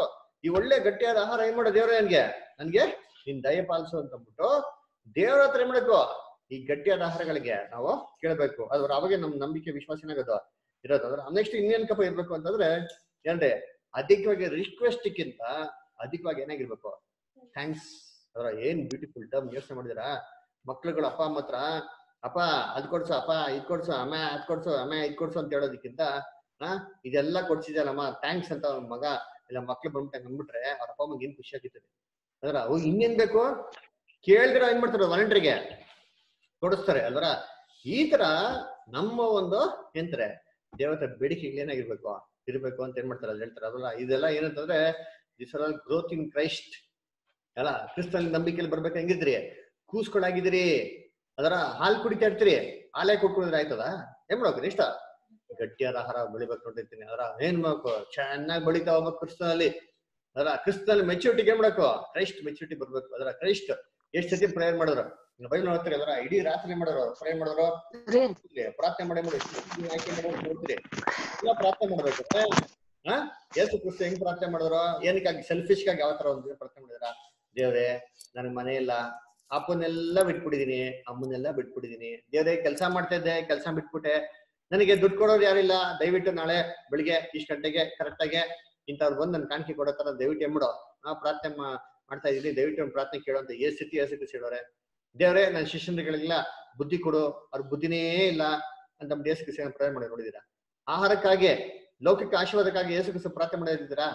ಈ ಒಳ್ಳೆ ಗಟ್ಟಿಯಾದ ಆಹಾರ ಏನ್ ಮಾಡೋ ದೇವ್ರೆ ನನ್ಗೆ ನನ್ಗೆ ನಿನ್ ದಯ ಪಾಲಿಸು ಅಂತ ಅಂದ್ಬಿಟ್ಟು ದೇವ್ರ ಹತ್ರ ಏನ್ ಮಾಡ್ಬೇಕು ಈ ಗಟ್ಟಿಯಾದ ಆಹಾರಗಳಿಗೆ ನಾವು ಕೇಳಬೇಕು ಅದ್ರ ಅವಾಗ ನಮ್ ನಂಬಿಕೆ ವಿಶ್ವಾಸ ಏನಾಗೋದು ಇರೋದು ಅದ್ರ ನೆಕ್ಸ್ಟ್ ಇನ್ನೇನ್ ಕಪ ಇರ್ಬೇಕು ಅಂತಂದ್ರೆ ಏನ್ರಿ ಅಧಿಕವಾಗಿ ರಿಕ್ವೆಸ್ಟ್ಕ್ಕಿಂತ ಅಧಿಕವಾಗಿ ಏನಾಗಿರ್ಬೇಕು ಥ್ಯಾಂಕ್ಸ್ ಅದರ ಏನ್ ಬ್ಯೂಟಿಫುಲ್ ಟರ್ಮ್ ಯೋಚನೆ ಮಾಡಿದಿರಾ ಮಕ್ಳುಗಳು ಅಪ್ಪ ಅಮ್ಮ ಹತ್ರ ಅಪ್ಪ ಅದ್ ಕೊಡ್ಸು ಅಪ್ಪ ಇದ್ ಕೊಡ್ಸು ಅಮ್ಮ ಅದ್ ಕೊಡ್ಸು ಅಮ್ಮ ಇದ್ ಕೊಡ್ಸು ಅಂತ ಹೇಳೋದಕ್ಕಿಂತ ಹಾ ಇದೆಲ್ಲ ಕೊಡ್ಸಿದ್ಯಾನಮ್ಮ ಥ್ಯಾಂಕ್ಸ್ ಅಂತ ಅವ್ನ ಮಗ ಇಲ್ಲ ಮಕ್ಳು ಬಂದ್ಬಿಟ್ಟು ಅಂದ್ಬಿಟ್ರೆ ಅವ್ರ ಅಪ್ಪ ಅಮ್ಮಗೆ ಏನ್ ಖುಷಿ ಆಗಿರ್ತದೆ ಅದರ ಅವ್ ಇನ್ನೇನ್ ಬೇಕು ಕೇಳಿದ್ರೆ ಏನ್ ಮಾಡ್ತಾರೆ ವಾಲಂಟ್ರಿಗೆ ಕೊಡಿಸ್ತಾರೆ ಅಲ್ವರ ಈ ತರ ನಮ್ಮ ಒಂದು ಎಂತಾರೆ ದೇವತೆ ಬೇಡಿಕೆಗಳು ಏನಾಗಿರ್ಬೇಕು ಇರ್ಬೇಕು ಅಂತ ಏನ್ ಮಾಡ್ತಾರೆ ಅಲ್ಲಿ ಹೇಳ್ತಾರೆ ಅದಲ್ಲ ಇದೆಲ್ಲ ಏನಂತಂದ್ರೆ this are all growth in Christ ಅಲ್ಲ ಕ್ರಿಸ್ತನ್ ನಂಬಿಕೆಯಲ್ಲಿ ಬರ್ಬೇಕು ಹೆಂಗಿದ್ರಿ ಕೂಸ್ಕೊಳಾಗಿದ್ರಿ ಅದರ ಹಾಲು ಕುಡಿತಾ ಇರ್ತೀರಿ ಹಾಲೇ ಕೊಟ್ಕೊಂಡಿದ್ರೆ ಆಯ್ತದ ಏನ್ ಮಾಡ್ಬೇಕು ಇಷ್ಟ ಗಟ್ಟಿಯಾದ ಆಹಾರ ಬೆಳಿಬೇಕು ನೋಡಿರ್ತೀನಿ ಅದರ ಏನ್ ಮಾಡ್ಬೇಕು ಚೆನ್ನಾಗಿ ಬೆಳಿತಾ ಹೋಗ್ಬೇಕು ಕ್ರಿಸ್ತನಲ್ಲಿ ಅದರ ಕ್ರಿಸ್ತನಲ್ಲಿ ಮೆಚುರಿಟಿಗೆ ಏನ್ ಮಾಡ್ಬೇಕು ಕ್ರೈಸ್ಟ್ ಮೆಚುರಿಟಿ ಬರ್ಬೇಕು ಅದರ ಕ್ರೈಸ್ಟ್ ಎಷ್ಟ್ ಸತಿ ಪ್ರೇಯರ್ ಮಾಡಿದ್ರು ಬೈಬಲ್ ನೋಡ್ತೀರಿ ಅದರ ಇಡೀ ರಾತ್ರಿ ಮಾಡಿದ್ರು ಪ್ರೇಯರ್ ಮಾಡಿದ್ರು ಪ್ರಾರ್ಥನೆ ಮಾಡಿ ಮಾಡಿ ಆಯ್ಕೆ ಮಾಡಿ ನೋಡ್ತೀರಿ ಎಲ್ಲ ಪ್ರಾರ್ಥನೆ ಮಾಡ್ಬೇಕು ಹಾ ಯೇಸು ಕ್ರಿಸ್ತ ಹೆಂಗ್ ಪ್ರಾರ್ಥನೆ ಮಾಡಿದ್ರು ಏನಕ್ಕಾಗಿ ಸೆಲ್ಫಿಶ್ ಆಗಿ ಯಾವ ತರ ಒಂದು ಪ್ರಾರ್ಥನೆ ಮಾಡಿದ್ರ ದೇವ್ರೆ ನನಗ್ ಮನೆ ಇಲ್ಲ ಅಪ್ಪನೆಲ್ಲ ಬಿಟ್ಬಿಟ್ಟಿದೀನಿ ಅಮ್ಮನೆಲ್ಲ ಬಿಟ್ಬಿಟ್ಟಿದೀನಿ ದೇವ್ರೆ ಕೆಲಸ ಮಾಡ್ತಾ ಇದ್ದೆ ಕೆಲಸ ಬಿಟ್ಬಿಟ್ಟೆ ನನಗೆ ದುಡ್ಡು ಕೊಡೋರು ಯಾರಿಲ್ಲ ದಯವಿಟ್ಟು ನಾಳೆ ಬೆಳಿಗ್ಗೆ ಇಷ್ಟು ಗಂಟೆಗೆ ಕರೆಕ್ಟ್ ಆಗಿ ಇಂಥವ್ರು ಬಂದು ನನ್ ಕಾಣಿಕೆ ಕೊಡೋ ತರ ದಯವಿಟ್ಟು ಎಂಬಿಡೋ ನಾ ಪ್ರಾರ್ಥನೆ ಮಾ- ಮಾಡ್ತಾ ಇದೀನಿ ದಯವಿಟ್ಟು ಒಂದ್ ಪ್ರಾರ್ಥನೆ ಕೇಳೋ ಅಂತ ಏ ಸ್ಥಿತಿ ಏಸು ಹೇಳೋರೆ ದೇವ್ರೆ ನನ್ನ ಶಿಷ್ಯರುಗಳಿಗೆಲ್ಲ ಬುದ್ಧಿ ಕೊಡು ಅವ್ರ ಬುದ್ಧಿನೇ ಇಲ್ಲ ಅಂತ ನಮ್ಮ ದೇಶ ಕೃಷಿ ಪ್ರಾರ್ಥನೆ ಮಾಡಿ ನೋಡಿದೀರಾ ಆಹಾರಕ್ಕಾಗಿ ಲೌಕಿಕ ಆಶೀರ್ವಾದಕ್ಕಾಗಿ ಯೇಸು ಕ್ರಿಸ್ತ ಪ್ರಾರ್ಥನೆ ಮಾಡಿದ್ದೀರಾ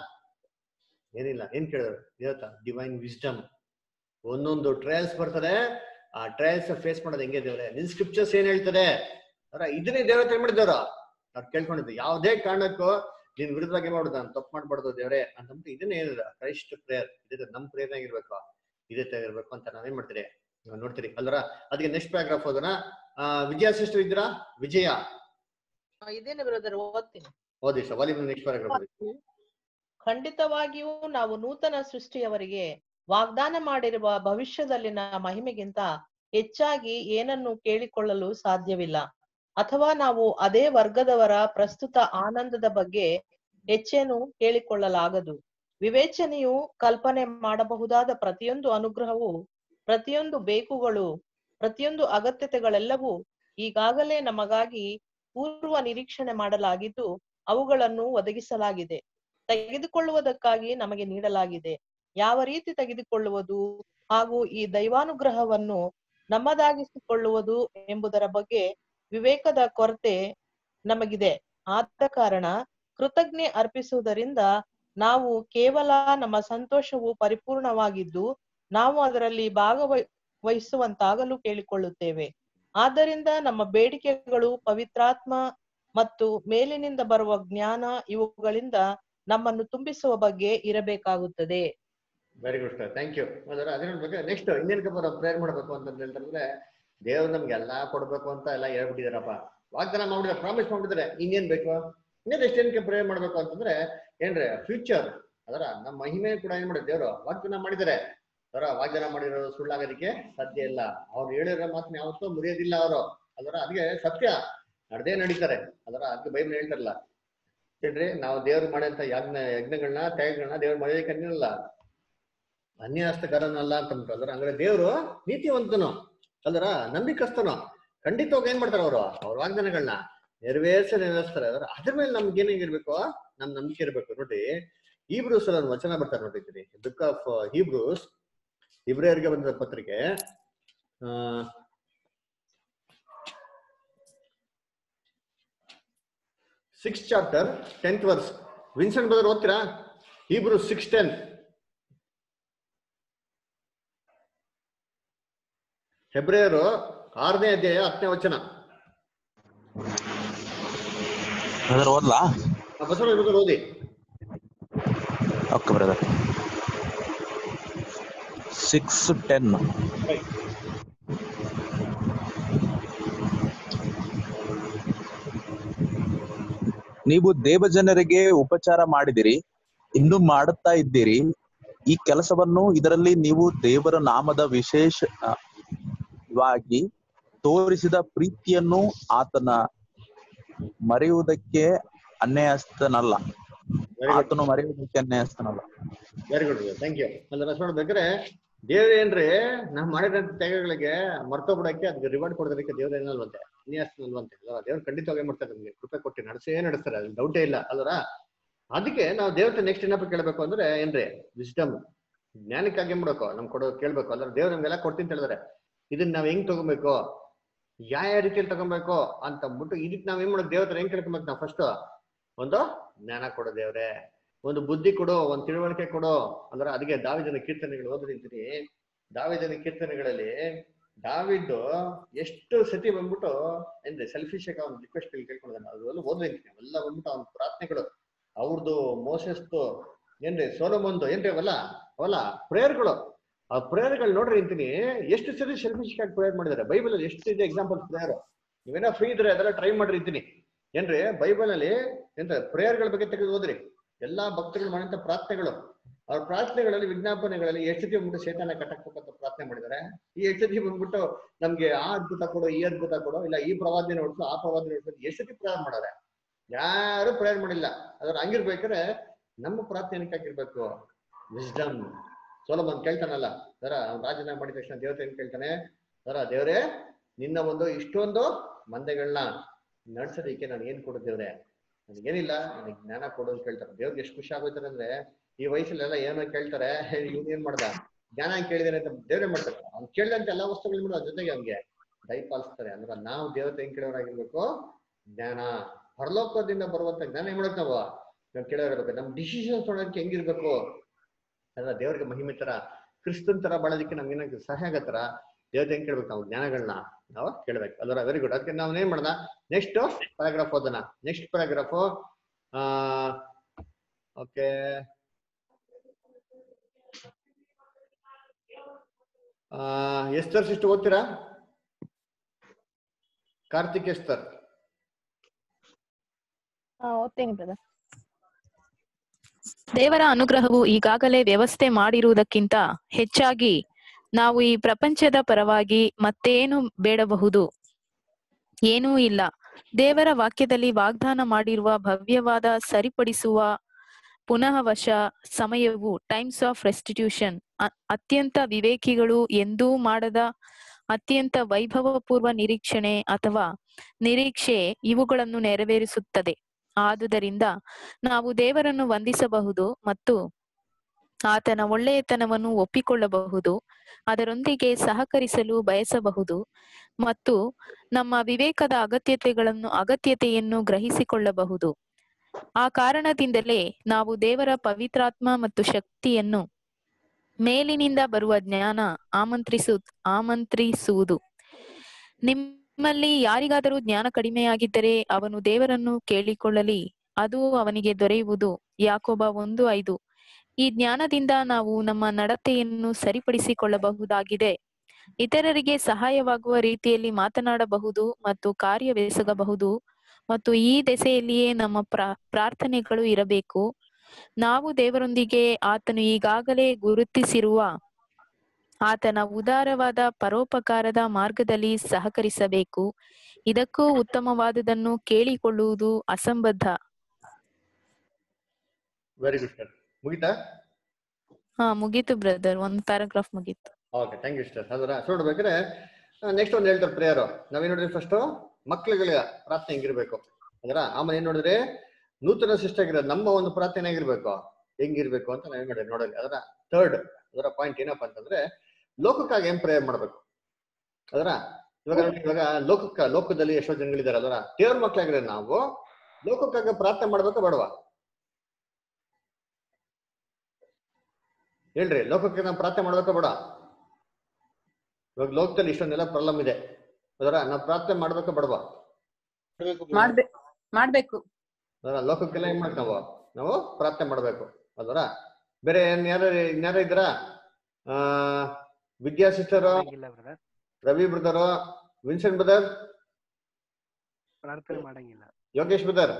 ಏನಿಲ್ಲ ಏನ್ ಕೇಳಿದ್ರು ಇವತ್ತ ಡಿವೈನ್ ವಿಸ್ಡಮ್ ಒಂದೊಂದು ಟ್ರಯಲ್ಸ್ ಬರ್ತದೆ ಆ ಟ್ರಯಲ್ಸ್ ಫೇಸ್ ಮಾಡೋದು ಹೆಂಗೆ ದೇವ್ರೆ ನಿನ್ ಸ್ಕ್ರಿಪ್ಚರ್ಸ್ ಏನ್ ಹೇಳ್ತದೆ ಅವ್ರ ಇದನ್ನೇ ದೇವತೆ ಮಾಡಿದವ್ರು ಅವ್ರು ಕೇಳ್ಕೊಂಡಿದ್ದು ಯಾವುದೇ ಕಾರಣಕ್ಕೂ ನಿನ್ ವಿರುದ್ಧವಾಗಿ ಮಾಡುದು ನಾನು ತಪ್ಪು ಮಾಡ್ಬಾರ್ದು ದೇವ್ರೆ ಅಂತಂದ್ಬಿಟ್ಟು ಇದನ್ನೇ ಹೇಳಿದ್ರ ಕ್ರೈಸ್ಟ್ ಪ್ರೇಯರ್ ಇದೇ ನಮ್ ಪ್ರೇಯರ್ ಆಗಿರ್ಬೇಕು ಇದೇ ತರ ಇರ್ಬೇಕು ಅಂತ ನಾವೇನ್ ಮಾಡ್ತೀರಿ ನಾವ್ ನೋಡ್ತೀರಿ ಅಲ್ವರ ಅದಕ್ಕೆ ನೆಕ್ಸ್ಟ್ ಪ್ಯಾರಾಗ್ರಾಫ್ ಹೋಗೋಣ ಆ ವಿಜಯ ಸಿಸ್ಟರ್ ಇದ್ದೀರಾ ವಿಜಯ ಇದೇನೆ ಬ್ರದರ್ ಓದ್ತೀನಿ ಓದಿ ಸರ್ ವಾಲಿಬಾಲ್ ನೆಕ್ಸ್ಟ್ ಪ್ಯಾರಾಗ್ರಾಫ್ ಖಂಡಿತವಾಗಿಯೂ ನಾವು ನೂತನ ಸೃಷ್ಟಿಯವರಿಗೆ ವಾಗ್ದಾನ ಮಾಡಿರುವ ಭವಿಷ್ಯದಲ್ಲಿನ ಮಹಿಮೆಗಿಂತ ಹೆಚ್ಚಾಗಿ ಏನನ್ನು ಕೇಳಿಕೊಳ್ಳಲು ಸಾಧ್ಯವಿಲ್ಲ ಅಥವಾ ನಾವು ಅದೇ ವರ್ಗದವರ ಪ್ರಸ್ತುತ ಆನಂದದ ಬಗ್ಗೆ ಹೆಚ್ಚೇನು ಕೇಳಿಕೊಳ್ಳಲಾಗದು ವಿವೇಚನೆಯು ಕಲ್ಪನೆ ಮಾಡಬಹುದಾದ ಪ್ರತಿಯೊಂದು ಅನುಗ್ರಹವು ಪ್ರತಿಯೊಂದು ಬೇಕುಗಳು ಪ್ರತಿಯೊಂದು ಅಗತ್ಯತೆಗಳೆಲ್ಲವೂ ಈಗಾಗಲೇ ನಮಗಾಗಿ ಪೂರ್ವ ನಿರೀಕ್ಷಣೆ ಮಾಡಲಾಗಿದ್ದು ಅವುಗಳನ್ನು ಒದಗಿಸಲಾಗಿದೆ ತೆಗೆದುಕೊಳ್ಳುವುದಕ್ಕಾಗಿ ನಮಗೆ ನೀಡಲಾಗಿದೆ ಯಾವ ರೀತಿ ತೆಗೆದುಕೊಳ್ಳುವುದು ಹಾಗೂ ಈ ದೈವಾನುಗ್ರಹವನ್ನು ನಮ್ಮದಾಗಿಸಿಕೊಳ್ಳುವುದು ಎಂಬುದರ ಬಗ್ಗೆ ವಿವೇಕದ ಕೊರತೆ ನಮಗಿದೆ ಆದ ಕಾರಣ ಕೃತಜ್ಞೆ ಅರ್ಪಿಸುವುದರಿಂದ ನಾವು ಕೇವಲ ನಮ್ಮ ಸಂತೋಷವು ಪರಿಪೂರ್ಣವಾಗಿದ್ದು ನಾವು ಅದರಲ್ಲಿ ಭಾಗವಹಿ ವಹಿಸುವಂತಾಗಲು ಕೇಳಿಕೊಳ್ಳುತ್ತೇವೆ ಆದ್ದರಿಂದ ನಮ್ಮ ಬೇಡಿಕೆಗಳು ಪವಿತ್ರಾತ್ಮ ಮತ್ತು ಮೇಲಿನಿಂದ ಬರುವ ಜ್ಞಾನ ಇವುಗಳಿಂದ ನಮ್ಮನ್ನು ತುಂಬಿಸುವ ಬಗ್ಗೆ ಇರಬೇಕಾಗುತ್ತದೆ very good sir thank you ಅದರ ಅದೇ ನೋಡ್ಬೇಕು ನೆಕ್ಸ್ಟ್ ಇನ್ನೇನ್ ಕಪ್ಪ ನಾವು ಪ್ರೇಯರ್ ಮಾಡ್ಬೇಕು ಅಂತ ಹೇಳ್ತಾರೆ ದೇವ್ರು ನಮ್ಗೆ ಎಲ್ಲಾ ಕೊಡ್ಬೇಕು ಅಂತ ಎಲ್ಲ ಹೇಳ್ಬಿಟ್ಟಿದಾರಪ್ಪ ವಾಗ್ದಾನ ಮಾಡ್ಬಿಟ್ರೆ ಪ್ರಾಮಿಸ್ ಮಾಡ್ಬಿಟ್ಟಿದ್ರೆ ಇನ್ನೇನ್ ಬೇಕು ಇನ್ನೇನು ಎಷ್ಟೇನಕ್ಕೆ ಪ್ರೇಯರ್ ಮಾಡ್ಬೇಕು ಅಂತಂದ್ರೆ ಏನ್ರಿ ಫ್ಯೂಚರ್ ಅದರ ನಮ್ಮ ಮಹಿಮೆ ಕೂಡ ಏನ್ ಮಾಡಿದ್ರು ದೇವ್ರು ವಾಗ್ದಾನ ಮಾಡಿದ್ದಾರೆ ಅದರ ವಾಗ್ದಾನ ಮಾಡಿರೋದು ಸುಳ್ಳಾಗೋದಕ್ಕೆ ಸಾಧ್ಯ ಇಲ್ಲ ಅವ್ರು ಹೇಳಿರೋ ಮಾತನ್ನ ಯಾವತ್ತೂ ಮುರಿಯೋದಿಲ್ಲ ಅವರು ಅದರ ಅದಕ್ಕೆ ಸತ್ಯ ನಡೆದೇ ನಡೀತಾರೆ ಅದರ ಅದಕ್ಕೆ ಬೈಬಲ್ ಹೇಳ್ತಾರಲ್ಲ ಹೇಳ್ರಿ ನಾವು ದೇವ್ರು ಮಾಡಿದಂತ ಯಜ್ಞ ಯಜ್ಞಗಳನ್ನ ತ್ಯಾಗಗಳನ್ನ ದೇವ್ರು ಮಾಡೋದಕ್ಕೆ ಅನ್ನಿಲ್ಲ ಅನ್ಯಾಸ್ತಕರನಲ್ಲ ಅಂತ ಅಂದ್ಬಿಟ್ಟು ಅದ್ರ ಹಂಗಾರೆ ದೇವ್ರು ನೀತಿವಂತನು ಅಲ್ದರ ನಂಬಿಕಸ್ತನು ಖಂಡಿತವಾಗಿ ಏನ್ ಮಾಡ್ತಾರೆ ಅವರು ಅವ್ರ ವಾಗ್ದಾನಗಳನ್ನ ನೆರವೇರಿಸಿ ನೆರವೇರಿಸ್ತಾರೆ ಅದ್ರ ಅದ್ರ ಮೇಲೆ ನಮ್ಗೆ ಏನಾಗಿರ್ಬೇಕು ನಮ್ ನಂಬಿಕೆ ಇರ್ಬೇಕು ನೋಡಿ ಹೀಬ್ರೂಸ್ ಅಲ್ಲಿ ಒಂದು ವಚನ ಬರ್ತಾರೆ ನೋಡಿದ್ದೀನಿ ಬುಕ್ ಆಫ್ ಹೀಬ್ರೂಸ್ ಇಬ್ರಿಯರ್ಗೆ ಬಂದ ಪತ್ರಿಕೆ ಆ six chapter tenth verse Vincent brother ಓದ್ತೀರಾ ಹೀಬ್ರೂ ಸಿಕ್ಸ್ ಟೆನ್ ಹೆಬ್ರಿಯರು ಆರನೇ ಅಧ್ಯಾಯ ಹತ್ತನೇ ವಚನ ಬ್ರದರ್ ಓದ್ಲಾ ಆ ಬಸವರಾಜ್ ಬ್ರದರ್ ಓದಿ ಓಕೆ ಬ್ರದರ್ ಸಿಕ್ಸ್ ಟೆನ್ ನೀವು ದೇವಜನರಿಗೆ ಉಪಚಾರ ಮಾಡಿದಿರಿ ಇನ್ನು ಮಾಡುತ್ತಾ ಇದ್ದೀರಿ ಈ ಕೆಲಸವನ್ನು ಇದರಲ್ಲಿ ನೀವು ದೇವರ ನಾಮದ ವಿಶೇಷವಾಗಿ ತೋರಿಸಿದ ಪ್ರೀತಿಯನ್ನು ಆತನ ಮರೆಯುವುದಕ್ಕೆ ಅನ್ಯಾಯಸ್ಥನಲ್ಲ Very good. ಆತನು ಮರೆಯುವುದಕ್ಕೆ ಅನ್ಯಾಯಸ್ಥನಲ್ಲ ವೆರಿ ಗುಡ್ ಥ್ಯಾಂಕ್ ಯು ಅಲ್ಲ ರಸ ನೋಡ್ಬೇಕಾದ್ರೆ ದೇವ್ರ ಏನ್ರಿ ನಾವು ಮಾಡಿದಂತ ತ್ಯಾಗಗಳಿಗೆ ಮರ್ತೋಗ್ಬಿಡಕ್ಕೆ ಅದಕ್ಕೆ ರಿವಾರ್ಡ್ ಕೊಡೋದಕ್ಕೆ ದೇವ್ರ ಏನಲ್ವಂತೆ ಅನ್ಯಾಸನಲ್ವಂತೆ ಅಲ್ವಾ ದೇವ್ರ ಖಂಡಿತವಾಗಿ ಮಾಡ್ತಾರೆ ನಮ್ಗೆ ಕೃಪೆ ಕೊಟ್ಟು ನಡೆಸೇ ನಡೆಸ್ತಾರೆ ಅದ್ರ ಡೌಟೇ ಇಲ್ಲ ಅಲ್ವರ ಅದಕ್ಕೆ ನಾವು ದೇವ್ರ ನೆಕ್ಸ್ಟ್ ಏನಪ್ಪ ಕೇಳ್ಬೇಕು ಅಂದ್ರೆ ಏನ್ರಿ ವಿಸ್ಡಮ್ ಜ್ಞಾನಕ್ಕಾಗಿ ಏನ್ ಮಾಡ್ಬೇಕು ನಮ್ ಕೊಡೋ ಕೇಳ್ಬೇಕು ಅದ್ರ ದೇವ್ರ ನಮ್ಗೆಲ್ಲ ಕೊಡ್ತೀನಿ ಅಂತ ಹೇಳಿದ್ರೆ ಇದನ್ನ ನಾವ್ ಹೆಂಗ್ ತಗೊಬೇಕು ಯಾವ ಯಾವ ರೀತಿಯಲ್ಲಿ ತಗೊಬೇಕು ಅಂತ ಅಂದ್ಬಿಟ್ಟು ಇದಕ್ಕೆ ನಾವ್ ಏನ್ ಮಾಡೋದು ದೇವ್ರ ಹತ್ರ ಹೆಂಗ್ ಕೇಳ್ಕೊಬೇಕು ನಾವು ಫಸ್ಟ್ ಒಂದು ಜ್ಞಾನ ಕೊಡು ದೇವ್ರೆ ಒಂದು ಬುದ್ಧಿ ಕೊಡು ಒಂದು ತಿಳುವಳಿಕೆ ಕೊಡು ಅಂದ್ರೆ ಅದಕ್ಕೆ ದಾವಿದನ ಕೀರ್ತನೆಗಳು ಓದ್ರಿದ್ದೀನಿ ದಾವಿದನ ಕೀರ್ತನೆಗಳಲ್ಲಿ ದಾವಿದ್ದು ಎಷ್ಟು ಸತಿ ಬಂದ್ಬಿಟ್ಟು ಏನ್ರಿ ಸೆಲ್ಫಿಶ್ ಆಗಿ ಅವ್ನ ರಿಕ್ವೆಸ್ಟ್ ಕೇಳ್ಕೊಂಡಿದ್ದಾನೆ ಅದೆಲ್ಲ ಓದ್ರಿದ್ದೀನಿ ಅವೆಲ್ಲ ಬಂದ್ಬಿಟ್ಟು ಅವ್ನ ಪ್ರಾರ್ಥನೆಗಳು ಅವ್ರದ್ದು ಮೋಸಸ್ತು ಏನ್ರಿ ಸೋಲಮಂದು ಏನ್ರಿ ಅವಲ್ಲ ಅವಲ್ಲ ಪ್ರೇಯರ್ಗಳು ಆ ಪ್ರೇಯರ್ಗಳು ನೋಡ್ರಿ ಅಂತೀನಿ ಎಷ್ಟು ಸರಿ ಸೆಲ್ಫಿಶ್ ಆಗಿ ಪ್ರೇಯರ್ ಮಾಡಿದ್ದಾರೆ ಬೈಬಲ್ ಅಲ್ಲಿ ಎಷ್ಟು ಇದೆ ಎಕ್ಸಾಂಪಲ್ ಪ್ರೇಯರ್ ನೀವೇನೋ ಫ್ರೀ ಇದ್ರೆ ಅದೆಲ್ಲ ಟ್ರೈ ಮಾಡ್ರಿ ಅಂತೀನಿ ಏನ್ರಿ ಬೈಬಲ್ ಅಲ್ಲಿ ಏನ್ರಿ ಪ್ರೇಯರ್ಗಳ ಬಗ್ಗೆ ತೆಗೆದು ಓದ್ರಿ ಎಲ್ಲಾ ಭಕ್ತರು ಮಾಡಿದಂತ ಪ್ರಾರ್ಥನೆಗಳು ಅವ್ರ ಪ್ರಾರ್ಥನೆಗಳಲ್ಲಿ ವಿಜ್ಞಾಪನೆಗಳಲ್ಲಿ ಎಷ್ಟು ಸತಿ ಬಂದ್ಬಿಟ್ಟು ಶೇತಾನ ಕಟ್ಟಕ್ಬೇಕಂತ ಪ್ರಾರ್ಥನೆ ಮಾಡಿದ್ದಾರೆ ಈ ಎಷ್ಟು ಸತಿ ಬಂದ್ಬಿಟ್ಟು ನಮ್ಗೆ ಆ ಅದ್ಭುತ ಕೊಡು ಈ ಅದ್ಭುತ ಕೊಡು ಇಲ್ಲ ಈ ಪ್ರವಾದನೆ ಹೊಡ್ಸು ಆ ಪ್ರವಾದನೆ ಹೊಡ್ಸು ಎಷ್ಟು ಸತಿ ಪ್ರೇಯರ್ ಮಾಡಾರೆ ಯಾರು ಪ್ರೇಯರ್ ಮಾಡಿಲ್ಲ ಅದ್ರ ಹಂಗಿರ್ಬೇಕಾದ್ರೆ ನಮ್ಮ ಪ್ರಾರ್ಥನೆ ಏನಕ್ಕೆ ಹಾಕಿರ್ಬೇಕು ವಿಸ್ಡಮ್ ಸೋಲಮನ್ ಕೇಳ್ತಾನಲ್ಲ ಸರ ಅವ್ನು ರಾಜನಾಗ ಮಾಡಿದ ತಕ್ಷಣ ದೇವತೆ ಏನ್ ಕೇಳ್ತಾನೆ ಸರ ದೇವ್ರೆ ನಿನ್ನ ಒಂದು ಇಷ್ಟೊಂದು ಮಂದೆಗಳನ್ನ ನಡ್ಸೋದಕ್ಕೆ ನಾನು ಏನ್ ಕೊಡು ದೇವ್ರೆ ನನಗೇನಿಲ್ಲ ನನಗೆ ಜ್ಞಾನ ಕೊಡು ಅಂತ ಕೇಳ್ತಾರೆ ದೇವ್ರಿಗೆ ಎಷ್ಟು ಖುಷಿ ಆಗೋಯ್ತಾರೆ ಅಂದ್ರೆ ಈ ವಯಸ್ಸಲ್ಲೆಲ್ಲ ಏನೋ ಕೇಳ್ತಾರೆ ಇವ್ನು ಏನ್ ಮಾಡ್ದ ಜ್ಞಾನ ಕೇಳಿದಾರೆ ಅಂತ ದೇವ್ರೆ ಮಾಡ್ತಾರೆ ಅವ್ನು ಕೇಳಿದಂತ ಎಲ್ಲಾ ವಸ್ತುಗಳು ಬಿಡು ಅದ್ರ ಜೊತೆಗೆ ಅವ್ನಿಗೆ ದಯಪಾಲಿಸ್ತಾರೆ ಅಂದ್ರೆ ನಾವು ದೇವತೆ ಹೆಂಗ್ ಕೇಳೋರಾಗಿರ್ಬೇಕು ಜ್ಞಾನ ಪರಲೋಕದಿಂದ ಬರುವಂತ ಜ್ಞಾನ ಏನ್ ಮಾಡಕ್ ನಾವು ನಾವು ಕೇಳೋರಿರ್ಬೇಕು ನಮ್ ಡಿಸಿಷನ್ ತೊಗೊಳಕ್ಕೆ ಹೆಂಗಿರ್ಬೇಕು ಅಲ್ಲ ದೇವ್ರಿಗೆ ಮಹಿಮೆ ತರ ಕ್ರಿಸ್ತನ್ ತರ ಬಾಳೋದಕ್ಕೆ ನಮ್ಗೆ ಏನಾಗ ಸಹಾಯ ಆಗತ್ತರ ದೇವತೆ ಹೆಂಗ್ ಕೇಳ್ಬೇಕು ನಾವು ಜ್ಞಾನಗಳನ್ನ ನಾವು ಕೇಳ್ಬೇಕು ಅಲ್ವರ ವೆರಿ ಗುಡ್ ಅದಕ್ಕೆ ನಾವು ಏನ್ ಮಾಡೋಣ ನೆಕ್ಸ್ಟ್ ಪ್ಯಾರಾಗ್ರಾಫ್ ಓದೋಣ ನೆಕ್ಸ್ಟ್ ಪ್ಯಾರಾಗ್ರಾಫ್ ಆ ಓಕೆ ಎಸ್ತರ್ ಸಿಸ್ಟ್ ಓದ್ತೀರಾ ಕಾರ್ತಿಕ್ ಎಸ್ತರ್ ಓದ್ತೇನೆ ಬ್ರದರ್ ದೇವರ ಅನುಗ್ರಹವು ಈಗಾಗಲೇ ವ್ಯವಸ್ಥೆ ಮಾಡಿರುವುದಕ್ಕಿಂತ ಹೆಚ್ಚಾಗಿ ನಾವು ಈ ಪ್ರಪಂಚದ ಪರವಾಗಿ ಮತ್ತೇನು ಬೇಡಬಹುದು ಏನೂ ಇಲ್ಲ ದೇವರ ವಾಕ್ಯದಲ್ಲಿ ವಾಗ್ದಾನ ಮಾಡಿರುವ ಭವ್ಯವಾದ ಸರಿಪಡಿಸುವ ಪುನಃ ವಶ ಸಮಯವು ಟೈಮ್ಸ್ ಆಫ್ ರೆಸ್ಟಿಟ್ಯೂಷನ್ ಅತ್ಯಂತ ವಿವೇಕಿಗಳು ಎಂದೂ ಮಾಡದ ಅತ್ಯಂತ ವೈಭವಪೂರ್ವ ನಿರೀಕ್ಷಣೆ ಅಥವಾ ನಿರೀಕ್ಷೆ ಇವುಗಳನ್ನು ನೆರವೇರಿಸುತ್ತದೆ ಆದುದರಿಂದ ನಾವು ದೇವರನ್ನು ವಂದಿಸಬಹುದು ಮತ್ತು ಆತನ ಒಳ್ಳೆಯತನವನ್ನು ಒಪ್ಪಿಕೊಳ್ಳಬಹುದು ಅದರೊಂದಿಗೆ ಸಹಕರಿಸಲು ಬಯಸಬಹುದು ಮತ್ತು ನಮ್ಮ ವಿವೇಕದ ಅಗತ್ಯತೆಗಳನ್ನು ಅಗತ್ಯತೆಯನ್ನು ಗ್ರಹಿಸಿಕೊಳ್ಳಬಹುದು ಆ ಕಾರಣದಿಂದಲೇ ನಾವು ದೇವರ ಪವಿತ್ರಾತ್ಮ ಮತ್ತು ಶಕ್ತಿಯನ್ನು ಮೇಲಿನಿಂದ ಬರುವ ಜ್ಞಾನ ಆಮಂತ್ರಿಸು ಆಮಂತ್ರಿಸುವುದು ನಿಮ್ಮಲ್ಲಿ ಯಾರಿಗಾದರೂ ಜ್ಞಾನ ಕಡಿಮೆಯಾಗಿದ್ದರೆ ಅವನು ದೇವರನ್ನು ಕೇಳಿಕೊಳ್ಳಲಿ ಅದು ಅವನಿಗೆ ದೊರೆಯುವುದು ಯಾಕೊಬ್ಬ ಒಂದು ಐದು ಈ ಜ್ಞಾನದಿಂದ ನಾವು ನಮ್ಮ ನಡತೆಯನ್ನು ಸರಿಪಡಿಸಿಕೊಳ್ಳಬಹುದಾಗಿದೆ ಇತರರಿಗೆ ಸಹಾಯವಾಗುವ ರೀತಿಯಲ್ಲಿ ಮಾತನಾಡಬಹುದು ಮತ್ತು ಕಾರ್ಯವೆಸಗಬಹುದು ಮತ್ತು ಈ ದೆಸೆಯಲ್ಲಿಯೇ ನಮ್ಮ ಪ್ರಾ ಪ್ರಾರ್ಥನೆಗಳು ಇರಬೇಕು ನಾವು ದೇವರೊಂದಿಗೆ ಆತನು ಈಗಾಗಲೇ ಗುರುತಿಸಿರುವ ಆತನ ಉದಾರವಾದ ಪರೋಪಕಾರದ ಮಾರ್ಗದಲ್ಲಿ ಸಹಕರಿಸಬೇಕು ಇದಕ್ಕೂ ಉತ್ತಮವಾದುದನ್ನು ಕೇಳಿಕೊಳ್ಳುವುದು ಅಸಂಬದ್ಧ ವೆರಿ ಗುಡ್ ಸರ್ ಮುಗಿತಾ ಹಾ ಮುಗೀತು ಬ್ರದರ್ ಒಂದ್ ಪ್ಯಾರಾಗ್ರಾಫ್ ಮುಗೀತು ಓಕೆ ಥ್ಯಾಂಕ್ ಯು ಸರ್ ಅದರ ಸೊ ನೋಡ್ಬೇಕಾದ್ರೆ ನೆಕ್ಸ್ಟ್ ಒಂದು ಹೇಳ್ತಾರೆ ಪ್ರೇಯರ್ ನಾವೇನ್ ನೋಡಿದ್ರಿ ಫಸ್ಟ್ ಮಕ್ಳುಗಳ ಪ್ರಾರ್ಥನೆ ಹೆಂಗಿರ್ಬೇಕು ಅದರ ಆಮೇಲೆ ಏನ್ ನೋಡಿದ್ರೆ ನೂತನ ಸೃಷ್ಟಿಯಾಗಿರೋದು ನಮ್ಮ ಒಂದು ಪ್ರಾರ್ಥನೆ ಹೆಂಗಿರ್ಬೇಕು ಹೆಂಗಿರ್ಬೇಕು ಅಂತ ನಾವೇನ್ ನೋಡಿದ್ರಿ ನೋಡಿದ್ರಿ ಅದರ ಥರ್ಡ್ ಅದರ ಪಾಯಿಂಟ್ ಏನಪ್ಪಾ ಅಂತಂದ್ರೆ ಲೋಕಕ್ಕಾಗಿ ಏನ್ ಪ್ರೇಯರ್ ಮಾಡ್ಬೇಕು ಅದರ ಇವಾಗ ನೋಡಿ ಇವಾಗ ಲೋಕಕ್ಕ ಲೋಕದಲ್ಲಿ ಎಷ್ಟೋ ಜನಗಳಿದ್ದಾರೆ ಅದರ ದೇವ್ರ ಮಕ್ಳಾಗಿರೋ ನಾವು ಲೋಕಕ್ಕಾಗಿ ಪ್ರಾರ್ಥನೆ ಮಾಡ್ಬೇಕಾ ಬೇಡವಾ ಹೇಳ್ರಿ ಲೋಕಕ್ಕೆ ನಾವು ಪ್ರಾರ್ಥನೆ ಮಾಡ್ಬೇಕಾ ಬೇಡ ಇವಾಗ ಲೋಕದಲ್ಲಿ ಇಷ್ಟೊಂದೆಲ್ಲ ಪ್ರಾಬ್ಲಮ್ ಇದೆ ಅದರ ನಾವು ಪ್ರಾರ್ಥನೆ ಮಾಡ್ಬೇಕಾ ಬೇಡವಾ ಮಾಡ್ಬೇ ಮಾಡ್ಬೇಕು ಅದರ ಲೋಕಕ್ಕೆಲ್ಲ ಏನ್ ಮಾಡ್ಬೇಕು ನಾವು ನಾವು ಪ್ರಾರ್ಥನೆ ಮಾಡ್ಬೇಕು ಅದರ ಬೇರೆ ಏನ್ ಯಾರು ಇನ್ಯಾರ ಇದ್ದೀರಾ ಆ Vidya sister Ravi brother Vincent brother ಪ್ರಾರ್ಥನೆ ಮಾಡಂಗಿಲ್ಲ ಯೋಗೇಶ್ ಬ್ರದರ್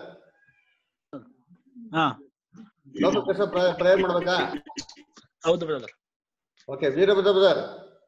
ಹಾ ಲೋಕಕ್ಕೆ ಪ್ರೇಯರ್ ಮಾಡ್ಬೇಕಾ ಹೌದು brother okay Veerabhadra brother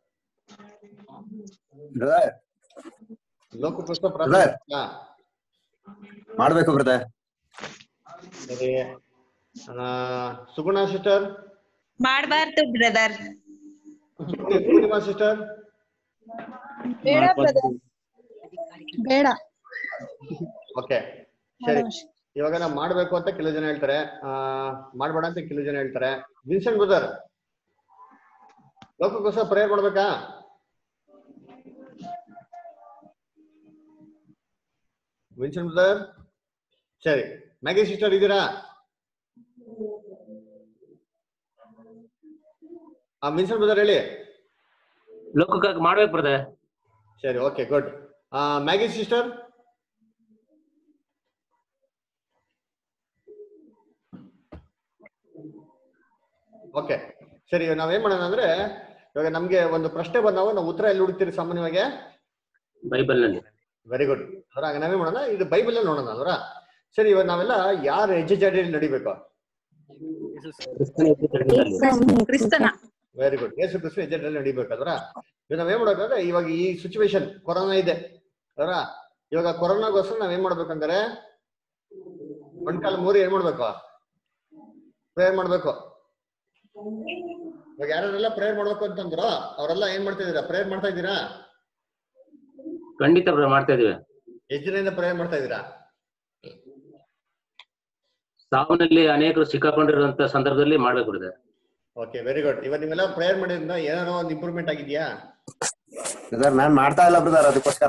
brother ಲೋಕಕ್ಕೋಸ್ಕರ ಪ್ರಾರ್ಥನೆ ಬ್ರದರ್ ಮಾಡ್ಬೇಕಾ? ಮಾಡ್ಬೇಕು ಬ್ರದರ್ ಸರಿ ಸುಗುಣ ಸಿಸ್ಟರ್ ಮಾಡಬಾರ್ದು ಬ್ರದರ್ ಪೂರ್ಣಿಮಾ ಸಿಸ್ಟರ್ ಬೇಡ brother. ಬೇಡ ಓಕೆ ಸರಿ ಇವಾಗ ನಾವು ಮಾಡ್ಬೇಕು ಅಂತ ಕೆಲವು ಜನ ಹೇಳ್ತಾರೆ ಆ ಮಾಡ್ಬೇಡ ಅಂತ ಕೆಲವು ಜನ ಹೇಳ್ತಾರೆ ವಿನ್ಸೆಂಟ್ ಬ್ರದರ್ ಲೋಕಕ್ಕೋಸ್ಕರ ಪ್ರೇಯರ್ ಮಾಡ್ಬೇಕಾ ವಿನ್ಸೆಂಟ್ ಬ್ರದರ್ ಸರಿ ಮ್ಯಾಗಿ ಸಿಸ್ಟರ್ ಇದ್ದೀರಾ ಆ ವಿನ್ಸೆಂಟ್ ಬ್ರದರ್ ಹೇಳಿ ಲೋಕಕ್ಕಾಗಿ ಮಾಡ್ಬೇಕು ಬ್ರದರ್ ಸರಿ okay good Maggie sister okay ಸರಿ ಇವಾಗ ನಾವೇನ್ ಮಾಡೋಣ ಅಂದ್ರೆ ಇವಾಗ ನಮ್ಗೆ ಒಂದು ಪ್ರಶ್ನೆ ಬಂದಾವ ನಾವು ಉತ್ತರ ಎಲ್ಲಿ ಹುಡುಕ್ತೀರಿ ಸಾಮಾನ್ಯವಾಗಿ ಬೈಬಲ್ ನಲ್ಲಿ ವೆರಿ ಗುಡ್ ಅವರ ಹಾಗೆ ನಾವೇ ಮಾಡೋಣ ಇದು ಬೈಬಲ್ ಅಲ್ಲಿ ನೋಡೋಣ ಅಲ್ವರ ಸರಿ ಇವಾಗ ನಾವೆಲ್ಲ ಯಾರ ಹೆಜ್ಜೆಜಾಡಿಯಲ್ಲಿ ನಡಿಬೇಕು ಕ್ರಿಸ್ತನ ವೆರಿ ಗುಡ್ ಯೇಸು ಕ್ರಿಸ್ತು ಹೆಜ್ಜೆಜಾಡಿಯಲ್ಲಿ ನಡಿಬೇಕಲ್ವರ ಇವಾಗ ನಾವೇನ್ ಮಾಡ್ಬೇಕಂದ್ರೆ ಇವಾಗ ಈ ಸಿಚುವೇಶನ್ ಕೊರೋನಾ ಇದೆ ಅವರ ಇವಾಗ ಕೊರೋನಾಗೋಸ್ಕರ ನಾವೇನ್ ಮಾಡ್ಬೇಕಂದ್ರೆ ಮೊಣ್ಕಾಲು ಮೂರಿ ಏನ್ ಮಾಡ್ಬೇಕು ಪ್ರೇಯರ್ ಮಾಡ್ಬೇಕು ಇವಾಗ ಯಾರೆಲ್ಲ ಪ್ರೇಯರ್ ಮಾಡ್ಬೇಕು ಅಂತಂದ್ರು ಅವರೆಲ್ಲ ಏನ್ ಮಾಡ್ತಾ ಇದೀರಾ ಪ್ರೇಯರ್ ಮಾಡ್ತಾ ಇದ್ದೀರಾ ಖಂಡಿತ ಬ್ರದರ್ ಮಾಡ್ತಾ ಇದೀವಿ ಎಷ್ಟು ದಿನದಿಂದ ಪ್ರೇಯರ್ ಮಾಡ್ತಾ ಇದ್ದೀರಾ ಸಾವನಲ್ಲಿ ಅನೇಕರು ಸಿಕ್ಕಾಕೊಂಡಿರುವಂತ ಸಂದರ್ಭದಲ್ಲಿ ಮಾಡ್ಬೇಕು ಬ್ರದರ್ ಓಕೆ ವೆರಿ ಗುಡ್ ಇವಾಗ ನೀವೆಲ್ಲ ಪ್ರೇಯರ್ ಮಾಡಿದ್ರಿಂದ ಏನಾರೋ ಒಂದು ಇಂಪ್ರೂವ್ಮೆಂಟ್ ಆಗಿದ್ಯಾ ಬ್ರದರ್ ನಾನ್ ಮಾಡ್ತಾ ಇಲ್ಲ ಬ್ರದರ್ ಅದಕ್ಕೋಸ್ಕರ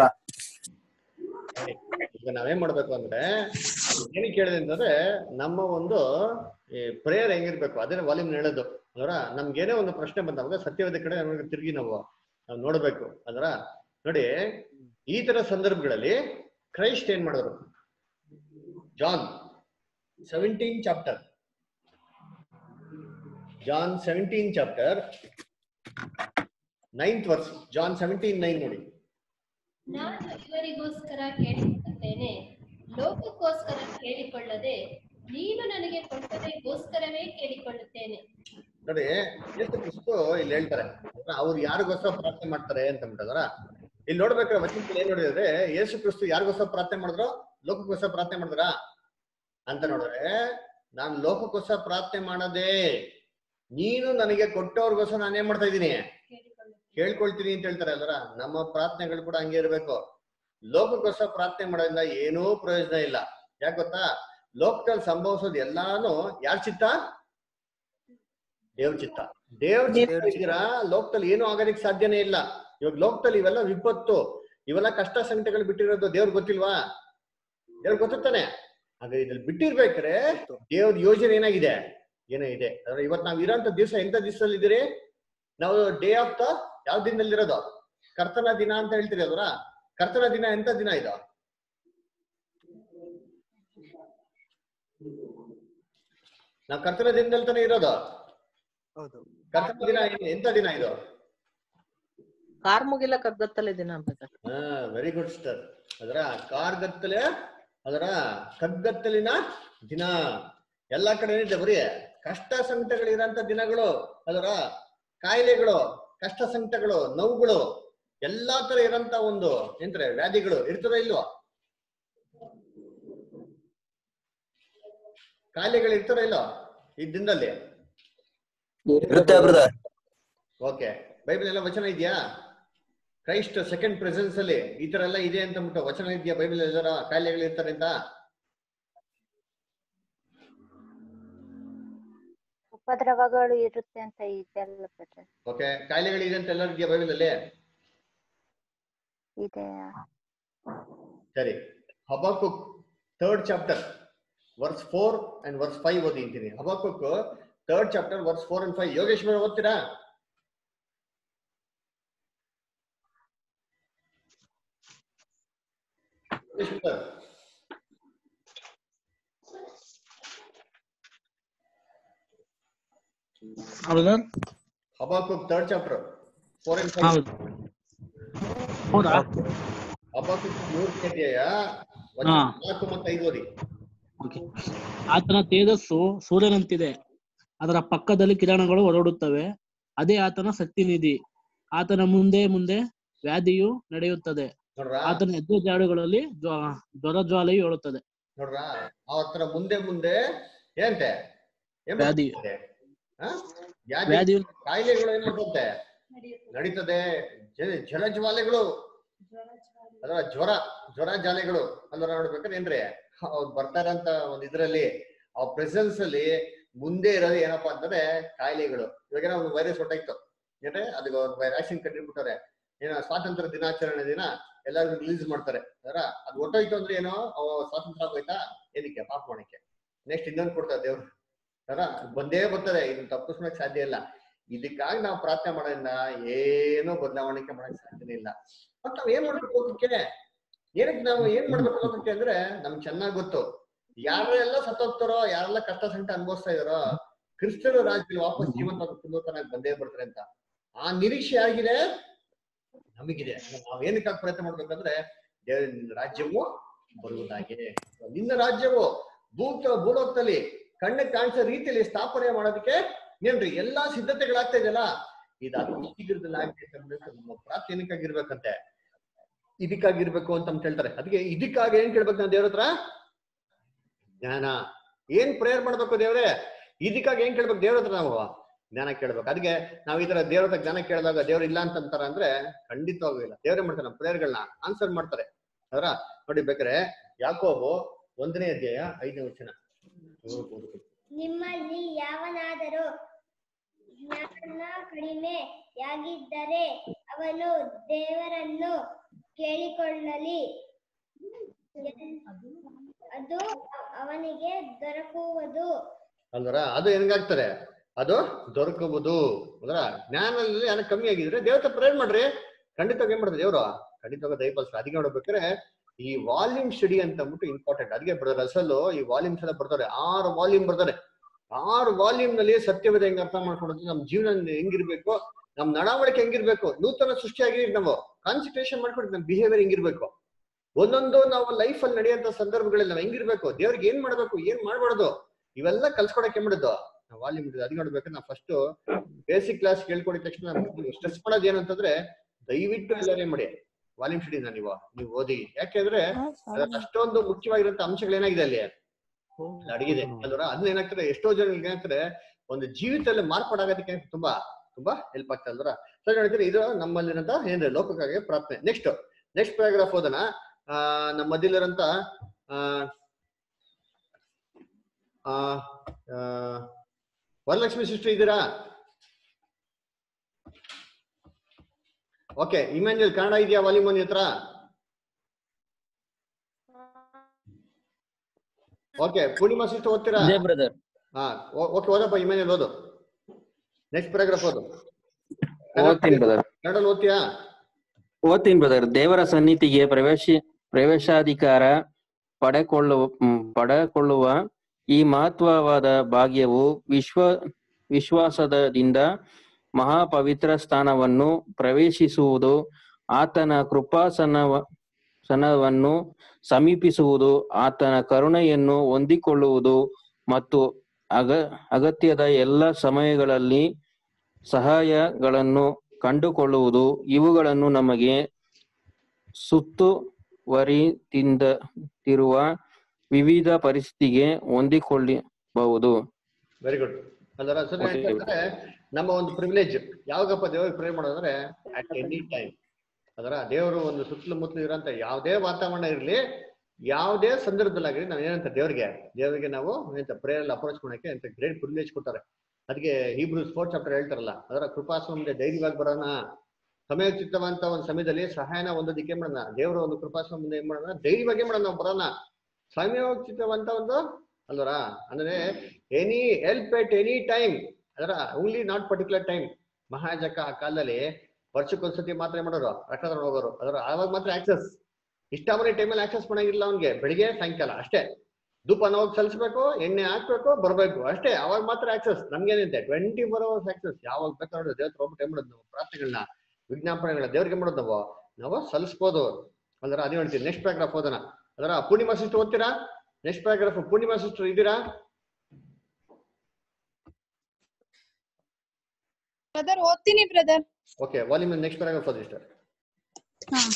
ಈಗ ನಾವೇನ್ ಮಾಡ್ಬೇಕು ಅಂದ್ರೆ ಏನಕ್ಕೆ ಕೇಳಿದೆ ಅಂತಂದ್ರೆ ನಮ್ಮ ಒಂದು ಪ್ರೇಯರ್ ಹೆಂಗಿರ್ಬೇಕು ಅದೇ ವಾಲ್ಯೂಮ್ ಹೇಳೋದು ಅದರ ನಮ್ಗೇನೇ ಒಂದು ಪ್ರಶ್ನೆ ಬಂದಾಗ ಸತ್ಯವಾದ ಕಡೆ ನಮಗೆ ತಿರುಗಿ ನಾವು ನಾವು ನೋಡ್ಬೇಕು ಅದರ ನೋಡಿ ಈ ತರ ಸಂದರ್ಭಗಳಲ್ಲಿ ಕ್ರೈಸ್ಟ್ ಏನ್ ಮಾಡಿದ್ರು John seventeen chapter John seventeen chapter ninth verse John seventeen nine ನೋಡಿ ನಾನು ಇವರಿಗೋಸ್ಕರ ಕೇಳಿಕೊಳ್ಳುತ್ತೇನೆ ಲೋಕಕ್ಕೋಸ್ಕರ ಕೇಳಿಕೊಳ್ಳದೆ ನೀನು ನನಗೆ ಕೊಟ್ಟದಕ್ಕೋಸ್ಕರವೇ ಕೇಳಿಕೊಳ್ಳುತ್ತೇನೆ ನೋಡಿ ಯೇಸು ಕ್ರಿಸ್ತು ಇಲ್ಲಿ ಹೇಳ್ತಾರೆ ಅವ್ರು ಯಾರಿಗೋಸ್ಕರ ಪ್ರಾರ್ಥನೆ ಮಾಡ್ತಾರೆ ಅಂತ ಅಂದ್ಬಿಟ್ಟದ್ರ ಇಲ್ಲಿ ನೋಡ್ಬೇಕಾದ್ರೆ ವಚನದಲ್ಲಿ ಏನ್ ನೋಡಿದ್ರೆ ಯೇಸು ಕ್ರಿಸ್ತು ಯಾರಿಗೋಸ್ಕರ ಪ್ರಾರ್ಥನೆ ಮಾಡಿದ್ರು ಲೋಕಕ್ಕೋಸ್ಕರ ಪ್ರಾರ್ಥನೆ ಮಾಡಿದ್ರ ಅಂತ ನೋಡಿದ್ರೆ ನಾನು ಲೋಕಕ್ಕೋಸ್ಕರ ಪ್ರಾರ್ಥನೆ ಮಾಡದೆ ನೀನು ನನಗೆ ಕೊಟ್ಟವ್ರಿಗೋಸ್ಕರ ನಾನೇನ್ ಮಾಡ್ತಾ ಇದ್ದೀನಿ ಕೇಳ್ಕೊಳ್ತೀನಿ ಅಂತ ಹೇಳ್ತಾರೆ ಅಲ್ವರ ನಮ್ಮ ಪ್ರಾರ್ಥನೆಗಳು ಕೂಡ ಹಂಗೆ ಇರ್ಬೇಕು ಲೋಕಕ್ಕೋಸ್ಕರ ಪ್ರಾರ್ಥನೆ ಮಾಡೋದ್ರಿಂದ ಏನೂ ಪ್ರಯೋಜನ ಇಲ್ಲ ಯಾಕೆ ಗೊತ್ತಾ ಲೋಕದಲ್ಲಿ ಸಂಭವಿಸೋದು ಎಲ್ಲಾನು ಯಾರ ಚಿತ್ತ ದೇವ್ ಚಿತ್ತ ದೇವ್ ಚಿತ್ತ ಇದ್ದೀರಾ ಲೋಕದಲ್ಲಿ ಏನೂ ಆಗೋದಕ್ಕೆ ಸಾಧ್ಯನೇ ಇಲ್ಲ ಇವಾಗ ಲೋಕದಲ್ಲಿ ಇವೆಲ್ಲ ವಿಪತ್ತು ಇವೆಲ್ಲ ಕಷ್ಟ ಸಂಕಟಗಳು ಬಿಟ್ಟಿರೋದು ದೇವ್ರ ಗೊತ್ತಿಲ್ವಾ ದೇವ್ರ ಗೊತ್ತಾನೆ ಹಾಗೆ ಇದ್ರಲ್ಲಿ ಬಿಟ್ಟಿರ್ಬೇಕಾರೆ ದೇವ್ರ ಯೋಜನೆ ಏನಾಗಿದೆ ಏನೋ ಇದೆ ಅಂದ್ರೆ ಇವತ್ತು ನಾವು ಇರೋಂಥ ದಿವಸ ಎಂತ ದಿವಸದಲ್ಲಿ ಇದ್ದೀರಿ ನಾವು ಡೇ ಆಫ್ ದ ಯಾವ ದಿನದಲ್ಲಿರೋದು ಕರ್ತನ ದಿನ ಅಂತ ಹೇಳ್ತೀರಿ ಅಲ್ವರ ಕರ್ತನ ದಿನ ಎಂತ ದಿನ ಇದು ನಾವು ಕರ್ತನ ದಿನದಲ್ಲಿ ತಾನೇ ಇರೋದು ಕರ್ತನ ದಿನ ಏನು- ಎಂತ ದಿನ ಇದು ಕಾರ್ಮುಗಿಲ ಕಗ್ಗತ್ತಲೆ ದಿನ ಬ್ರದರ್ ಹಾ ವೆರಿ ಗುಡ್ ಸ್ಟರ್ ಅದರ ಕಾರ್ಗತ್ತಲೆ ಅದರ ಕಗ್ಗತ್ತಲಿನ ದಿನ ಎಲ್ಲಾ ಕಡೆ ಏನಿದೆ ಬರೀ ಕಷ್ಟ ಸಂಕಟಗಳಿರಂತ ದಿನಗಳು ಅದರ ಕಾಯಿಲೆಗಳು ಕಷ್ಟ ಸಂಕಟಗಳು ನೋವುಗಳು ಎಲ್ಲಾ ತರ ಇರಂತ ಒಂದು ಎಂದ್ರೆ ವ್ಯಾಧಿಗಳು ಇರ್ತದ ಇಲ್ವಾ ಕಾಯಿಲೆಗಳು ಇರ್ತದ ಇಲ್ಲೋ ಈ ದಿನದಲ್ಲಿ ಇರುತ್ತೆ ಬ್ರದರ್ ಓಕೆ ಬೈಬಲ್ ಎಲ್ಲ ವಚನ ಇದೆಯಾ ಕ್ರೈಸ್ಟ್ ಸೆಕೆಂಡ್ ಪ್ರೆಸೆನ್ಸ್ ಅಲ್ಲಿ ಈ ತರ ಎಲ್ಲ ಇದೆ ಅಂತ ಅಂದ್ಬಿಟ್ಟು ವಚನ ಇದೆಯಾ ಬೈಬಲ್ ಎಲ್ಲರ ಕಾಯಿಲೆಗಳು ಇರ್ತಾರೆ ಅಂತ ಉಪದ್ರವಗಳು ಇರುತ್ತೆ ಅಂತ ಇದೆಲ್ಲ ಬ್ರದರ್ ಓಕೆ ಕಾಯಿಲೆಗಳು ಇದೆ ಅಂತ ಎಲ್ಲ ಇದೆಯಾ ಬೈಬಲ್ ಅಲ್ಲಿ ಇದೆ ಸರಿ Habakkuk third chapter verse four and verse five ಓದಿ ಅಂತೀನಿ Habakkuk third chapter verse four and five Yogeshwara ಓದ್ತೀರಾ ಯೋಗೇಶ್ವರ್ ಹೌದಾ Habakkuk third chapter four and five ಹೌದು ಹೌದಾ ಹಬಾಕುಕ್ ಮೂರನೇ ಅಧ್ಯಾಯ ವಚನ ಹಾ. ನಾಲ್ಕು ಮತ್ತು ಐದು ಓದಿ ಓಕೆ ಆತನ ತೇಜಸ್ಸು ಸೂರ್ಯನಂತಿದೆ ಅದರ ಪಕ್ಕದಲ್ಲಿ ಕಿರಣಗಳು ಹೊರಡುತ್ತವೆ ಅದೇ ಆತನ ಶಕ್ತಿ ನಿಧಿ ಆತನ ಮುಂದೆ ಮುಂದೆ ವ್ಯಾಧಿಯು ನಡೆಯುತ್ತದೆ ನೋಡ್ರಾ ಆತನ ಹೆಜ್ಜೆ ಜಾಡುಗಳಲ್ಲಿ ಜ್ವ- ಜ್ವರ ಜ್ವಾಲೆಯು ಏಳುತ್ತದೆ ನೋಡ್ರಾ ಆ ತರ ಮುಂದೆ ಮುಂದೆ ಏನಂತೆ ಏನ್ ವ್ಯಾಧಿ. ಮಾಡ್ತದೆ? ಆ? ವ್ಯಾಧಿ ವ್ಯಾಧಿ ಕಾಯಿಲೆಗಳು ಏನ್ ಮಾಡ್ತದೆ ನಡೀತದೆ ಜ- ಜಲಜ್ವಾಲೆಗಳು ಅದರ ಜ್ವರ ಜ್ವರ ಜಾಲೆಗಳು ಅಂದ್ರೆ ನೋಡ್ಬೇಕಾದ್ರೆ ಏನ್ರಿ ಅವ್ರು ಬರ್ತಾರಂತ ಒಂದ್ ಇದ್ರಲ್ಲಿ ಆ ಪ್ರೆಸೆನ್ಸ್ ಅಲ್ಲಿ ಮುಂದೆ ಇರೋದು ಏನಪ್ಪಾ ಅಂತಂದ್ರೆ ಕಾಯಿಲೆಗಳು ಇವಾಗ ಒಂದು ವೈರಸ್ ಹೊಟ್ಟಾಯ್ತು ಏನ್ರೆ ಅದಕ್ಕೆ ಒಂದು ವ್ಯಾಕ್ಸಿನ್ ಕಟ್ಟಿಬಿಟ್ಟಾರೆ ಏನೋ ಸ್ವಾತಂತ್ರ್ಯ ದಿನಾಚರಣೆ ದಿನ ಎಲ್ಲರಿಗೂ ರಿಲೀಸ್ ಮಾಡ್ತಾರೆ ಅದರ ಅದು ಹೊಟ್ಟೋಯ್ತು ಅಂದ್ರೆ ಏನೋ ಅವ ಸ್ವಾತಂತ್ರ್ಯ ಆಗೋಯ್ತಾ ಏನಕ್ಕೆ ಪಾಪ ಮಾಡಕ್ಕೆ ನೆಕ್ಸ್ಟ್ ಇನ್ನೊಂದು ಕೊಡ್ತಾರೆ ದೇವ್ರು ಅದರ ಬಂದೇ ಬರ್ತದೆ ಇದನ್ನ ತಪ್ಪಿಸ್ಕೊಳಕ್ ಸಾಧ್ಯ ಇಲ್ಲ ಇದಕ್ಕಾಗಿ ನಾವು ಪ್ರಾರ್ಥನೆ ಮಾಡೋದ್ರಿಂದ ಏನೋ ಬದಲಾವಣೆ ಮಾಡಕ್ ಸಾಧ್ಯನೇ ಇಲ್ಲ ಮತ್ ನಾವ್ ಏನ್ ಮಾಡ್ಬೇಕು ಲೋಕಕ್ಕೆ ಏನಕ್ಕೆ ನಾವು ಏನ್ ಮಾಡ್ಬೇಕು ಲೋಕಕ್ಕೆ ಅಂದ್ರೆ ನಮ್ಗೆ ಚೆನ್ನಾಗ್ ಗೊತ್ತು ಯಾರೆಲ್ಲ ಸತ್ತೋಗ್ತಾರೋ ಯಾರೆಲ್ಲ ಕಷ್ಟ ಸಂಕಟ ಅನುಭವಿಸ್ತಾ ಇದಾರೋ ಕ್ರಿಸ್ತರು ರಾಜ್ಯದಲ್ಲಿ ವಾಪಸ್ ಜೀವಂತ ಪುನರುತ್ಥಾನಕ್ಕೆ ಬಂದೇ ಬರ್ತಾರೆ ಅಂತ ಆ ನಿರೀಕ್ಷೆ ಆಗಿದೆ ನಮಗಿದೆ ನಾವ್ ಏನಕ್ಕಾಗಿ ಪ್ರಯತ್ನ ಮಾಡ್ಬೇಕಂದ್ರೆ ದೇವರ ನಿನ್ನ ರಾಜ್ಯವು ಬರುವುದಾಗೆ ನಿನ್ನ ರಾಜ್ಯವು ಭೂತ ಭೂಲೋಕದಲ್ಲಿ ಕಣ್ಣಿಗೆ ಕಾಣಿಸೋ ರೀತಿಯಲ್ಲಿ ಸ್ಥಾಪನೆ ಮಾಡೋದಕ್ಕೆ ಏನ್ರಿ ಎಲ್ಲಾ ಸಿದ್ಧತೆಗಳಾಗ್ತಾ ಇದೆಯಲ್ಲ ಇದು ಅತಿ ಶೀಘ್ರದಲ್ಲಿ ಆಗ್ಬೇಕು ಅಂದ್ಬಿಟ್ಟು ನಮ್ಮ ಪ್ರಾರ್ಥನೆ ಏನಕ್ಕಾಗಿರ್ಬೇಕಂತೆ ಇದಕ್ಕಾಗಿರ್ಬೇಕು ಅಂತ ಅಂತ ಹೇಳ್ತಾರೆ ಅದಕ್ಕೆ ಇದಕ್ಕಾಗಿ ಏನ್ ಕೇಳ್ಬೇಕು ನಾವು ದೇವ್ರ ಹತ್ರ ಜ್ಞಾನ ಏನ್ ಪ್ರೇಯರ್ ಮಾಡ್ಬೇಕು ದೇವ್ರೆ ಇದಕ್ಕಾಗಿ ಏನ್ ಕೇಳ್ಬೇಕು ದೇವ್ರ ಹತ್ರ ನಾವು ಜ್ಞಾನ ಕೇಳ್ಬೇಕು ಅದಕ್ಕೆ ನಾವು ಈ ತರ ದೇವ್ರ ಹತ್ರ ಜ್ಞಾನ ಕೇಳಿದಾಗ ದೇವ್ರು ಇಲ್ಲ ಅಂತ ಅಂತಾರ ಅಂದ್ರೆ ಖಂಡಿತವಾಗೂ ಇಲ್ಲ ದೇವ್ರೇ ಮಾಡ್ತಾರೆ ನಮ್ಮ ಪ್ರೇಯರ್ಗಳನ್ನ ಆನ್ಸರ್ ಮಾಡ್ತಾರೆ ಅದರ ನೋಡಿ ಬೇಕಾರೆ ಯಾಕೋಬು ಒಂದನೇ ಅಧ್ಯಾಯ ಐದನೇ ವಚನ ಓದ್ಬೋದು. ನಿಮ್ಮಲ್ಲಿ ಯಾವನಾದರೂ ಜ್ಞಾನ ಕಡಿಮೆಯಾಗಿದ್ದರೆ ಅವನು ದೇವರನ್ನು ಕೇಳಿಕೊಳ್ಳಲಿ ಅದು ಅವನಿಗೆ ದೊರಕುವುದು ಅಲ್ವರ ಅದು ಹೆಂಗಾಗ್ತದೆ ಅದು ದೊರಕುವುದು ಅದರ ಜ್ಞಾನದಲ್ಲಿ ಏನೋ ಕಮ್ಮಿ ಆಗಿದ್ರೆ ದೇವತೆ ಪ್ರೇರ್ ಮಾಡ್ರಿ ಖಂಡಿತವಾಗಿ ಏನ್ ಮಾಡ್ತಾರೆ ದೇವ್ರು ಖಂಡಿತವಾಗಿ ದಯಪಾಲಿಸ್ತಾರೆ ಅದಕ್ಕೆ ನೋಡ್ಬೇಕಾದ್ರೆ ಈ ವಾಲ್ಯೂಮ್ ಸ್ಟಡಿ ಅಂತ ಅಂದ್ಬಿಟ್ಟು ಇಂಪಾರ್ಟೆಂಟ್ ಅದಕ್ಕೆ ಬ್ರದರ್ ಅಸಲು ಈ ವಾಲ್ಯೂಮ್ಸ್ ಎಲ್ಲ ಬರ್ತಾರೆ ಆರು ವಾಲ್ಯೂಮ್ ಬರ್ತಾರೆ ಆರು ವಾಲ್ಯೂಮ್ ನಲ್ಲಿ ಸತ್ಯವೇದ ಹೆಂಗ್ ಅರ್ಥ ಮಾಡ್ಕೊಳ್ಳೋದು ನಮ್ ಜೀವನ ಹೆಂಗಿರ್ಬೇಕು ನಮ್ ನಡವಳಿಕೆ ಹೆಂಗಿರ್ಬೇಕು ನೂತನ ಸೃಷ್ಟಿಯಾಗಿ ನಾವು ಕಾನ್ಸಂಟ್ರೇಷನ್ ಮಾಡ್ಕೊಂಡು ನಮ್ ಬಿಹೇವಿಯರ್ ಹೆಂಗಿರ್ಬೇಕು ಒಂದೊಂದು ನಾವು ಲೈಫ್ ಅಲ್ಲಿ ನಡೆಯುವಂತ ಸಂದರ್ಭಗಳಲ್ಲಿ ನಾವು ಹೆಂಗಿರ್ಬೇಕು ದೇವ್ರಿಗೆ ಏನ್ ಮಾಡ್ಬೇಕು ಏನ್ ಮಾಡ್ಬಾರ್ದು ಇವೆಲ್ಲ ಕಲ್ಸ್ಕೊಡಕ್ ಏನ್ ಮಾಡಿದ್ದು ನಾವು ವಾಲ್ಯೂಮ್ ಅದು ನೋಡ್ಬೇಕು ನಾವು ಫಸ್ಟ್ ಬೇಸಿಕ್ ಕ್ಲಾಸ್ ಕೇಳ್ಕೊಂಡಿದ ತಕ್ಷಣ ಸ್ಟ್ರೆಸ್ ಮಾಡೋದು ಏನಂತಂದ್ರೆ ದಯವಿಟ್ಟು ಎಲ್ಲರೂ ಏನ್ ಮಾಡಿ ವಾಲ್ಯೂಮ್ ಸ್ಟಡಿನ ನೀವು ನೀವು ಓದಿ ಯಾಕೆಂದ್ರೆ ಅದ್ರಲ್ಲಿ ಅಷ್ಟೊಂದು ಮುಖ್ಯವಾಗಿರುವಂತ ಅಂಶಗಳು ಏನಾಗಿದೆ ಅಲ್ಲಿ ಅಲ್ಲಿ ಅಡಗಿದೆ ಅಲ್ವರ ಅದನ್ನ ಏನಾಗ್ತದೆ ಎಷ್ಟೋ ಜನ ಏನಾಗ್ತದೆ ಒಂದು ಜೀವಿತದಲ್ಲಿ ಮಾರ್ಪಾಡಾಗೋದಕ್ಕೆ ತುಂಬಾ ತುಂಬಾ ಹೆಲ್ಪ್ ಆಗ್ತದೆ ಅಲ್ವರ ಸರಿ ನೋಡಿದ್ರೆ ಇದು ನಮ್ಮಲ್ಲಿರಂತ ಏನ್ರಿ ಲೋಕಕ್ಕಾಗಿ ಪ್ರಾರ್ಥನೆ ನೆಕ್ಸ್ಟ್ ನೆಕ್ಸ್ಟ್ ಪ್ಯಾರಾಗ್ರಾಫ್ ಓದೋಣ ಆ ನಮ್ಮ ಮಧ್ಯಲಿರಂತ ಆ ಆ, ಆ, ವರಲಕ್ಷ್ಮಿ ಸಿಸ್ಟರ್ ಇದ್ದೀರಾ ಓಕೆ ಇಮ್ಯಾನ್ಯಲ್ ಕನ್ನಡ ಇದೆಯಾ ವಾಲ್ಯೂಮ್ ಒನ್ ಹತ್ರ ಓಕೆ ಪೂರ್ಣಿಮಾ ಸಿಸ್ಟರ್ ಓದ್ತೀರಾ ಇದೆ ಬ್ರದರ್ ಹಾ ಓಕೆ ಓದಪ್ಪ ಇಮ್ಯಾನ್ಯಲ್ ಓದು ನೆಕ್ಸ್ಟ್ ಪ್ಯಾರಾಗ್ರಾಫ್ ಓದು ಓದ್ತೀನಿ ಬ್ರದರ್ ಕನ್ನಡ ಓದ್ತೀಯಾ ಓದ್ತೀನಿ ಬ್ರದರ್ ದೇವರ ಸನ್ನಿಧಿಗೆ ಪ್ರವೇಶ ಪ್ರವೇಶಾಧಿಕಾರ ಪಡೆಕೊಳ್ಳುವ ಮ್, ಪಡೆಕೊಳ್ಳುವ ಈ ಮಹತ್ವವಾದ ಭಾಗ್ಯವು ವಿಶ್ವ ವಿಶ್ವಾಸದಿಂದ ಮಹಾಪವಿತ್ರ ಸ್ಥಾನವನ್ನು ಪ್ರವೇಶಿಸುವುದು ಆತನ ಕೃಪಾಸನವ ಸನವನ್ನು ಸಮೀಪಿಸುವುದು ಆತನ ಕರುಣೆಯನ್ನು ಹೊಂದಿಕೊಳ್ಳುವುದು ಮತ್ತು ಅಗ ಅಗತ್ಯದ ಎಲ್ಲ ಸಮಯಗಳಲ್ಲಿ ಸಹಾಯಗಳನ್ನು ಕಂಡುಕೊಳ್ಳುವುದು ಇವುಗಳನ್ನು ನಮಗೆ ಸುತ್ತುವರಿದಿಂದಿರುವ ವಿವಿಧ ಪರಿಸ್ಥಿತಿಗೆ ಹೊಂದಿಕೊಳ್ಳಬಹುದು ವೆರಿ ಗುಡ್ ಅದರ ಸರಿ ಯಾಕಂದ್ರೆ ನಮ್ಮ ಒಂದು ಪ್ರಿವಿಲೇಜ್ ಯಾವಾಗಪ್ಪ ದೇವರಿಗೆ ಪ್ರೇ ಮಾಡೋದಂದ್ರೆ ಅಟ್ ಎನಿ ಟೈಮ್ ಅದರ ದೇವರು ಒಂದು ಸುತ್ತಲೂ ಮುತ್ತಲು ಇರೋಂತ ಯಾವುದೇ ವಾತಾವರಣ ಇರಲಿ ಯಾವುದೇ ಸಂದರ್ಭದಲ್ಲಾಗಲಿ ನಾವು ಏನಂತ ದೇವರಿಗೆ ದೇವರಿಗೆ ನಾವು ಏನಂತ ಪ್ರೇಯರ್ ಅಪ್ರೋಚ್ ಮಾಡಕ್ಕೆ ಅಂತ ಗ್ರೇಟ್ ಪ್ರಿವಿಲೇಜ್ ಕೊಡ್ತಾರೆ ಅದಕ್ಕೆ ಹೀಬ್ರೂ ಸ್ಪೋರ್ಟ್ಸ್ ಚಾಪ್ಟರ್ ಹೇಳ್ತಾರಲ್ಲ ಅದರ ಕೃಪಾಸ ಮುಂದೆ ಧೈರ್ಯವಾಗಿ ಬರೋಣ ಸಮಯೋಚಿತವಂತ ಒಂದು ಸಮಯದಲ್ಲಿ ಸಹಾಯನ ಹೊಂದೋದಕ್ಕೆ ಏನ್ ಮಾಡೋಣ ದೇವರ ಒಂದು ಕೃಪಾಸ ಮುಂದೆ ಏನ್ ಮಾಡೋಣ ಧೈರ್ಯವಾಗಿ ಮಾಡೋಣ ನಾವು ಬರೋಣ ಸಮಯೋಚಿತವಂತ ಒಂದು ಅಲ್ವರ ಅಂದ್ರೆ any help at any time ಅದರ ಓನ್ಲಿ ನಾಟ್ ಪರ್ಟಿಕ್ಯುಲರ್ ಟೈಮ್ ಮಹಾಜಕ ಆ ಕಾಲದಲ್ಲಿ ವರ್ಷಕ್ಕೊಂದ್ಸತಿ ಮಾತ್ರ ಏನ್ ಮಾಡೋರು ರಕ್ತ ತಗೊಂಡು ಹೋಗೋರು ಅದರ ಆವಾಗ ಮಾತ್ರ ಆಕ್ಸೆಸ್ ಇಷ್ಟಾಮನೆ ಟೈಮಲ್ಲಿ ಆಕ್ಸೆಸ್ ಮಾಡಂಗಿಲ್ಲ ಅವ್ನಿಗೆ ಬೆಳಿಗ್ಗೆ ಸಾಯಂಕಾಲ ಅಷ್ಟೇ ಧೂಪನ ಹೋಗಿ ಸಲ್ಲಿಸ್ಬೇಕು ಎಣ್ಣೆ ಹಾಕ್ಬೇಕು ಬರ್ಬೇಕು ಅಷ್ಟೇ ಅವಾಗ ಮಾತ್ರ ಆಕ್ಸೆಸ್ ನಮ್ಗೇನಂತೆ ಟ್ವೆಂಟಿ ಫೋರ್ ಅವರ್ಸ್ ಆಕ್ಸೆಸ್ ಯಾವಾಗ ಬೇಕಾದ್ರೆ ದೇವ್ರ ಹೋಗ್ಬಿಟ್ಟು ಏನ್ ಮಾಡೋದು ನಾವು ಪ್ರಾರ್ಥನೆಗಳನ್ನ ವಿಜ್ಞಾಪನೆಗಳನ್ನ ದೇವ್ರಿಗೆ ಮಾಡೋದು ನಾವು ನಾವು ಸಲ್ಲಿಸ್ಬೋದು ಅಂದ್ರೆ ಅದೇ ಹೇಳ್ತೀನಿ ನೆಕ್ಸ್ಟ್ ಪ್ಯಾರಾಗ್ರಾಫ್ ಓದೋಣ ಅದರ ಪೂರ್ಣಿಮಾ ಸಿಸ್ಟರ್ ಓದ್ತೀರಾ ನೆಕ್ಸ್ಟ್ ಪ್ಯಾರಾಗ್ರಾಫ್ ಪೂರ್ಣಿಮಾ ಸಿಸ್ಟರ್ ಇದ್ದೀರಾ ಬ್ರದರ್ ಓದ್ತೀನಿ brother okay volume next paragraph ಓದಿ ಸಿಸ್ಟರ್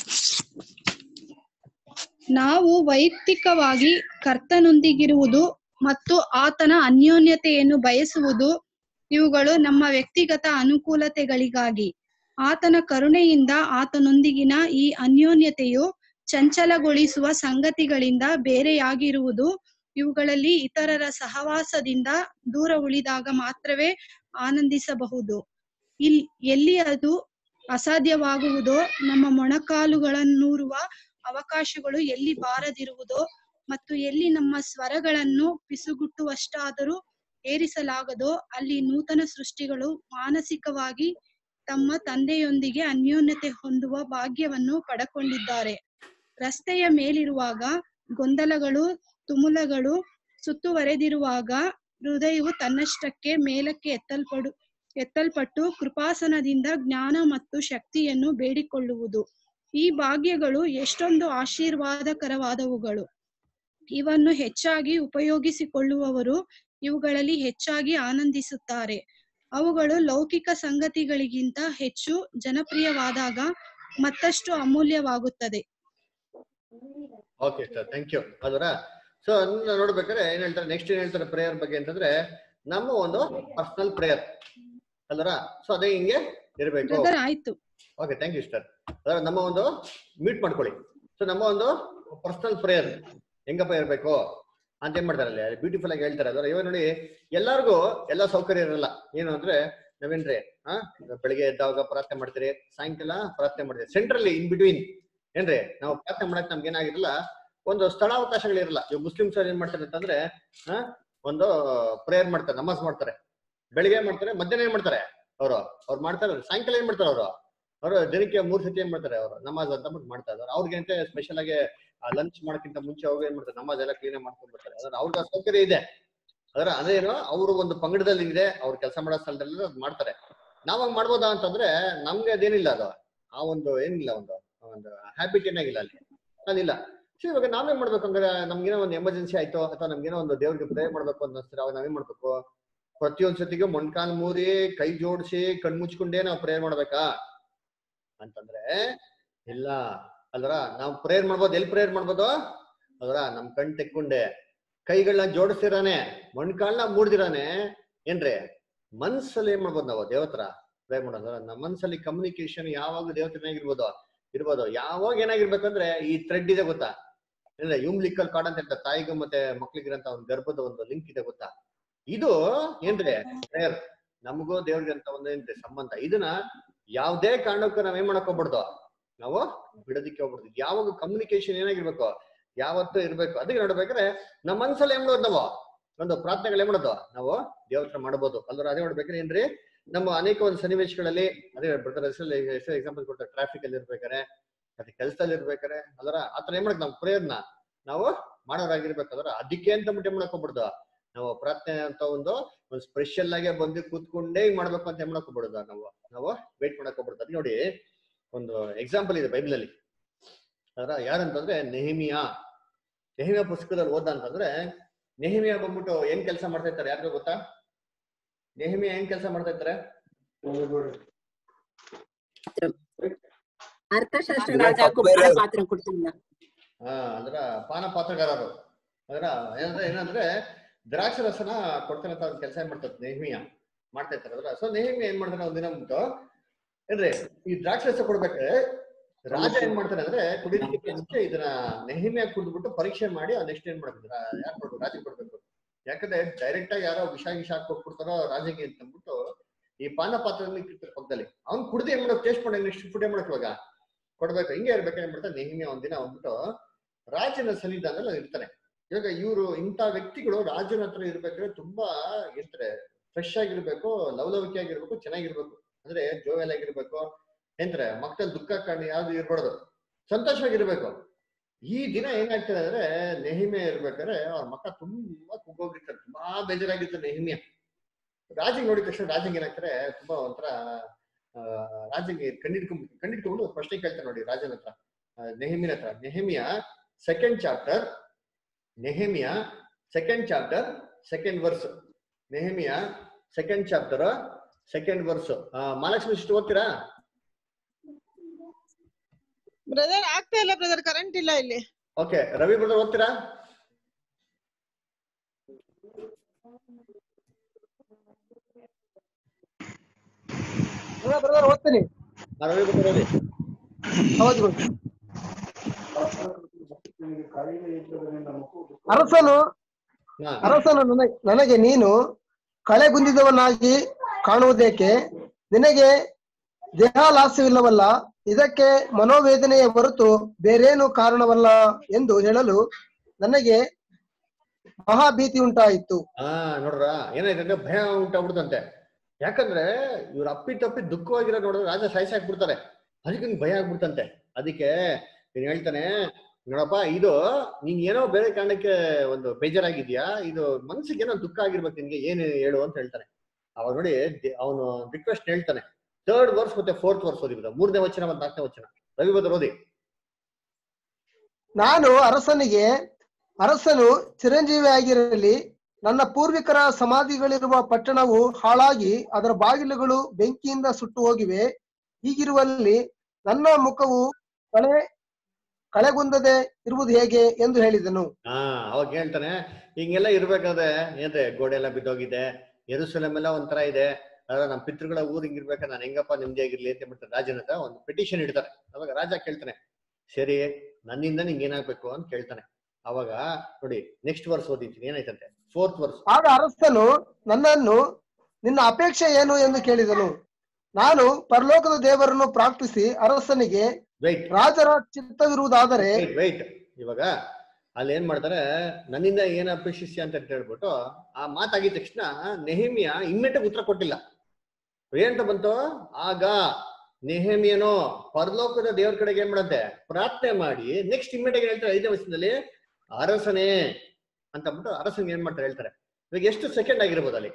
ನಾವು ವೈಯಕ್ತಿಕವಾಗಿ ಕರ್ತನೊಂದಿಗಿರುವುದು ಮತ್ತು ಆತನ ಅನ್ಯೋನ್ಯತೆಯನ್ನು ಬಯಸುವುದು ಇವುಗಳು ನಮ್ಮ ವ್ಯಕ್ತಿಗತ ಅನುಕೂಲತೆಗಳಿಗಾಗಿ ಆತನ ಕರುಣೆಯಿಂದ ಆತನೊಂದಿಗಿನ ಈ ಅನ್ಯೋನ್ಯತೆಯು ಚಂಚಲಗೊಳಿಸುವ ಸಂಗತಿಗಳಿಂದ ಬೇರೆಯಾಗಿರುವುದು ಇವುಗಳಲ್ಲಿ ಇತರರ ಸಹವಾಸದಿಂದ ದೂರ ಉಳಿದಾಗ ಮಾತ್ರವೇ ಆನಂದಿಸಬಹುದು ಇಲ್ ಎಲ್ಲಿ ಅದು ಅಸಾಧ್ಯವಾಗುವುದೋ ನಮ್ಮ ಮೊಣಕಾಲುಗಳನ್ನೂರುವ ಅವಕಾಶಗಳು ಎಲ್ಲಿ ಬಾರದಿರುವುದೋ ಮತ್ತು ಎಲ್ಲಿ ನಮ್ಮ ಸ್ವರಗಳನ್ನು ಪಿಸುಗುಟ್ಟುವಷ್ಟಾದರೂ ಏರಿಸಲಾಗದೋ ಅಲ್ಲಿ ನೂತನ ಸೃಷ್ಟಿಗಳು ಮಾನಸಿಕವಾಗಿ ತಮ್ಮ ತಂದೆಯೊಂದಿಗೆ ಅನ್ಯೋನ್ಯತೆ ಹೊಂದುವ ಭಾಗ್ಯವನ್ನು ಪಡಕೊಂಡಿದ್ದಾರೆ ರಸ್ತೆಯ ಮೇಲಿರುವಾಗ ಗೊಂದಲಗಳು ತುಮುಲಗಳು ಸುತ್ತುವರೆದಿರುವಾಗ ಹೃದಯವು ತನ್ನಷ್ಟಕ್ಕೆ ಮೇಲಕ್ಕೆ ಎತ್ತಲ್ಪಡು ಎತ್ತಲ್ಪಟ್ಟು ಕೃಪಾಸನದಿಂದ ಜ್ಞಾನ ಮತ್ತು ಶಕ್ತಿಯನ್ನು ಬೇಡಿಕೊಳ್ಳುವುದು ಈ ಭಾಗ್ಯಗಳು ಎಷ್ಟೊಂದು ಆಶೀರ್ವಾದಕರವಾದವುಗಳು ಇವನ್ನು ಹೆಚ್ಚಾಗಿ ಉಪಯೋಗಿಸಿಕೊಳ್ಳುವವರು ಇವುಗಳಲ್ಲಿ ಹೆಚ್ಚಾಗಿ ಆನಂದಿಸುತ್ತಾರೆ ಅವುಗಳು ಲೌಕಿಕ ಸಂಗತಿಗಳಿಗಿಂತ ಹೆಚ್ಚು ಜನಪ್ರಿಯವಾದಾಗ ಮತ್ತಷ್ಟು ಅಮೂಲ್ಯವಾಗುತ್ತದೆ ಓಕೆ ಸರ್ ಥ್ಯಾಂಕ್ ಯು ಅದರ ಸೊ ಅದನ್ನ ನೋಡ್ಬೇಕಾದ್ರೆ ಏನ್ ಹೇಳ್ತಾರೆ ನೆಕ್ಸ್ಟ್ ಏನ್ ಹೇಳ್ತಾರೆ ಪ್ರೇಯರ್ ಬಗ್ಗೆ ಅಂತಂದ್ರೆ ನಮ್ಮ ಒಂದು ಪರ್ಸನಲ್ ಪ್ರೇಯರ್ ಅಲ್ವರ ಸೊ ಅದೇ ಹಿಂಗೆ ಇರಬೇಕು ಬ್ರದರ್ ಆಯ್ತು ಓಕೆ ಥ್ಯಾಂಕ್ ಯು ಸರ್ ಅದರ ನಮ್ಮ ಒಂದು ಮೀಟ್ ಮಾಡ್ಕೊಳ್ಳಿ ಸೊ ನಮ್ಮ ಒಂದು ಪರ್ಸನಲ್ ಪ್ರೇಯರ್ ಹೆಂಗಪ್ಪ ಇರಬೇಕು ಅಂತ ಏನ್ ಮಾಡ್ತಾರೆ ಅಲ್ಲಿ ಬ್ಯೂಟಿಫುಲ್ ಆಗಿ ಹೇಳ್ತಾರೆ ಅದರ ಇವಾಗ ನೋಡಿ ಎಲ್ಲಾರ್ಗೂ ಎಲ್ಲ ಸೌಕರ್ಯ ಇರಲ್ಲ ಏನು ಅಂದ್ರೆ ನಾವೇನ್ರಿ ಹಾ ಬೆಳಿಗ್ಗೆ ಎದ್ದಾಗ ಪ್ರಾರ್ಥನೆ ಮಾಡ್ತೀರಿ ಸಾಯಂಕಾಲ ಪ್ರಾರ್ಥನೆ ಮಾಡ್ತೀರಿ ಸೆಂಟ್ರಲ್ಲಿ ಇನ್ ಬಿಟ್ವೀನ್ ಏನ್ರಿ ನಾವು ಪ್ರಾರ್ಥನೆ ಮಾಡಕ್ ನಮ್ಗೆ ಏನಾಗಿರಲ್ಲ ಒಂದು ಸ್ಥಳಾವಕಾಶಗಳಿರಲ್ಲ ಇವಾಗ ಮುಸ್ಲಿಮ್ಸ್ ಏನ್ ಮಾಡ್ತಾರೆ ಅಂತಂದ್ರೆ ಹಾ ಒಂದು ಪ್ರೇಯರ್ ಮಾಡ್ತಾರೆ ನಮಾಜ್ ಮಾಡ್ತಾರೆ ಬೆಳಿಗ್ಗೆ ಮಾಡ್ತಾರೆ ಮಧ್ಯಾಹ್ನ ಏನ್ ಮಾಡ್ತಾರೆ ಅವರು ಅವ್ರು ಮಾಡ್ತಾರೆ ಸಾಯಂಕಾಲ ಏನ್ ಮಾಡ್ತಾರೆ ಅವರು ಅವರು ದಿನಕ್ಕೆ ಮೂರ್ ಸತಿ ಏನ್ ಮಾಡ್ತಾರೆ ಅವರು ನಮಾಜ್ ಅಂತ ಅಂದ್ಬಿಟ್ಟು ಮಾಡ್ತಾ ಇದ್ದಾರೆ ಅವ್ರಿಗೆ ಅಂತ ಸ್ಪೆಷಲ್ ಆಗಿ ಲಂಚ್ ಮಾಡಕ್ಕಿಂತ ಮುಂಚೆ ಅವ್ರು ಏನ್ ಮಾಡ್ತಾರೆ ನಮಾಜ್ ಎಲ್ಲ ಕ್ಲೀನ್ ಮಾಡ್ಕೊಂಡ್ ಬರ್ತಾರೆ ಅದ್ರ ಅವ್ರಿಗೆ ಆ ಸೌಕರ್ಯ ಇದೆ ಅದರ ಅದೇನು ಅವರು ಒಂದು ಪಂಗಡದಲ್ಲಿ ಇದೆ ಅವ್ರು ಕೆಲಸ ಮಾಡೋ ಸ್ಥಳದಲ್ಲಿ ಅದ್ ಮಾಡ್ತಾರೆ ನಾವಾಗ ಮಾಡ್ಬೋದಾ ಅಂತಂದ್ರೆ ನಮ್ಗೆ ಅದೇನಿಲ್ಲ ಅದು ಆ ಒಂದು ಏನಿಲ್ಲ ಒಂದು ಒಂದು ಹ್ಯಾಬಿಟ್ ಏನಾಗಿಲ್ಲ ಅಲ್ಲಿ ಅದಿಲ್ಲ ಸೊ ಇವಾಗ ನಾವೇನ್ ಮಾಡ್ಬೇಕು ಅಂದ್ರೆ ನಮ್ಗೇನೋ ಒಂದು ಎಮರ್ಜೆನ್ಸಿ ಆಯ್ತು ಅಥವಾ ನಮ್ಗೇನೋ ಒಂದು ದೇವ್ರಿಗೆ ಪ್ರೇ ಮಾಡ್ಬೇಕು ಅಂತ ಅನ್ಸ್ತಾರೆ ಅವಾಗ ನಾವೇನ್ ಮಾಡ್ಬೇಕು ಪ್ರತಿಯೊಂದ್ ಸತಿಗೂ ಮೊಣ್ಕಾಲ್ ಮೂರಿ ಕೈ ಜೋಡಿಸಿ ಕಣ್ ಮುಚ್ಕೊಂಡೇ ನಾವು ಪ್ರೇಯರ್ ಮಾಡ್ಬೇಕಾ ಅಂತಂದ್ರೆ ಇಲ್ಲ ಅಲ್ವರ ನಾವು ಪ್ರೇಯರ್ ಮಾಡ್ಬೋದು ಎಲ್ಲಿ ಪ್ರೇಯರ್ ಮಾಡ್ಬೋದು ಅಲ್ವರ ನಮ್ ಕಣ್ ತೆಕ್ಕೊಂಡೆ ಕೈಗಳನ್ನ ಜೋಡಿಸ್ತಿರಾನೆ ಮೊಣ್ಕಾಲ್ನ ಮೂಡ್ದಿರಾನೆ ಏನ್ರಿ ಮನ್ಸಲ್ಲಿ ಏನ್ ಮಾಡ್ಬೋದು ನಾವು ದೇವತ್ರ ಪ್ರೇ ಮಾಡೋದು ನಮ್ಮ ಮನ್ಸಲ್ಲಿ ಕಮ್ಯುನಿಕೇಶನ್ ಯಾವಾಗ ದೇವತನಾಗಿರ್ಬೋದು ಇರ್ಬೋದು ಯಾವಾಗ ಏನಾಗಿರ್ಬೇಕಂದ್ರೆ ಈ ಥ್ರೆಡ್ ಇದೆ ಗೊತ್ತಾ ಅಂದ್ರೆ ಯುಮ್ಲಿಕ್ಕಲ್ ಕಾರ್ಡ್ ಅಂತ ಹೇಳ್ತಾರೆ ತಾಯಿಗೂ ಮತ್ತೆ ಮಕ್ಳಿಗಿರಂತ ಒಂದು ಗರ್ಭದ ಒಂದು ಲಿಂಕ್ ಇದೆ ಗೊತ್ತಾ ಇದು ಏನ್ರಿ ಪ್ರೇಯರ್ ನಮಗೂ ದೇವ್ರಿಗೆ ಅಂತ ಒಂದು ಏನ್ರಿ ಸಂಬಂಧ ಇದನ್ನ ಯಾವ್ದೇ ಕಾರಣಕ್ಕೂ ನಾವ್ ಏನ್ ಮಾಡಕ್ ಹೋಗ್ಬಿಡ್ದು ನಾವು ಬಿಡೋದಿಕ್ಕೆ ಹೋಗ್ಬಿಡ್ದು ಯಾವಾಗ ಕಮ್ಯುನಿಕೇಶನ್ ಏನಾಗಿರ್ಬೇಕು ಯಾವತ್ತೂ ಇರ್ಬೇಕು ಅದಕ್ಕೆ ನೋಡ್ಬೇಕಾದ್ರೆ ನಮ್ಮ ಮನ್ಸಲ್ಲಿ ಏನ್ ಮಾಡೋದು ನಾವು ಒಂದು ಪ್ರಾರ್ಥನೆಗಳು ಏನ್ ಮಾಡೋದು ನಾವು ದೇವ್ರ ಹತ್ರ ಮಾಡ್ಬೋದು ಅಲ್ದ್ರ ಅದೇ ನೋಡ್ಬೇಕಾದ್ರೆ ಏನ್ರಿ ನಮ್ಮ ಅನೇಕ ಒಂದು ಸನ್ನಿವೇಶಗಳಲ್ಲಿ ಅದೇ ಬ್ರದರ್ ಹೆಸರು ಎಕ್ಸಾಂಪಲ್ ಕೊಡ್ತಾರೆ ಟ್ರಾಫಿಕ್ ಅಲ್ಲಿ ಇರ್ಬೇಕಾರೆ ಮತ್ತೆ ಕೆಲಸದಲ್ಲಿ ಇರ್ಬೇಕಾರೆ ಅದರ ಆತರ ಏನ್ ಮಾಡಕ್ ನಾವು ಪ್ರೇಯರ್ನ ನಾವು ಮಾಡೋರಾಗಿರ್ಬೇಕಾದ್ರೆ ಅದಕ್ಕೆ ಅಂತ ಬಿಟ್ಟು ಏನ್ ಮಾಡಕ್ ಹೋಗ್ಬಿಡ್ದು ನಾವು ಪ್ರಾರ್ಥನೆ ಅಂತ ಒಂದು ಒಂದು ಸ್ಪೆಷಲ್ ಆಗಿ ಬಂದು ಕೂತ್ಕೊಂಡೇ ಹಿಂಗ್ ಮಾಡ್ಬೇಕು ಅಂತ ಏನ್ ಮಾಡಕ್ ಹೋಗ್ಬಿಡುದ ನಾವು ನಾವು ವೇಟ್ ಮಾಡಕ್ ಹೋಗ್ಬಿಡ್ದು ಅದ್ ನೋಡಿ ಒಂದು ಎಕ್ಸಾಂಪಲ್ ಇದೆ ಬೈಬಲ್ ಅಲ್ಲಿ ಅದರ ಯಾರಂತಂದ್ರೆ ನೆಹಿಮಿಯಾ ನೆಹಿಮಿಯಾ ಪುಸ್ತಕದಲ್ಲಿ ಓದ ಅಂತಂದ್ರೆ ನೆಹಿಮಿಯಾ ಬಂದ್ಬಿಟ್ಟು ಏನ್ ಕೆಲಸ ಮಾಡ್ತಾ ಇರ್ತಾರೆ ಯಾರಿಗೂ ಗೊತ್ತಾ ನೆಹಿಮಿಯಾ ಏನ್ ಕೆಲಸ ಮಾಡ್ತಾ ಇರ್ತಾರೆ ಅರ್ಥಶಾಸ್ತ್ರ ಇಲ್ಲ, ರಾಜ ತಪ್ಪು ಬೇರೆ. ಪಾತ್ರ ಕೊಡ್ತಿಲ್ಲ ಹಾ ಅಂದ್ರ ಪಾನ ಪಾತ್ರಗಾರರು ಅದರ ಏನಂದ್ರೆ ಏನಂದ್ರೆ ದ್ರಾಕ್ಷಿ ರಸನ ಕೊಡ್ತಾನೆ ಅಂತ ಕೆಲಸ ಏನ್ ಮಾಡ್ತಾರೆ ನೆಹಮಿಯ ಮಾಡ್ತಾ ಇರ್ತಾರೆ ಅದ್ರ ಸೊ ನೆಹಮಿಯ ಏನ್ ಮಾಡ್ತಾನೆ ಒಂದಿನ ಬಿಟ್ಟು ಏನ್ರಿ ಈ ದ್ರಾಕ್ಷಿ ರಸ ಕೊಡ್ಬೇಕಾದ್ರೆ ರಾಜ ಏನ್ ಮಾಡ್ತಾನೆ ಅಂದ್ರೆ ಕುಡಿಯೋದಕ್ಕೆ ಮುಂಚೆ ಇದನ್ನ ನೆಹಿಮಿಯ ಕುಡಿದ್ಬಿಟ್ಟು ಪರೀಕ್ಷೆ ಮಾಡಿ ನೆಕ್ಸ್ಟ್ ಏನ್ ಮಾಡ್ಬೇಕು ಯಾರು ಕೊಡ್ಬೇಕು ರಾಜ ಕೊಡ್ಬೇಕು ಯಾಕಂದ್ರೆ ಡೈರೆಕ್ಟ್ ಆಗಿ ಯಾರೋ ವಿಷ ಗಿಷ ಕೊಟ್ಬಿಡ್ತಾರೋ ರಾಜಗೆ ಅಂತ ಅಂದ್ಬಿಟ್ಟು ಈ ಪಾನ ಪಾತ್ರದಲ್ಲಿ ಇಟ್ಟಿರ್ತಾರೆ ಪಕ್ಕದಲ್ಲಿ ಅವ್ನ್ ಕುಡ್ದು ಏನ್ ಮಾಡೋದು ಟೇಸ್ಟ್ ಮಾಡಿ ನೆಕ್ಸ್ಟ್ ಫುಡ್ ಏನ್ ಮಾಡಕ್ ಇವಾಗ ಕೊಡ್ಬೇಕು ಹಿಂಗೆ ಇರ್ಬೇಕು ಏನ್ ಮಾಡ್ತಾರೆ ನೆಹಿಮಿಯ ಒಂದಿನ ಅಂದ್ಬಿಟ್ಟು ರಾಜನ ಸನ್ನಿಧಾನದಲ್ಲಿ ಇರ್ತಾನೆ ಇವಾಗ ಇವರು ಇಂಥ ವ್ಯಕ್ತಿಗಳು ರಾಜನ ಹತ್ರ ಇರ್ಬೇಕಾದ್ರೆ ತುಂಬಾ ಇರ್ತಾರೆ ಫ್ರೆಶ್ ಆಗಿರ್ಬೇಕು ಲವಲವಿಕೆ ಆಗಿರ್ಬೇಕು ಚೆನ್ನಾಗಿರ್ಬೇಕು ಅಂದ್ರೆ ಜೋವೆಲ್ ಆಗಿರ್ಬೇಕು ಎಂತಾರೆ ಮಕ್ಕಳ ದುಃಖ ಕಾರಣ ಯಾವ್ದು ಇರ್ಬಾರ್ದು ಸಂತೋಷವಾಗಿರ್ಬೇಕು ಈ ದಿನ ಏನಾಗ್ತದೆ ಅಂದ್ರೆ ನೆಹಿಮೆ ಇರ್ಬೇಕಾದ್ರೆ ಅವ್ರ ಮಕ್ಕ ತುಂಬಾ ಕುಗ್ಗೋಗಿರ್ತಾರೆ ತುಂಬಾ ಬೇಜಾರಾಗಿರ್ತಾರೆ ನೆಹಿಮಿಯ ರಾಜಿಗೆ ನೋಡಿದ ತಕ್ಷಣ ರಾಜಿಗೆ ಏನಾಗ್ತಾರೆ ತುಂಬಾ ಒಂಥರ ಆ, ರಾಜಿಗೆ ಕಣ್ಣಿಡ್ಕೊಂಡ್ ಕಣ್ಣಿಡ್ಕೊಂಡು ಪ್ರಶ್ನೆ ಕೇಳ್ತಾರೆ ನೋಡಿ ರಾಜನ ಹತ್ರ ಆ, ನೆಹಮಿನ ಹತ್ರ Nehemiah second chapter Nehemiah second chapter second verse Nehemiah second chapter second verse Mahalakshmi ಇಷ್ಟು ಓದ್ತೀರಾ ಬ್ರದರ್ ಆಗ್ತಾ ಇಲ್ಲ ಬ್ರದರ್ ಕರೆಂಟ್ ಇಲ್ಲ ಇಲ್ಲಿ ಓಕೆ ರವಿ ಬ್ರದರ್ ಓದ್ತೀರಾ ಬ್ರದರ್ ಓದ್ತೀನಿ ಆ, ರವಿ ಬರ್ತಾರೆ ಓದಿ. ಹೌದು ಅರಸನು ಹಾ. ಅರಸನು ನನಗೆ ನನಗೆ ನೀನು ಕಳೆಗುಂದಿದವನಾಗಿ ಕಾಣುವುದೇಕೆ ನಿನಗೆ ದೇಹಾಲಾಸ್ಯವಿಲ್ಲವಲ್ಲ ಇದಕ್ಕೆ ಮನೋವೇದನೆಯ ಹೊರತು ಬೇರೇನು ಕಾರಣವಲ್ಲ ಎಂದು ಹೇಳಲು ನನಗೆ ಮಹಾಭೀತಿ ಉಂಟಾಯಿತು ಹಾ ನೋಡ್ರ ಏನಾಯ್ತು ಅಂದ್ರೆ ಭಯ ಉಂಟಾಗ್ಬಿಡ್ತಂತೆ ಯಾಕಂದ್ರೆ ಇವ್ರ ಅಪ್ಪಿ ತಪ್ಪಿ ದುಃಖವಾಗಿರೋ ನೋಡಿದ್ರೆ ರಾಜ ಸಾಯಿಸಾಕ್ಬಿಡ್ತಾರೆ ಅದಕ್ಕೆ ನಿಂಗೆ ಭಯ ಆಗ್ಬಿಡ್ತಂತೆ ಅದಕ್ಕೆ ನೀನ್ ಹೇಳ್ತಾನೆ ನೋಡಪ್ಪ ಇದು ನೀನ್ ಏನೋ ಬೇರೆ ಕಾರಣಕ್ಕೆ ಒಂದು ಬೇಜಾರಾಗಿದ್ಯಾ ಇದು ಮನ್ಸಿಗೆ ಏನೋ ದುಃಖ ಆಗಿರ್ಬೇಕು ನಿನ್ಗೆ ಏನು ಹೇಳು ಅಂತ ಹೇಳ್ತಾನೆ ಅವಾಗ ನೋಡಿ ಅವನು ರಿಕ್ವೆಸ್ಟ್ ಹೇಳ್ತಾನೆ ಥರ್ಡ್ ವರ್ಸ್ ಮತ್ತೆ ಫೋರ್ತ್ ವರ್ಸ್ ಓದಿ ಬಿಡ ಮೂರನೇ ವಚನ ಮತ್ತೆ ನಾಲ್ಕನೇ ವಚನ ರವಿ ಬದ್ರ ಓದಿ ನಾನು ಅರಸನಿಗೆ ಅರಸನು ಚಿರಂಜೀವಿಯಾಗಿರಲಿ ನನ್ನ ಪೂರ್ವಿಕರ ಸಮಾಧಿಗಳಿರುವ ಪಟ್ಟಣವು ಹಾಳಾಗಿ ಅದರ ಬಾಗಿಲುಗಳು ಬೆಂಕಿಯಿಂದ ಸುಟ್ಟು ಹೋಗಿವೆ ಹೀಗಿರುವಲ್ಲಿ ನನ್ನ ಮುಖವು ಕಳೆ ಕಳೆಗುಂದದೆ ಇರುವುದು ಹೇಗೆ ಎಂದು ಹೇಳಿದನು ಹಾ ಅವಾಗ ಹೇಳ್ತಾನೆ ಹಿಂಗೆಲ್ಲ ಇರ್ಬೇಕಾದ್ರೆ ಏನ್ರೆ ಗೋಡೆ ಎಲ್ಲ ಬಿದ್ದೋಗಿದೆ ಎರುಸಲಂ ಎಲ್ಲ ಒಂಥರ ಇದೆ ಅದ್ರ ನಮ್ಮ ಪಿತೃಗಳ ಊರ್ ಹಿಂಗಿರ್ಬೇಕಾ ನಾನು ಹೆಂಗಪ್ಪ ನೆಮ್ಮದಿಯಾಗಿರ್ಲಿ ಅಂತ ಹೇಳ್ಬಿಟ್ಟು ರಾಜನ ಹತ್ರ ಒಂದು ಪಿಟಿಷನ್ ಇಡ್ತಾರೆ ಅವಾಗ ರಾಜ ಕೇಳ್ತಾನೆ ಸರಿ ನನ್ನಿಂದ ನಿಂಗೆ ಏನಾಗ್ಬೇಕು ಅಂತ ಕೇಳ್ತಾನೆ ಅವಾಗ ನೋಡಿ ನೆಕ್ಸ್ಟ್ ವರ್ಸ್ ಓದಿದ್ದೀನಿ ಏನಾಯ್ತಂತೆ ಫೋರ್ತ್ ವರ್ಸ್ ಆಗ ಅರಸನು ನನ್ನನ್ನು ನಿನ್ನ ಅಪೇಕ್ಷೆ ಏನು ಎಂದು ಕೇಳಿದನು ನಾನು ಪರಲೋಕದ ದೇವರನ್ನು ಪ್ರಾರ್ಥಿಸಿ ಅರಸನಿಗೆ ವೈಟ್ ರಾಜರ ಚಿತ್ತವಿರುವುದಾದರೆ ವೈಟ್ ಇವಾಗ ಅಲ್ಲಿ ಏನ್ ಮಾಡ್ತಾರೆ ನನ್ನಿಂದ ಏನ್ ಅಪೇಕ್ಷಿಸಿ ಅಂತ ಹೇಳ್ಬಿಟ್ಟು ಆ ಮಾತಾಗಿದ ತಕ್ಷಣ ನೆಹಿಮಿಯ ಇಮ್ಮಿಡಿಯೇಟ್ ಉತ್ತರ ಕೊಟ್ಟಿಲ್ಲ ಏನಂತ ಬಂತು ಆಗ ನೆಹಮಿಯನೋ ಪರಲೋಕದ ದೇವ್ರ ಕಡೆಗೆ ಏನ್ ಮಾಡಂತೆ ಪ್ರಾರ್ಥನೆ ಮಾಡಿ ನೆಕ್ಸ್ಟ್ ಇಮ್ಮಿಡಿಯೇಟ್ ಹೇಳ್ತಾರೆ ಐದನೇ ವರ್ಷದಲ್ಲಿ ಅರಸನೇ ಅಂತ ಅಂದ್ಬಿಟ್ಟು ಅರಸನ್ ಏನ್ ಮಾಡ್ತಾರೆ ಹೇಳ್ತಾರೆ ಇವಾಗ ಎಷ್ಟು ಸೆಕೆಂಡ್ ಆಗಿರ್ಬೋದು ಅಲ್ಲಿ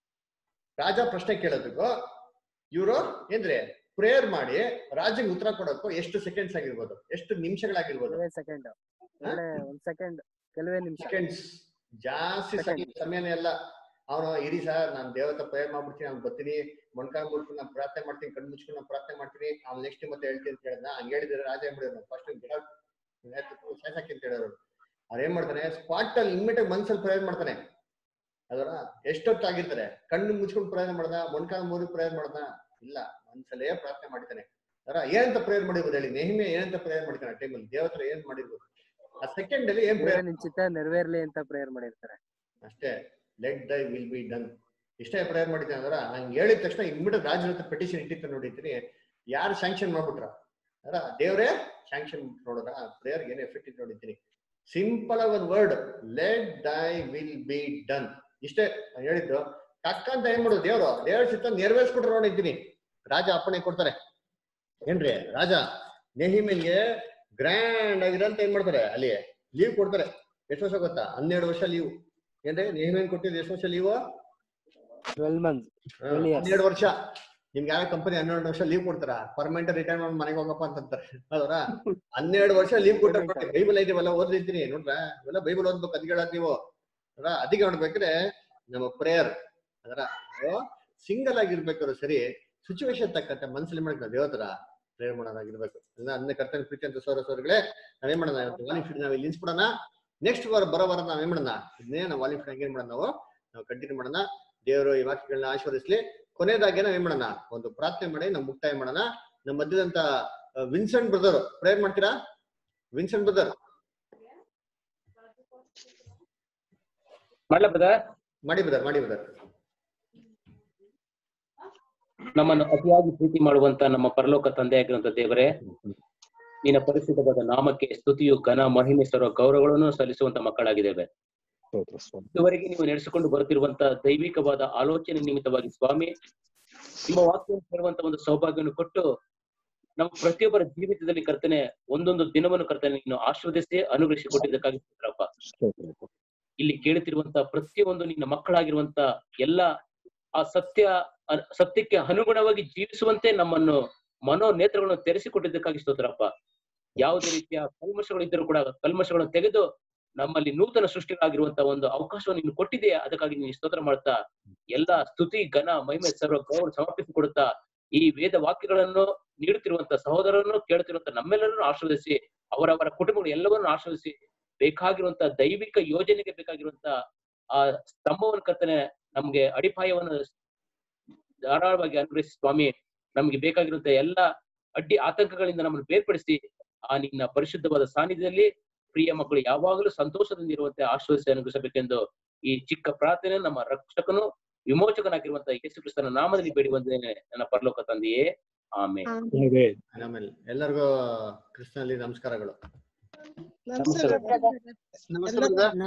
ರಾಜ ಪ್ರಶ್ನೆ ಕೇಳೋದಕ್ಕೂ ಇವರು ಏನ್ರಿ ಪ್ರೇಯರ್ ಮಾಡಿ ರಾಜ್ಯಕ್ಕೆ ಉತ್ತರ ಕೊಡೋಕ್ಕೂ ಎಷ್ಟು ಸೆಕೆಂಡ್ಸ್ ಆಗಿರ್ಬೋದು ಎಷ್ಟು ನಿಮಿಷಗಳಾಗಿರ್ಬೋದು ಸೆಕೆಂಡ್ ಒಂದ್ ಸೆಕೆಂಡ್ ಕೆಲವೇ ನಿಮಿಷ ಸೆಕೆಂಡ್ಸ್ ಜಾಸ್ತಿ Second. ಸಮಯ- ಸಮಯನೇ ಅಲ್ಲ ಅವನು ಇರಿ ಸರ್ ನಾನು ದೇವತ ಪ್ರೇಯರ್ ಮಾಡ್ಬಿಡ್ತೀನಿ ಅವ್ನು ಬರ್ತೀನಿ ಮೊಣ್ಕಾಲ್ ಮುಟ್ಕೊಂಡು ನಾನು ಪ್ರಾರ್ಥನೆ ಮಾಡ್ತೀನಿ ಕಣ್ಣು ಮುಚ್ಕೊಂಡು ನಾನು ಪ್ರಾರ್ಥನೆ ಮಾಡ್ತೀನಿ ಅವ್ನು ನೆಕ್ಸ್ಟ್ ಮತ್ತೆ ಹೇಳ್ತೀನಿ ಅಂತ ಹೇಳಿದ್ನ ಹಂಗೆ ಹೇಳಿದ್ರೆ ರಾಜ ಏನ್ ಮಾಡಿದ್ರು ಫಸ್ಟ್ ಗಿಡ ಸಾಯ್ಸಾಕಿ ಅಂತ ಹೇಳೋರು ಅವ್ರು ಏನ್ ಮಾಡ್ತಾನೆ ಸ್ಪಾಟ್ ಅಲ್ಲಿ ಇಮ್ಮಿಡಿಯೇಟ್ ಮನ್ಸಲ್ಲಿ ಪ್ರೇಯರ್ ಮಾಡ್ತಾನೆ ಅದರ ಎಷ್ಟೊತ್ತಾಗಿರ್ತಾರೆ ಕಣ್ಣು ಮುಚ್ಕೊಂಡು ಪ್ರೇಯರ್ ಮಾಡ್ದ ಮೊಣ್ಕಾಲ್ ಮೂರಿ ಪ್ರೇಯರ್ ಮಾಡ್ದ ಇಲ್ಲ ಮನ್ಸಲ್ಲೇ ಪ್ರಾರ್ಥನೆ ಮಾಡ್ತಾನೆ ಅದರ ಏನಂತ ಪ್ರೇಯರ್ ಮಾಡಿರ್ಬೋದು ಹೇಳಿ ನೆಹಿಮೆ ಏನಂತ ಪ್ರೇಯರ್ ಮಾಡ್ತಾನೆ ಟೈಮಲ್ಲಿ ದೇವತರ ಏನ್ ಮಾಡಿರ್ಬೋದು ಆ ಸೆಕೆಂಡ್ ಅಲ್ಲಿ ಏನ್ ದೇವ್ರೇ ಪ್ರೇಯರ್ ನಿನ್ ಚಿತ್ತ ನೆರವೇರ್ಲಿ ಅಂತ ಪ್ರೇಯರ್ ಮಾಡಿರ್ತಾರೆ ಅಷ್ಟೇ let thy will be done ಇಷ್ಟೇ ಪ್ರೇಯರ್ ಮಾಡಿದ್ದೀನಿ ಅಂದ್ರೆ ಹಂಗೆ ಹೇಳಿದ ತಕ್ಷಣ ಇಮ್ಮಿಡಿಯೇಟ್ ರಾಜರ ಹತ್ರ ಪೆಟಿಷನ್ ಇಟ್ಟಿತ್ತು ನೋಡಿದ್ದೀನಿ ಯಾರು ಸ್ಯಾಂಕ್ಷನ್ ಮಾಡ್ಬಿಟ್ರ ಅರ ದೇವರೇ ಸ್ಯಾಂಕ್ಷನ್ ನೋಡಿದ್ರ ಪ್ರೇಯರ್ ಏನು ಎಫೆಕ್ಟ್ ಇತ್ತು ನೋಡಿದ್ದೀನಿ ಸಿಂಪಲ್ ಆಗಿ ಒಂದು word let thy will be done ಇಷ್ಟೇ ನಾನ್ ಹೇಳಿದ್ದು ಟಕ್ ಅಂತ ಏನ್ ಮಾಡೋದು ದೇವ್ರು ದೇವ್ರ ಚಿತ್ತ ನೆರವೇರಿಸ್ಬಿಟ್ರು ನೋಡಿದ್ದೀನಿ ರಾಜ ಅಪ್ಪಣೆ ಕೊಡ್ತಾರೆ ಏನ್ರಿ ರಾಜ ನೆಹಿಮೆನ್ಗೆ ಗ್ರ್ಯಾಂಡ್ ಆಗಿರಂತ ಏನ್ ಮಾಡ್ತಾರೆ ಅಲ್ಲಿ ಲೀವ್ ಕೊಡ್ತಾರೆ ಎಷ್ಟು ವರ್ಷ ಗೊತ್ತಾ ಹನ್ನೆರಡು ವರ್ಷ ಲೀವ್ ಏನ್ರಿ ನೆಹಿಮೆನ್ ಕೊಟ್ಟಿದ್ದು ಎಷ್ಟು ವರ್ಷ leave twelve months twelve years ಹನ್ನೆರಡು ವರ್ಷ ನಿಮ್ಗೆ ಯಾವ ಕಂಪನಿ ಹನ್ನೆರಡು ವರ್ಷ ಲೀವ್ ಕೊಡ್ತಾರ ಪರ್ಮನೆಂಟ್ ರಿಟೈರ್ ಮಾಡಿ ಮನೆಗೆ ಹೋಗಪ್ಪ ಅಂತಂತಾರೆ ಹೌದ್ರ ಹನ್ನೆರಡು ವರ್ಷ ಲೀವ್ ಕೊಟ್ಟಾರ ಬೈಬಲ್ ಐತಿವಲ್ಲ ಓದಿರ್ತೀನಿ ನೋಡ್ರ ಇವೆಲ್ಲ ಬೈಬಲ್ ಓದ್ಬೇಕು ಅದ್ ಹೇಳಕ್ ನೀವು ಅದ್ರ ಅದಕ್ಕೆ ನೋಡ್ಬೇಕ್ರೆ ನಮ್ಮ ಪ್ರೇಯರ್ ಅದರ ಸಿಂಗಲ್ ಆಗಿರ್ಬೇಕಾದ್ರು ಸರಿ ಸಿಚುವೇಶನ್ ತಕ್ಕಂತೆ ಮನ್ಸಲ್ಲಿ ಮಾಡ್ಕೊಂಡು ದೇವತರ ಪ್ರೇಯರ್ ಮಾಡೋದಾಗಿರ್ಬೇಕು ಇಲ್ಲ ಅದನ್ನ ಕರ್ತನ ಪ್ರೀತಿ ಅಂತ ಸೋರ ಸೋರ್ಗಳೇ ನಾವೇನ್ ಮಾಡೋಣ ವಾಲಿಂಗ್ ಫೀಡ್ ನಾವ್ ಇಲ್ಲಿ ನಿಲ್ಸ್ಬಿಡೋಣ ನೆಕ್ಸ್ಟ್ ವಾರ ಬರೋ ವಾರ ನಾವೇನ್ ಮಾಡೋಣ ಇದನ್ನೇ ನಾವು ವಾಲಿಂಗ್ ಫೀಡ್ ಏನ್ ಮಾಡೋಣ ನಾವು ನಾವು ಕಂಟಿನ್ಯೂ ಮಾಡೋಣ ದೇವರು ಈ ವಾಕ್ಯಗಳನ್ನ ಆಶೀರ್ವದಿಸ್ಲಿ ಕೊನೆಯದಾಗಿ ನಾವ್ ಏನ್ ಮಾಡೋಣ ಒಂದು ಪ್ರಾರ್ಥನೆ ಮಾಡಿ ನಾವು ಮುಕ್ತಾಯ ಮಾಡೋಣ ನಮ್ಮ ಮಧ್ಯದಂತ ವಿನ್ಸೆಂಟ್ ಬ್ರದರ್ ಪ್ರೇಯರ್ ಮಾಡ್ತೀರಾ ವಿನ್ಸೆಂಟ್ ಬ್ರದರ್ ಮಾಡ್ಲಾ ಬ್ರದರ್ ಮಾಡಿ ಬ್ರದರ್ ಮಾಡಿ ಬ್ರದರ್ ನಮ್ಮನ್ನು ಅತಿಯಾಗಿ ಪ್ರೀತಿ ಮಾಡುವಂತ ನಮ್ಮ ಪರಲೋಕ ತಂದೆಯಾಗಿರುವಂತ ದೇವರೇ ನಿನ್ನ ಪರಿಶುದ್ಧವಾದ ನಾಮಕ್ಕೆ ಸ್ತುತಿಯು ಘನ ಮಹಿಮೆ ಸರ್ವ ಗೌರವಗಳನ್ನು ಸಲ್ಲಿಸುವಂತ ಮಕ್ಕಳಾಗಿದ್ದೇವೆ ಇದುವರೆಗೆ ನೀವು ನಡೆಸಿಕೊಂಡು ಬರುತ್ತಿರುವಂತ ದೈವಿಕವಾದ ಆಲೋಚನೆ ನಿಮಿತ್ತವಾಗಿ ಸ್ವಾಮಿ ನಿಮ್ಮ ವಾಕ್ಯ ಹೇಳುವಂತ ಒಂದು ಸೌಭಾಗ್ಯವನ್ನು ಕೊಟ್ಟು ನಮ್ಮ ಪ್ರತಿಯೊಬ್ಬರ ಜೀವಿತದಲ್ಲಿ ಕರ್ತನೆ ಒಂದೊಂದು ದಿನವನ್ನು ಕರ್ತನೆ ನೀನು ಆಶೀರ್ವದಿಸಿ ಅನುಗ್ರಹಿಸಿ ಕೊಟ್ಟಿದ್ದಕ್ಕಾಗಿ ಸ್ತೋತ್ರಪ್ಪ. ಇಲ್ಲಿ ಕೇಳುತ್ತಿರುವಂತ ಪ್ರತಿಯೊಂದು ನಿನ್ನ ಮಕ್ಕಳಾಗಿರುವಂತ ಎಲ್ಲ ಆ ಸತ್ಯ ಅ- ಸತ್ಯಕ್ಕೆ ಅನುಗುಣವಾಗಿ ಜೀವಿಸುವಂತೆ ನಮ್ಮನ್ನು ಮನೋ ನೇತ್ರಗಳನ್ನು ತೆರೆಸಿಕೊಟ್ಟಿದ್ದಕ್ಕಾಗಿ ಸ್ತೋತ್ರಪ್ಪ ಯಾವುದೇ ರೀತಿಯ ಕಲ್ಮಶಗಳಿದ್ದರೂ ಕೂಡ ಕಲ್ಮಶಗಳನ್ನು ತೆಗೆದು ನಮ್ಮಲ್ಲಿ ನೂತನ ಸೃಷ್ಟಿಗಳಾಗಿರುವಂತ ಒಂದು ಅವಕಾಶವನ್ನು ನೀನು ಕೊಟ್ಟಿದೆಯಾ ಅದಕ್ಕಾಗಿ ನೀನು ಸ್ತೋತ್ರ ಮಾಡ್ತಾ ಎಲ್ಲ ಸ್ತುತಿ ಘನ ಮಹಿಮೆ ಸರ್ವ ಗೌರವ ಸಮರ್ಪಿಸಿಕೊಡುತ್ತಾ ಈ ವೇದ ವಾಕ್ಯಗಳನ್ನು ನೀಡುತ್ತಿರುವಂತ ಸಹೋದರರನ್ನು ಕೇಳುತ್ತಿರುವಂತ ನಮ್ಮೆಲ್ಲರನ್ನು ಆಶೀರ್ವದಿಸಿ ಅವರವರ ಕುಟುಂಬಗಳು ಎಲ್ಲವನ್ನೂ ಆಶೀರ್ವದಿಸಿ ಬೇಕಾಗಿರುವಂತ ದೈವಿಕ ಯೋಜನೆಗೆ ಬೇಕಾಗಿರುವಂತ ಆ ಸ್ತಂಭವನ್ನು ಕರ್ತನೆ ನಮ್ಗೆ ಅಡಿಪಾಯವನ್ನು ಧಾರಾಳವಾಗಿ ಅನುಗ್ರಹಿಸಿ ಸ್ವಾಮಿ ನಮಗೆ ಬೇಕಾಗಿರುವಂತ ಎಲ್ಲ ಅಡ್ಡಿ ಆತಂಕಗಳಿಂದ ನಮ್ಮನ್ನು ಬೇರ್ಪಡಿಸಿ ಆ ನಿನ್ನ ಪರಿಶುದ್ಧವಾದ ಸಾನ್ನಿಧ್ಯದಲ್ಲಿ ಪ್ರಿಯ ಮಕ್ಕಳು ಯಾವಾಗಲೂ ಸಂತೋಷದಿಂದ ಇರುವಂತೆ ಆಶ್ವಾಸ ಅನುಗ್ರಹಿಸಬೇಕೆಂದು ಈ ಚಿಕ್ಕ ಪ್ರಾರ್ಥನೆ ನಮ್ಮ ರಕ್ಷಕನು ವಿಮೋಚಕನಾಗಿರುವಂತಹ ಯೇಸು ಕ್ರಿಸ್ತನ ನಾಮದಲ್ಲಿ ಬೇಡಿ ಬಂದೇನೆ ನನ್ನ ಪರಲೋಕ ತಂದೆಯೇ ಆಮೇಲೆ ಆಮೇಲೆ ಎಲ್ಲರಿಗೂ ಕೃಷ್ಣಲ್ಲಿ ನಮಸ್ಕಾರಗಳು ನಮಸ್ತೆ ನಮಸ್ತೆ brother.